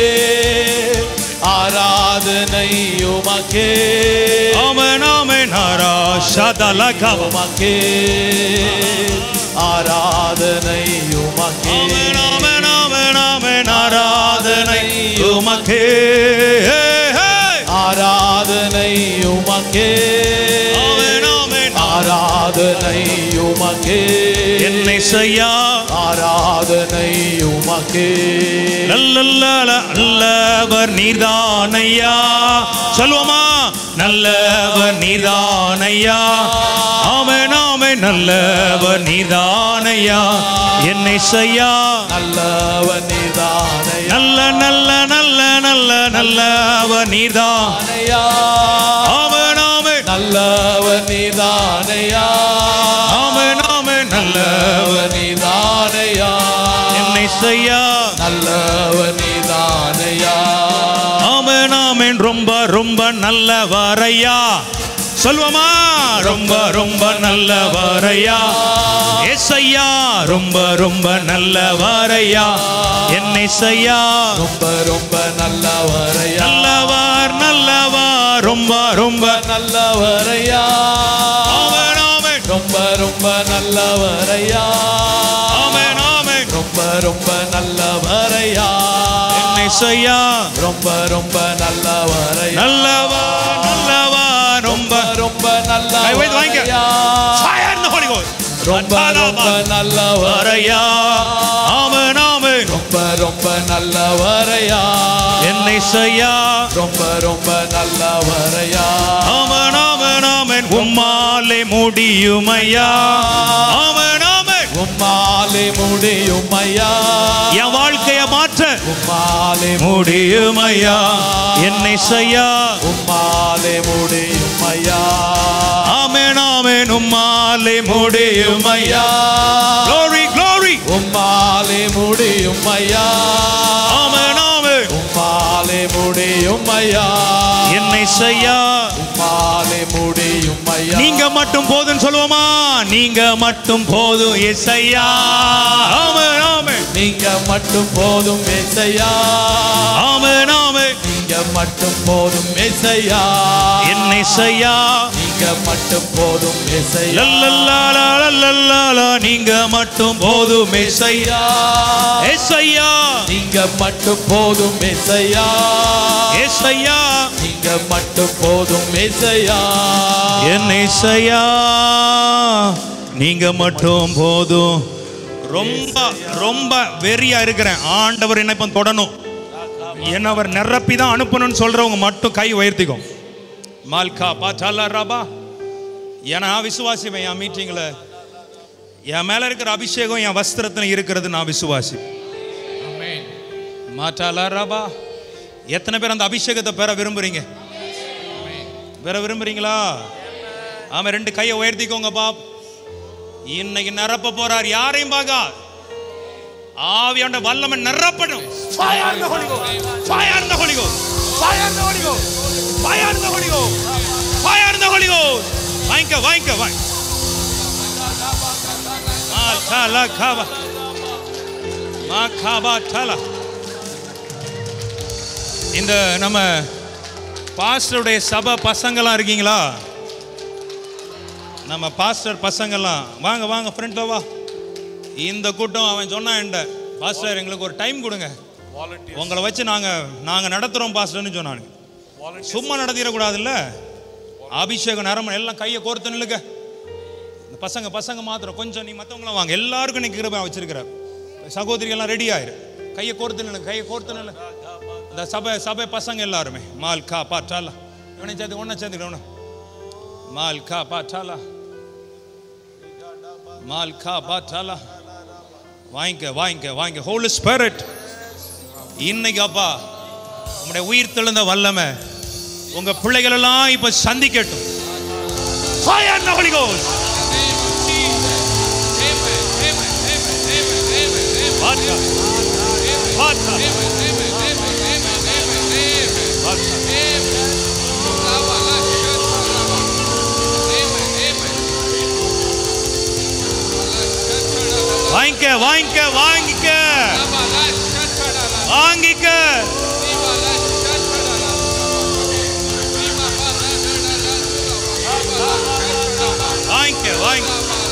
ஆராதனை உமக்கே ஆமென் ஆமென் ஆரா ஷதலகவ உமக்கே ஆராதனை உமக்கே ஆமென் ஆமென் ஆமென் ஆமென் ஆராதனை உமக்கே ஹே, ஹே. ஆராதனை உமக்கே ஆமென் ஆமென் ஆராதனை உமக்கே என்னை செய்யா ஆராதனை உமக்கே நல்லல்ல நல்லவர் நீர்தானையா சொல்லுவோமா நல்லவர் நீர்தானையா ஆமென் ஆமென் நல்லவர் நீர்தானையா என்னை செய்யா நல்லவன் நீதானை நல்ல நல்ல நல்ல நல்ல நல்லவர் நீர்தான் ஆமென் ஆமென் நல்லவன் நீதானையா ஆமென் ஆமென் நல்லவர் நல்லவன் நீதானையா என்னை செய்யா நல்லவன் நீதானையா ஆமென் ஆமென் ரொம்ப ரொம்ப நல்லவரையா சொல்லுவோமா ரொம்ப ரொம்ப நல்லவரையா ஏசையா ரொம்ப ரொம்ப நல்லவரையா என்னை செய்யா ரொம்ப ரொம்ப நல்லவரையா நல்லவர் நல்லவர் ரொம்ப ரொம்ப நல்லவரையா ஆமென் ஆமென் ரொம்ப ரொம்ப நல்லவரையா ஆமென் ஆமென் ரொம்ப ரொம்ப நல்லவரையா என்னை செய்யா ரொம்ப ரொம்ப நல்லவரையா நல்லவர் நல்லவர் ரொம்ப ரொம்ப கை வைத்து வாங்கிக்க. நல்லவரையா Fire in the Holy Ghost. ரொம்ப ரொம்ப நல்லவரையா வரையா ஆமென் ஆமென் ரொம்ப ரொம்ப நல்லவரையா என்னை செய்யா ரொம்ப ரொம்ப நல்லவரையா ஆமென் ஆமென் ஆமென் உம்மாலே முடியுமையா ஆமென் ஆமென் உம்மாலே முடியும் ஐயா என் வாழ்க்கைய மாற்ற உம்மாலே முடியுமையா என்னை செய்யா உம்மாலே முடியும் ஐயா ஆமென் ஆமென் உம்மாலே முடியுமையா glory glory உம்மாலே முடியும் ஐயா ஆமென் ஆமென் உம்மாலே முடியும் ஐயா என்னை செய்யா உம்மாலே முடியும் ஐயா நீங்க மட்டும் போதும் சொல்லுவோமா நீங்க மட்டும் போதும் இசையா ஆமென் ஆமென் நீங்க மட்டும் போதும் ஏசையா ஆமென் ஆமென் நீங்க மட்டும் போதும் ஏசையா என்னை செய்யா நீங்க மட்டும் போதும் ஏசையா லல்லல்லா லல்லல்லா நீங்க மட்டும் போதும் இசையா ஏசையா நீங்க மட்டும் போதும் ஏசையா ஏசையா நீங்க மட்டும் போதும் ஏசையா என்னை செய்யா நீங்க மட்டும் போதும் ரொம்ப ரொம்ப வெறியா இருக்கிறேன் ஆண்டவர் என்ன இப்ப தொடணும் என்ன அவர் நிரப்பி தான் அனுப்பணும்னு சொல்றவங்க மட்டும் கை உயர்த்திக்கும் மால்கா பாச்சாலா ராபா ஏன்னா விசுவாசிப்பேன் என் மீட்டிங்ல என் மேல இருக்கிற அபிஷேகம் என் வஸ்திரத்துல இருக்கிறது நான் விசுவாசி மாட்டாலா ராபா எத்தனை பேர் அந்த அபிஷேகத்தை பெற விரும்புறீங்க பெற விரும்புறீங்களா ஆமா ரெண்டு கையை உயர்த்திக்கோங்க பாப் இன்னைக்கு நிரப்ப போறார் யாரையும் பார்க்கா ஆவியான வல்லமை நிரப்படும் Fire in the Holy Ghost. Fire in the Holy Ghost. Fire in the Holy Ghost. Fire in the Holy Ghost. Fire in the Holy Ghost. வாங்கிக்க வாங்கிக்க வாங்க மா தல காபா மா காபா தல இந்த நம்ம பாஸ்டருடைய சபை பசங்களாம் இருக்கீங்களா நம்ம பாஸ்டர் பசங்கெல்லாம் வாங்க வாங்க ஃப்ரெண்ட்ல வா இந்த கூட்டம் அவன் சொன்னான் என்கிட்ட பாஸ்டர் எங்களுக்கு ஒரு டைம் கொடுங்க உங்களை வச்சு நாங்கள் நாங்கள் நடத்துகிறோம் பாஸ்டர்னு சொன்னானுங்க சும்மா நடத்திடக்கூடாதுல்ல அபிஷேகம் நரமன் எல்லாம் கையை கோர்த்து நில்லுங்க இந்த பசங்க பசங்க மாத்திரம் கொஞ்சம் நீ மற்றவங்களாம் வாங்க எல்லாருக்கும் நீ கிருபை வச்சிருக்கிற சகோதரிகள்லாம் ரெடி ஆயிரு கையை கோர்த்து நில்லுங்க கையை கோர்த்து நில்லு இந்த சபை சபை பசங்க எல்லாருமே மால் கா பாட்டாலா இவனை சேர்த்து ஒன்றை சேர்த்துக்கிறவன மால் கா பாட்டாலா மால் கா பாட்டாலா வாங்கிக்க வாங்கிக்க வாங்கிக்க ஹோலி ஸ்பிரிட் இன்னைக்கு அப்பா உங்களுடைய உயிர் தெழுந்த வல்லமை உங்க பிள்ளைகள் எல்லாம் இப்ப சந்திக்கட்டும் Fire in the Holy Ghost. Vatta. Vatta. வாங்கிக்க வாங்கிக்க வாங்கிக்க வாங்கிக்க வாங்கிக்க வாங்கிக்க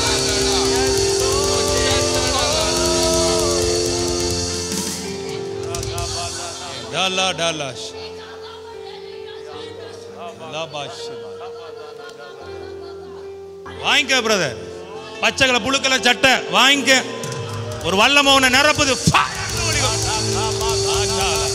டாலா டாலாஷ் லாபாஷ் வாங்கிக்க பிரதர் பச்சைகளை புழுக்கல சட்டை வாங்கிக்க ஒரு வல்லம உன்னை நிரப்புது Fire in the Holy Ghost.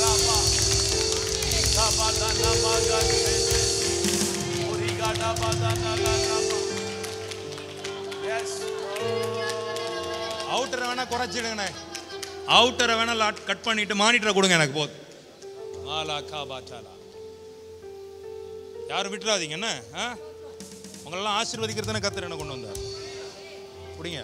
அவுட்டரை வேணா குறைச்சிடுங்கண்ணே அவுட்டரை வேணா லாட் கட் பண்ணிட்டு மானிட்டரை கொடுங்க எனக்கு போதும் மாலா கா பாட்டாலா யாரும் விட்டுறாதீங்க என்ன ஆ உங்களெல்லாம் ஆசீர்வதிக்கிறதுன்னு கத்தர் என்ன கொண்டு வந்தார் பிடிங்க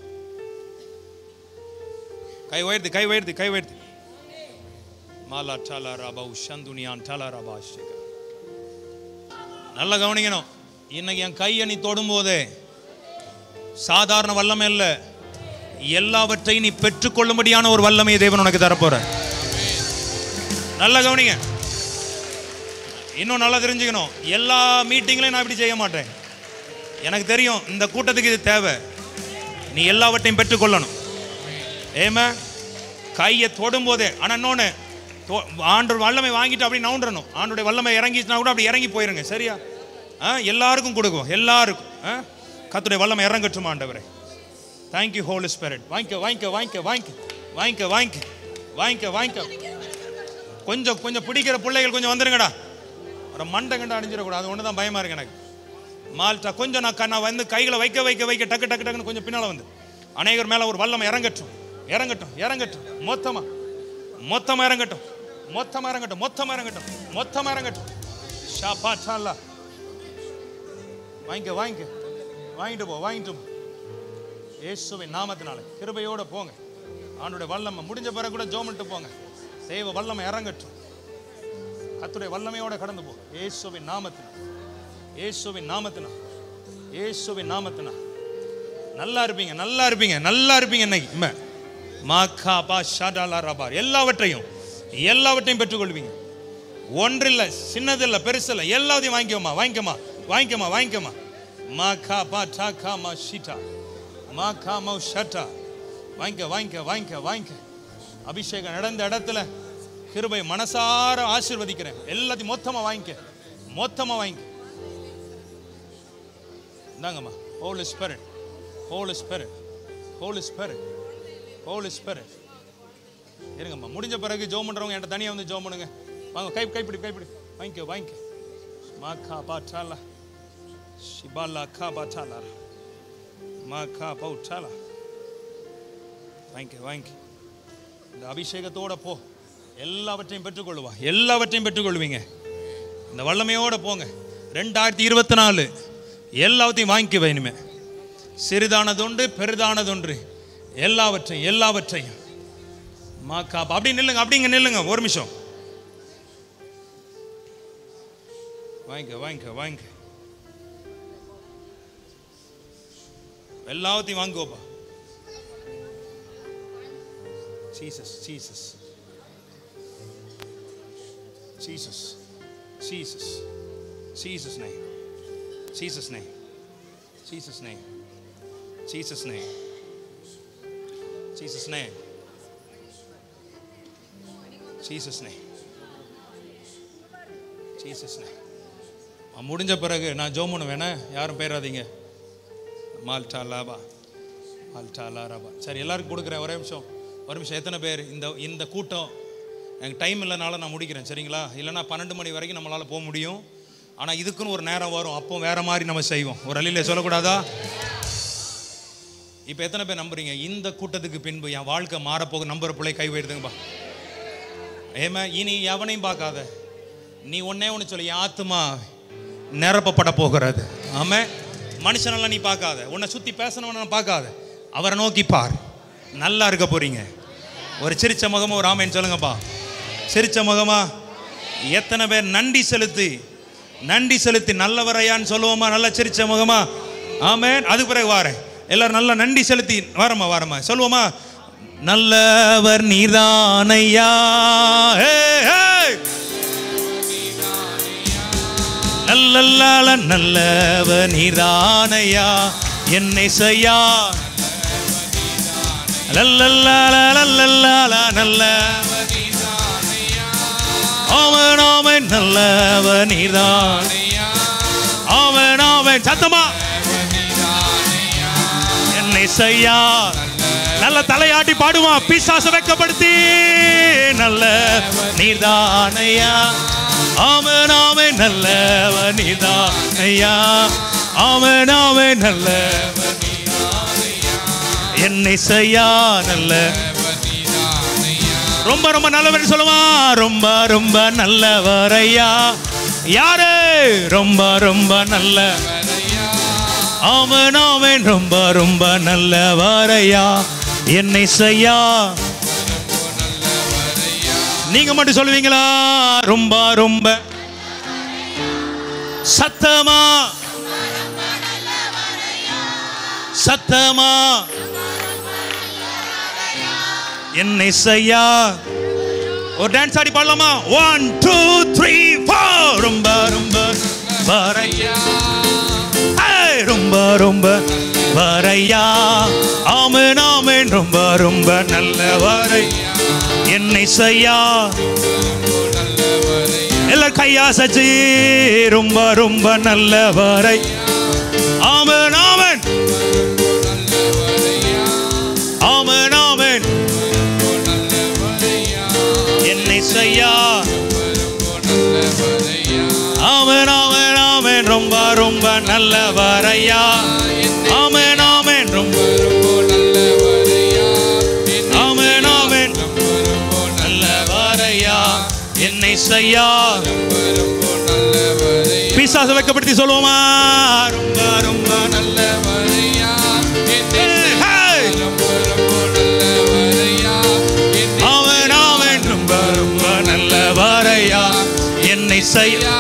கை உயர்த்து கை உயர்த்து கை உயர்த்து மாலா டாலா ராபா உஷந்துனியான் டாலா ராபா அஷ்டிகா நல்லா கவனிக்கணும் இன்னைக்கு என் கையை நீ தொடும்போதே சாதாரண வல்லமை இல்லை எல்லாவற்றையும் நீ பெற்றுக்கொள்ளும்படியான ஒரு வல்லமையை தேவன் உனக்கு தரப்போற நல்லா கவனிங்க இன்னும் நல்லா தெரிஞ்சுக்கணும் எல்லா மீட்டிங்லையும் நான் இப்படி செய்ய மாட்டேன் எனக்கு தெரியும் இந்த கூட்டத்துக்கு இது தேவை நீ எல்லாவற்றையும் பெற்றுக்கொள்ளணும் ஏமா கையை தொடும்போதே ஆனால் இன்னொன்று ஆண்டு வல்லமை வாங்கிட்டு அப்படி நவுண்டணும் ஆண்டுடைய வல்லமை இறங்கிச்சுனா கூட அப்படி இறங்கி போயிருங்க சரியா ஆ எல்லாருக்கும் கொடுக்கும் எல்லாருக்கும் ஆ கத்துடைய வல்லமை இறங்கட்டும் ஆண்டவரே தேங்க்யூ ஹோலி ஸ்பிரிட் வாங்கிக்க வாங்கிக்க வாங்கிக்க வாங்கிக்க வாங்கிக்க வாங்கிக்க வாங்கிக்க வாங்கிக்க கொஞ்சம் கொஞ்சம் பிடிக்கிற பிள்ளைகள் கொஞ்சம் வந்துருங்கடா ஒரு மண்டை கண்டு அடிஞ்சிடக்கூடாது அது ஒன்று தான் பயமா இருக்கு எனக்கு மால்டா கொஞ்சம் நான் க- நான் வந்து கைகளை வைக்க வைக்க வைக்க டக்கு டக்கு டக்குன்னு கொஞ்சம் பின்னால் வந்து அநேகர் மேலே ஒரு வல்லமை இறங்கட்டும் இறங்கட்டும் இறங்கட்டும் மொத்தமா மொத்தமா இறங்கட்டும் மொத்தமா இறங்கட்டும் மொத்தமா இறங்கட்டும் மொத்தமா இறங்கட்டும் ஷா பா சாலா வாங்கிக்க வாங்கிக்க வாங்கிட்டு போ வாங்கிட்டு போ இயேசுவின் நாமத்தினால கிருபையோட போங்க ஆண்டுடைய வல்லமை முடிஞ்ச பிறகு கூட ஜோமிட்டு போங்க தெய்வ வல்லமை இறங்கட்டும் கத்துடைய வல்லமையோட கடந்து போ இயேசுவின் நாமத்தினால் இயேசுவின் நாமத்தினால் இயேசுவின் நாமத்தினால் நல்லா இருப்பீங்க நல்லா இருப்பீங்க நல்லா இருப்பீங்க இன்னைக்கு இம்ம மாக்கா பா ஷாடாலா ரபார் எல்லாவற்றையும் எல்லாவற்றையும் பெற்றுக்கொள்வீங்க ஒன்றில்லை சின்னதில்லை பெருசில்லை எல்லாத்தையும் வாங்கிக்கோமா வாங்கிக்கோமா வாங்கிக்கோமா வாங்கிக்கோமா மா கா பா டா கா மா ஷீட்டா மா கா மௌ ஷட்டா வாங்கிக்க வாங்கிக்க வாங்கிக்க வாங்கிக்க அபிஷேகம் நடந்த இடத்துல கிருபை மனசார ஆசீர்வதிக்கிறேன் எல்லாத்தையும் மொத்தமா வாங்கிக்க மொத்தமா வாங்கிக்க இந்தாங்கம்மா holy spirit holy spirit holy spirit holy spirit இருங்கம்மா முடிஞ்ச பிறகு ஜோம் பண்றவங்க என்கிட்ட தனியாக வந்து ஜோம் பண்ணுங்க வாங்க கை கைப்பிடி கைப்பிடி வாங்கிக்க வாங்கிக்க மா கா பாட்டாலா ஷிபாலா கா பாட்டாலா மா கா பவுட்டாலா வாங்கிக்க வாங்கிக்க இந்த அபிஷேகத்தோட போ எல்லாவற்றையும் பெற்றுக்கொள்ளுவா எல்லாவற்றையும் பெற்றுக்கொள்வீங்க இந்த வல்லமையோட போங்க ரெண்டாயிரத்தி இருபத்தி நாலு எல்லாத்தையும் வாங்கிக்குவே இனிமே சிறிதானதொன்று பெரிதானதொன்று எல்லாவற்றையும் எல்லாவற்றையும் மாக்கா அப்படி நில்லுங்க அப்படிங்க நில்லுங்க ஒரு நிமிஷம் வாங்கிக்க வாங்கிக்க வாங்கிக்க எல்லாத்தையும் வாங்குவோப்பா Jesus Jesus Jesus Jesus Jesus name Jesus name Jesus name Jesus name Jesus name Jesus name Jesus name அஹ் முடிஞ்ச பிறகு நான் ஜோம் பண்ண வேணா யாரும் பேராதீங்க மால்டா லாபா மால்டா லாராபா சரி எல்லாருக்கும் கொடுக்குறேன் ஒரே நிமிஷம் ஒரு நிமிஷம் எத்தனை பேர் இந்த இந்த கூட்டம் எனக்கு டைம் இல்லைனால நான் முடிக்கிறேன் சரிங்களா இல்லைன்னா பன்னெண்டு மணி வரைக்கும் நம்மளால் போக முடியும் ஆனால் இதுக்குன்னு ஒரு நேரம் வரும் அப்போ வேற மாதிரி நம்ம செய்வோம் ஒரு அழியில சொல்லக்கூடாதா இப்போ எத்தனை பேர் நம்புறீங்க இந்த கூட்டத்துக்கு பின்பு என் வாழ்க்கை மாறப்போக நம்புற பிள்ளை கை வைடுதுங்கப்பா ஏமா இனி எவனையும் பார்க்காத நீ ஒன்னே ஒன்று சொல்லி என் ஆத்துமா நிரப்பப்பட போகிறது ஆமே மனுஷனெல்லாம் நீ பார்க்காத உன்னை சுற்றி பேசினவன பார்க்காத அவரை நோக்கி பார் நல்லா இருக்க போறீங்க ஒரு சிரிச்ச முகமா ஒரு ஆமைன்னு சொல்லுங்கப்பா சிரிச்ச முகமா எத்தனை பேர் நன்றி செலுத்தி நன்றி செலுத்தி நல்லவரையான்னு சொல்லுவோமா நல்லா சிரிச்ச முகமா ஆமென் அதுக்கு பிறகு வாரேன் எல்லாரும் நல்லா நன்றி செலுத்தி வாரமா வாரமா சொல்லுவோமா நல்லவர் நீதானையா ஹே, ஹே. நல்லல்லால நல்லவ நீதானையா என்னை செய்யா லல்லல்லால லல்லல்லால நல்ல அவன் அவன் நல்லவ நீதான் அவன் அவன் சத்தமா என்னை செய்யா நல்ல தலையாட்டி பாடுவான் பிசாச வெக்கப்படுத்தி நல்ல நீதானையா அவன் அவன் நல்லவ நீதானையா அவன் அவன் நல்ல என்னை செய்யா நல்ல ரொம்ப ரொம்ப நல்லவர் சொல்லுவான் ரொம்ப ரொம்ப நல்லவரையா யாரு ரொம்ப ரொம்ப நல்ல அவன் அவன் ரொம்ப ரொம்ப நல்லவரையா என்னை செய்யா நீங்க மட்டும் சொல்லுவீங்களா ரொம்ப ரொம்ப சத்தமா சத்தமா என்னை செய்யா ஒரு டான்ஸ் ஆடி பாடலாமா ஒன் டூ த்ரீ ஃபோர் ரொம்ப ரொம்ப வரையா ஏய், ரொம்ப ரொம்ப வரையா ஆமென் ஆமென் ரொம்ப ரொம்ப நல்ல வரை என்னை செய்யா எல்லாரும் கையா சச்சி ரொம்ப ரொம்ப நல்ல வரை ஆமென் ஆமென் ஆமென் ஆமென் என்னை செய்யா ஆமென் ஆமென் ஆமென் ரொம்ப ரொம்ப நல்ல வரையா ஆமென் ஆமென் ரொம்ப ஆமென் ஆமென் நல்ல வரையா என்னை செய்யா பிசாச வைக்கப்படுத்தி சொல்லுவோமா ரொம்ப ரொம்ப நல்ல வரையா அவன் அவன் ரொம்ப ரொம்ப நல்ல வரையா என்னை செய்யா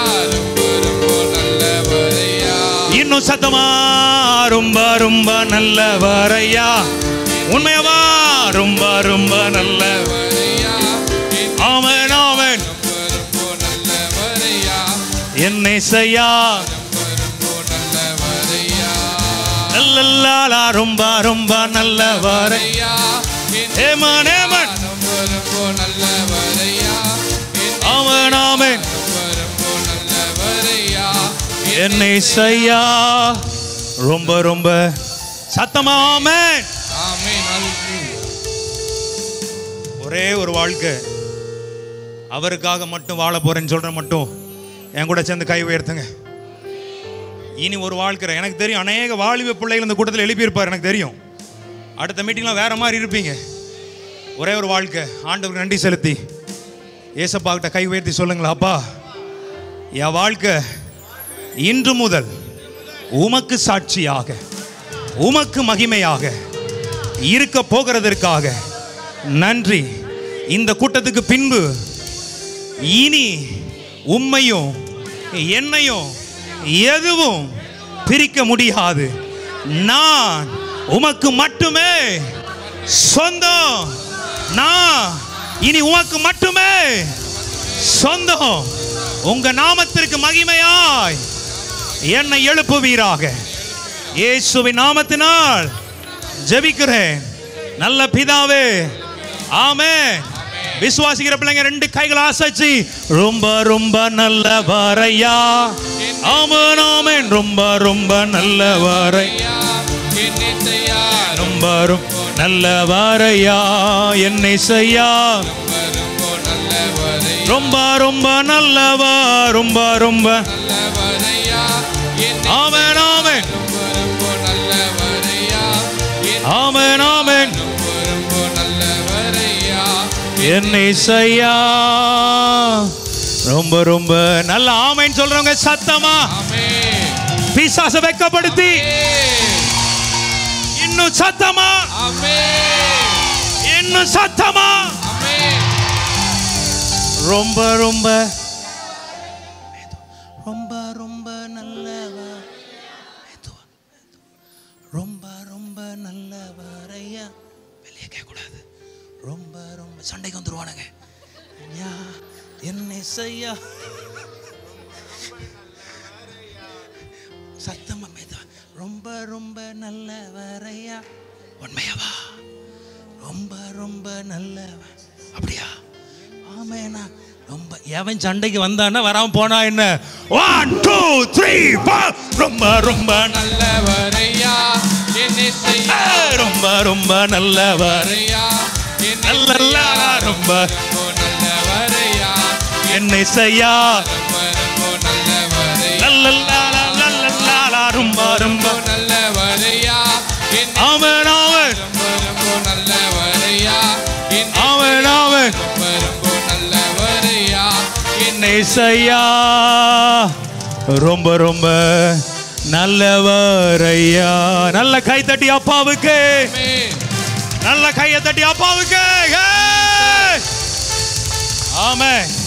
இன்னும் சத்தமா ரொம்ப ரொம்ப நல்ல வரையா உண்மையவா ரொம்ப ரொம்ப நல்ல அவன் அவன் என்னை செய்யா நல்லல்லாலா ரொம்ப ரொம்ப நல்ல வரையா ஏமன் ஏமன் அவன் அவன் என்னை செய்யா ரொம்ப ரொம்ப சத்தமா ஆமென் ஒரே ஒரு வாழ்க்கை அவருக்காக மட்டும் வாழ போறேன்னு சொல்ற மட்டும் என் கூட சேர்ந்து கை உயர்த்துங்க இனி ஒரு வாழ்க்கை எனக்கு தெரியும் அநேக வாலிப பிள்ளைகள் இந்த கூட்டத்தில் எழுப்பியிருப்பார் எனக்கு தெரியும் அடுத்த மீட்டிங்லாம் வேற மாதிரி இருப்பீங்க ஒரே ஒரு வாழ்க்கை ஆண்டவருக்கு நன்றி செலுத்தி ஏசப்பா கிட்ட கை உயர்த்தி சொல்லுங்களா அப்பா என் வாழ்க்கை இன்று முதல் உமக்கு சாட்சியாக உமக்கு மகிமையாக இருக்க போகிறதற்காக நன்றி இந்த கூட்டத்துக்கு பின்பு இனி உம்மையும் என்னையும் எதுவும் பிரிக்க முடியாது நான் உமக்கு மட்டுமே சொந்தம் நான் இனி உமக்கு மட்டுமே சொந்தம் உங்க நாமத்திற்கு மகிமையாய் என்னை எழுப்புவீராக இயேசுவின் நாமத்தினால் ஜெபிக்கிறேன் நல்ல பிதாவே ஆமே விசுவாசிக்கிற பிள்ளைங்க ரெண்டு கைகள் அசைச்சு ரொம்ப ரொம்ப நல்ல வரையா ஆமன் ஆமேன் ரொம்ப ரொம்ப நல்ல வரையா ரொம்ப ரொம்ப நல்ல வாரையா என்னை செய்யா ரொம்ப ரொம்ப நல்லவா ரொம்ப ரொம்ப ஆமென் ஆமென் ஆமென் ஆமென் என்னை செய்யா ரொம்ப ரொம்ப நல்ல ஆமென் சொல்றவங்க சத்தமா பிசாச வெக்கப்படுத்தி இன்னும் சத்தமா இன்னும் சத்தமா ரொம்ப ரொம்ப ரொம்ப ரொம்ப நல்லவா ரொம்ப ரொம்ப நல்லவரையா வெளியே கேட்கக்கூடாது ரொம்ப ரொம்ப சண்டைக்கு வந்துருவானுங்க ஐயா, என்னை செய்யா சத்தமா மெதுவா. ரொம்ப ரொம்ப நல்லவரையா உண்மையாவா ரொம்ப ரொம்ப நல்லவ அப்படியா ஆமேனா ரொம்ப எவன் சண்டைக்கு வந்தான்னா வராம போனா என்ன ஒன் டூ த்ரீ ஃபோர் ரொம்ப ரொம்ப நல்லவரையா என்னை செய்ய ரொம்ப ரொம்ப நல்லவர் நல்ல ரொம்ப நல்லவரையா என்னை செய்யா நல்ல ரொம்ப ரொம்ப நல்லவரையா அவன் அவன் நல்லவரையா அவன் அவன் நல்லவரையா என்னை செய்யா ரொம்ப ரொம்ப நல்லவர் ஐயா நல்ல கை தட்டி அப்பாவுக்கு நல்ல கையை தட்டி அப்பாவுக்கு ஆமே